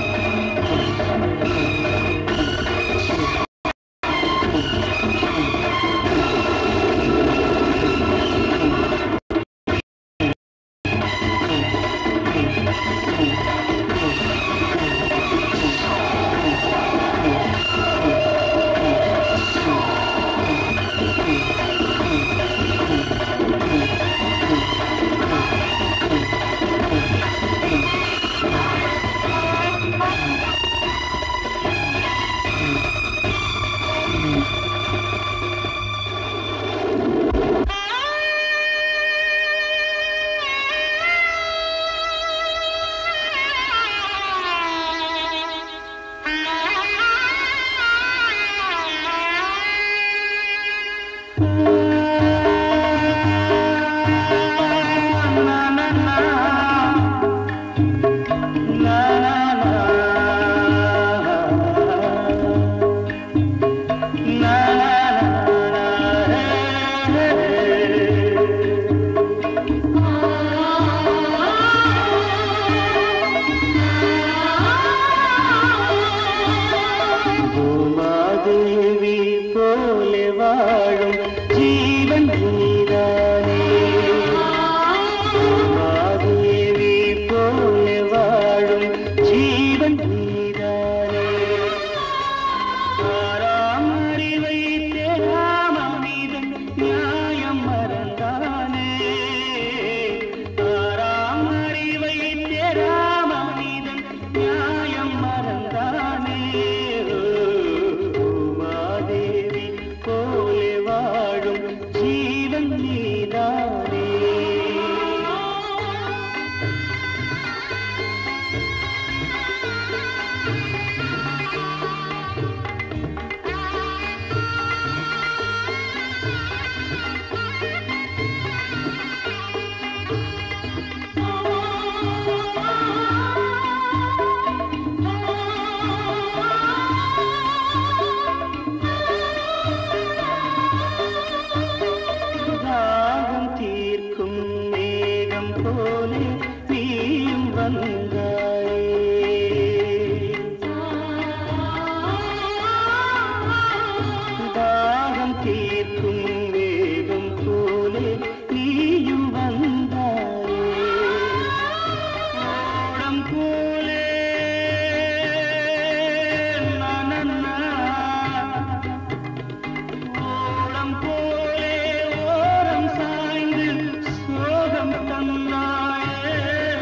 பூமாதேவி போல வாழும் ஜீவன் நீதானே பூமாதேவி போல வாழும் ஜீவன் நீதானே ஆறாம் அறிவை தேராம மனிதன் நியாயம் மறந்தானே ஆறாம் அறிவை தேராம மனிதன் நியாயம் மறந்தானே பூமாதேவி போல வாழும் ஜீவன் நீதானே தாகம் தீர்க்கும் மேகம் போலே நீயும் வந்தாயே தாகம் தீர்க்கும் மேகம் போலே நீயும் வந்தாயே ஓடம் போலே நனன்னா ஓடம் போலே ஓரம் சாய்ந்து சோகம் தந்தாயே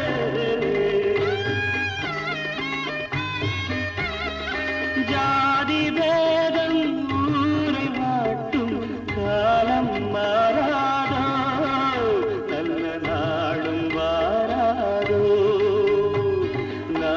ஜாதி பேதம் ஊரை வாட்டும் காலம் மாறாதோ நல்ல நாளும் வாராதோ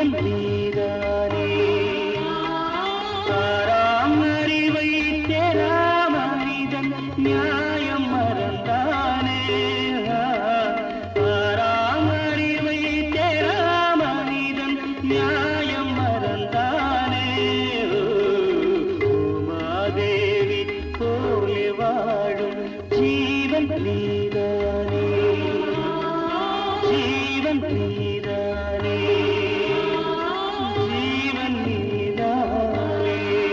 ஜீவன் நீதானே ஆறாம் அறிவை தேராம மனிதன் நியாயம் மறந்தானே ஆறாம் அறிவை தேராம மனிதன் நியாயம் மறந்தானே உமாதேவி போலே வாழும் ஜீவன் நீதானே ஜீவன் நீதானே ஜீவன் நீதானே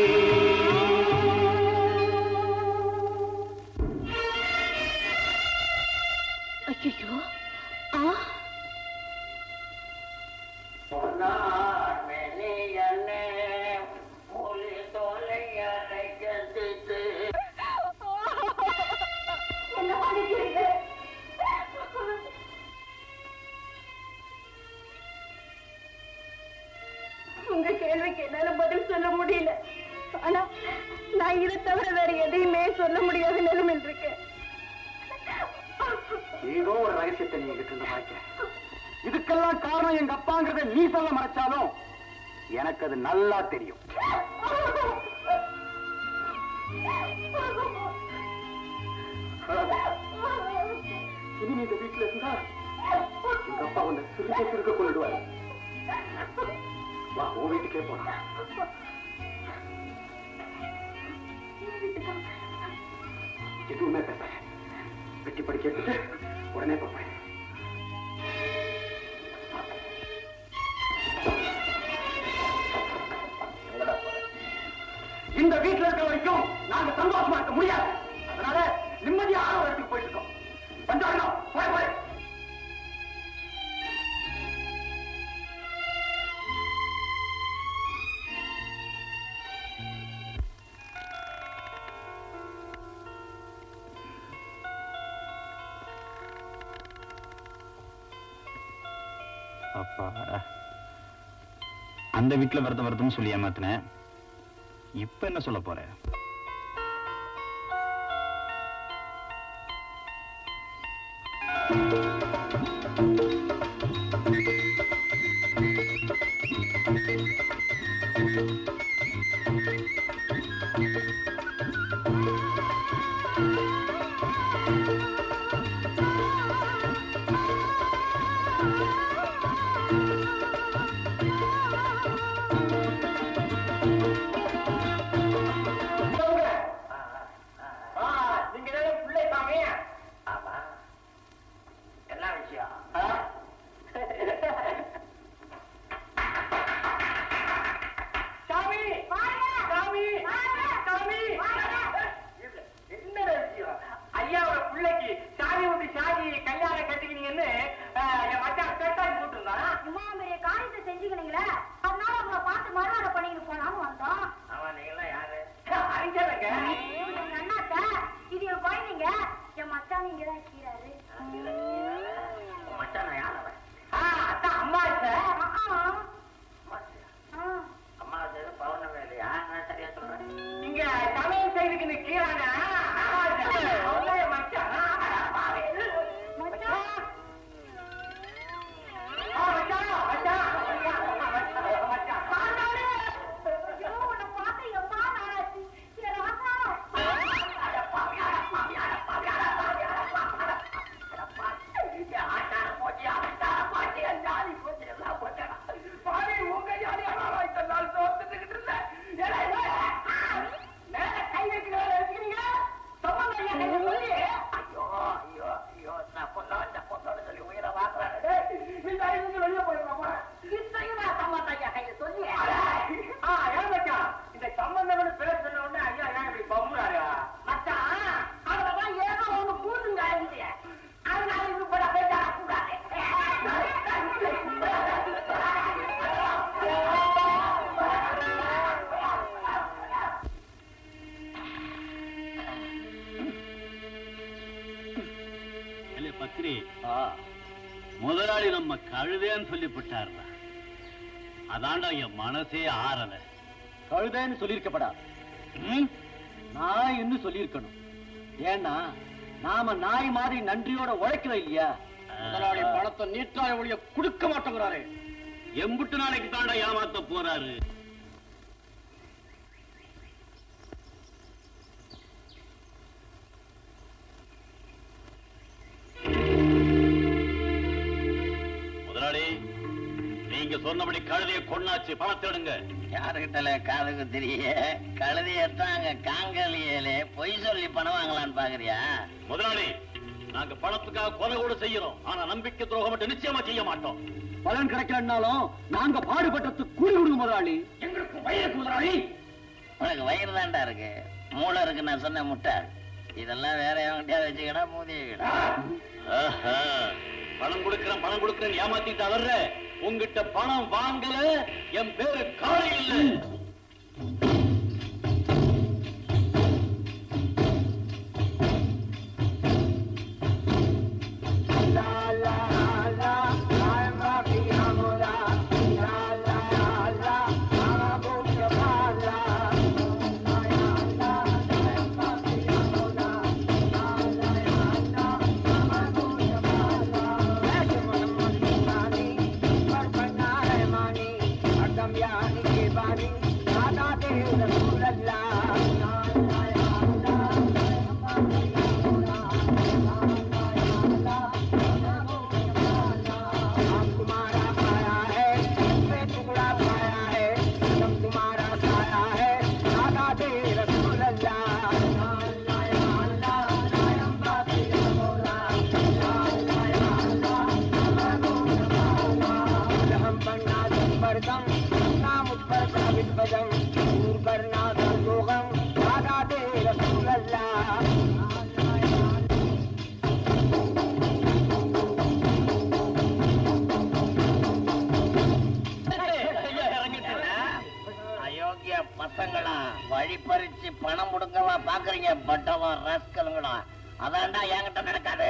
ஐயோ ஆ என்ன பண்ணிக்கிறீங்க உங்க கேள்விக்கு என்னால பதில் சொல்ல முடியல ஆனா நான் இதை தவிர வேற எதையுமே சொல்ல முடியாத நிலைமையில் இருக்கேன் ஏதோ ஒரு ரகசியத்தை நீ எங்கிட்ட இருந்து மறைக்க இதுக்கெல்லாம் காரணம் எங்க அப்பாங்கிறத நீ சொல்ல மறைச்சாலும் எனக்கு அது நல்லா தெரியும் இனி நீ இந்த வீட்டுல இருந்தா எங்க அப்பா உன்னை சிறுக சிறுக கொண்டுடுவாரு வா உன் வீட்டுக்கே போலாம் எதுவுமே பேச வெட்டிப்படி கேட்டுட்டு உடனே போறேன் இந்த வீட்டுல இருக்க வரைக்கும் நாங்க சந்தோஷமா இருக்க முடியாது அதனால நிம்மதியான ஒரு இடத்துக்கு போயிட்டு இருக்கோம் பஞ்சாயகம் போய் போய் அப்பா அந்த வீட்டுல விரதம் விரதம்னு சொல்லி ஏமாத்தினேன் இப்ப என்ன சொல்ல போற நீங்க தானே பிள்ளை சாமி ஆமா என்ன விஷயம் சாமி சாமி சாமி என்ன விஷயம் ஐயாவோட பிள்ளைக்கு சாமி விட்டு சாதி கல்யாணம் கட்டிக்கினீங்கன்னு அஹ், என் மச்சான் கேட்டாங்க போட்டுருந்தான் இவ்வளவு பெரிய காரியத்தை செஞ்சுக்கணுங்களே அதனால உங்களை பார்த்து மறுவாட பண்ணிட்டு போலான்னு வந்தோம் அவன் நீங்களாம் யாரு அறிஞருங்க இது எங்க அண்ணாத்த இது என் குழந்தைங்க என் மச்சான் இங்க தான் கீறாரு உன் மச்சான் யார் அவன் ஆ, அதான் அம்மா சார் அம்மா பேரு பௌர்ணமி இல்லையா நான் சரியா சொல்றேன் இங்க சமையல் செய்துக்கு கீழானா மச்சான் மச்சான் ஆ, மச்சான், மச்சான், மச்சான், மச்சான், மச்சான். உன்னை பார்த்து எம்மா நாளாச்சு என் ராசா பாவி, உங்க ஜாதி அனாதை இத்தனை நாள் சோர்ந்துட்டுக்கிட்டு இருந்தேன். ஏலே, ஏலே, மேல கை வைக்கிற வேலை வச்சுக்கிறீங்க? சம்பந்தம் ஐயா கையில சொல்லி. ஐயோ ஐயோ ஐயோ நான் பொண்ணோ இந்த பொண்ணோட சொல்லி உயிரை வாங்குறாரு ஏய், இந்த ஐந்து வெளியே போயிடலாமா இத்தையும் நான் சம்பந்தம் ஐயா கையில சொல்லி ஆ, ஏன் மச்சான்? இந்த சம்பந்தம்னு பேர் சொன்ன உடனே ஐயா ஏன் இப்படி பம்புறாரு? மச்சான் அவ்வளவுதான் ஏதோ ஒண்ணு பூந்துங்க இருந்துச்சு அதனால இது கூட பேசாட கூடாது இல்ல பக்ரி முதலாளி நம்ம கழுதேன்னு சொல்லி விட்டாருடா அதான்டா என் மனசே ஆறல கழுதைன்னு சொல்லியிருக்கப்படா நாய் இன்னும் சொல்லியிருக்கணும் ஏன்னா நாம நாய் மாதிரி நன்றியோட உழைக்கிறோம் இல்லையா முதலாளி பணத்தை நீட்டாய ஒழிய கொடுக்க மாட்டேங்கிறாரு எம்புட்டு நாளைக்கு தாண்டா ஏமாத்த போறாரு முதலாளி நீங்க சொன்னபடி கழுதைய கொண்டாச்சு பணத்தை எடுங்க யாருக்கிட்டல காதுக்கு தெரிய கழுதையத்தான் அங்க காங்கலியலே பொய் சொல்லி பணம் வாங்கலான்னு பாக்குறியா முதலாளி நாங்க பணத்துக்காக கொலை கூட செய்யறோம் ஆனா நம்பிக்கை துரோகம் மட்டும் நிச்சயமா செய்ய மாட்டோம் பலன் கிடைக்கலன்னாலும் நாங்க பாடுபட்டதுக்கு கூலி கொடுங்க முதலாளி எங்களுக்கு வயிறு முதலாளி உனக்கு வயிறு தாண்டா இருக்கு மூளை இருக்கு நான் சொன்ன முட்டை இதெல்லாம் வேற எவன்கிட்டயா வச்சுக்கடா மூதியடா ஆஹா. பணம் கொடுக்கிறேன் பணம் கொடுக்கிறேன் ஏமாத்திட்டு வர்ற உங்ககிட்ட பணம் வாங்கல என் பேரு காளை இல்ல அயோக்கிய பசங்களா வழி பறிச்சு பணம் முடுங்கவா பாக்குறீங்க பட்டவா ரஸ்கலுங்களா அதான்டா என்கிட்ட நடக்காது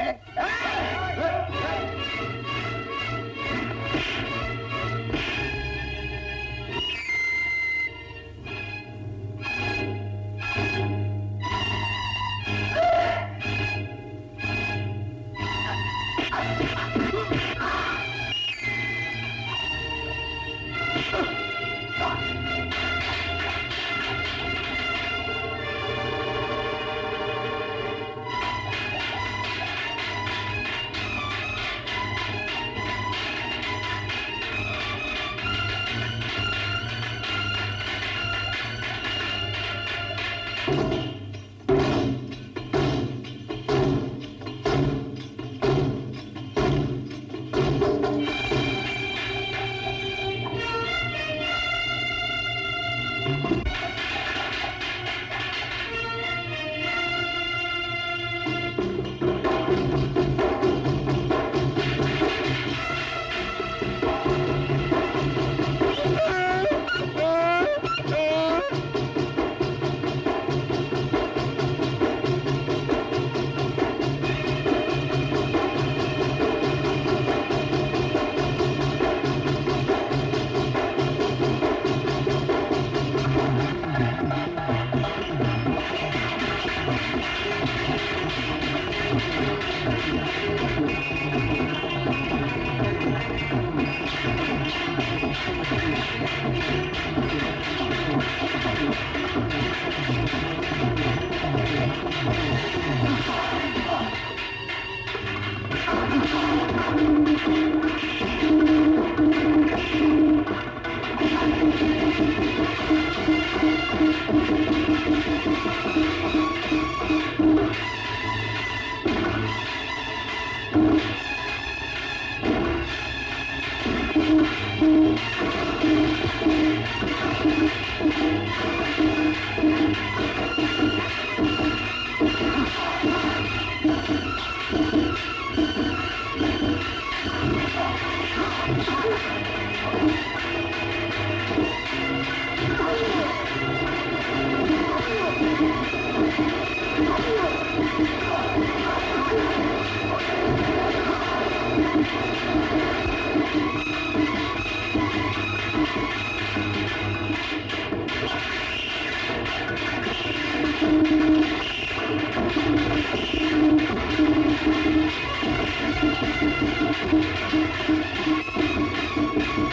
Thank you.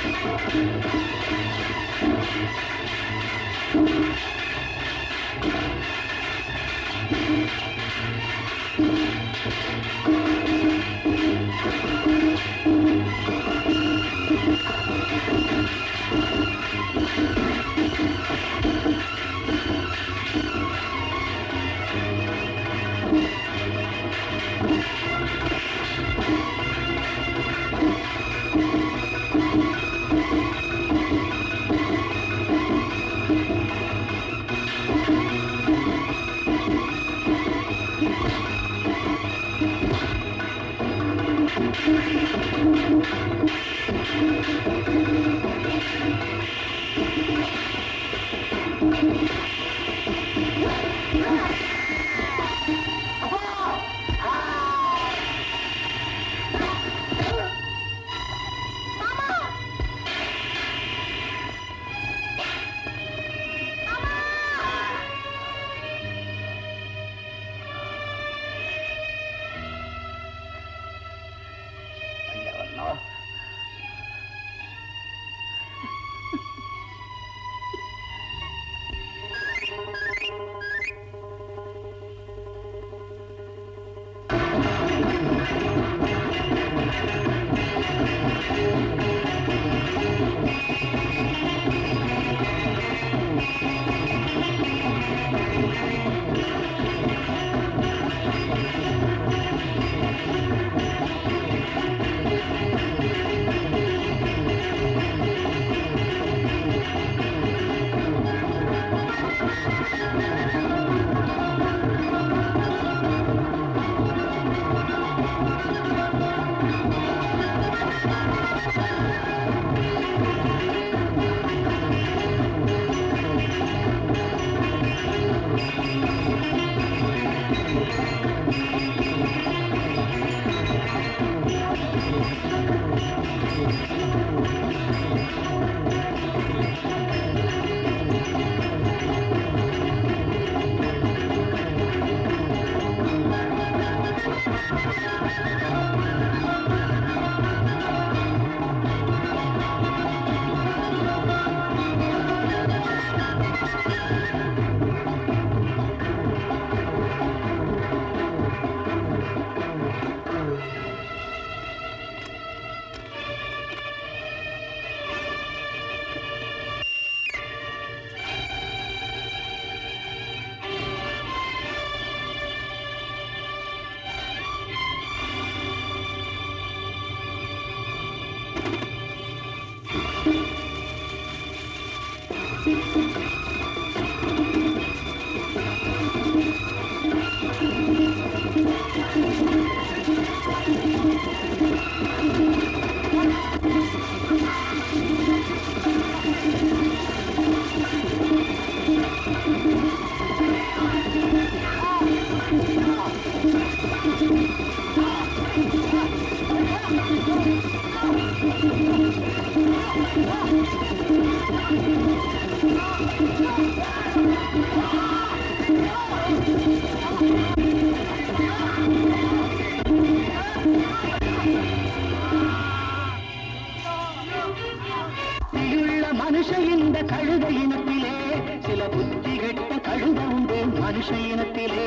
புத்தியுள்ள மனுஷ இந்த கழுத இனத்திலே சில புத்தி கெட்ட கழுத உண்டு மனுஷ இனத்திலே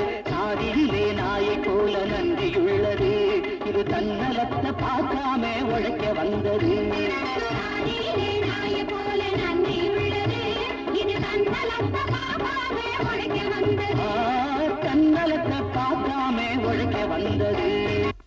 சாதியிலே நாயை போல நன்றியுள்ளது இது தன்னலத்தை பார்க்காம உழைக்க வந்தது ஆ, தன்னலத்தை பார்க்காம உழைக்க வந்தது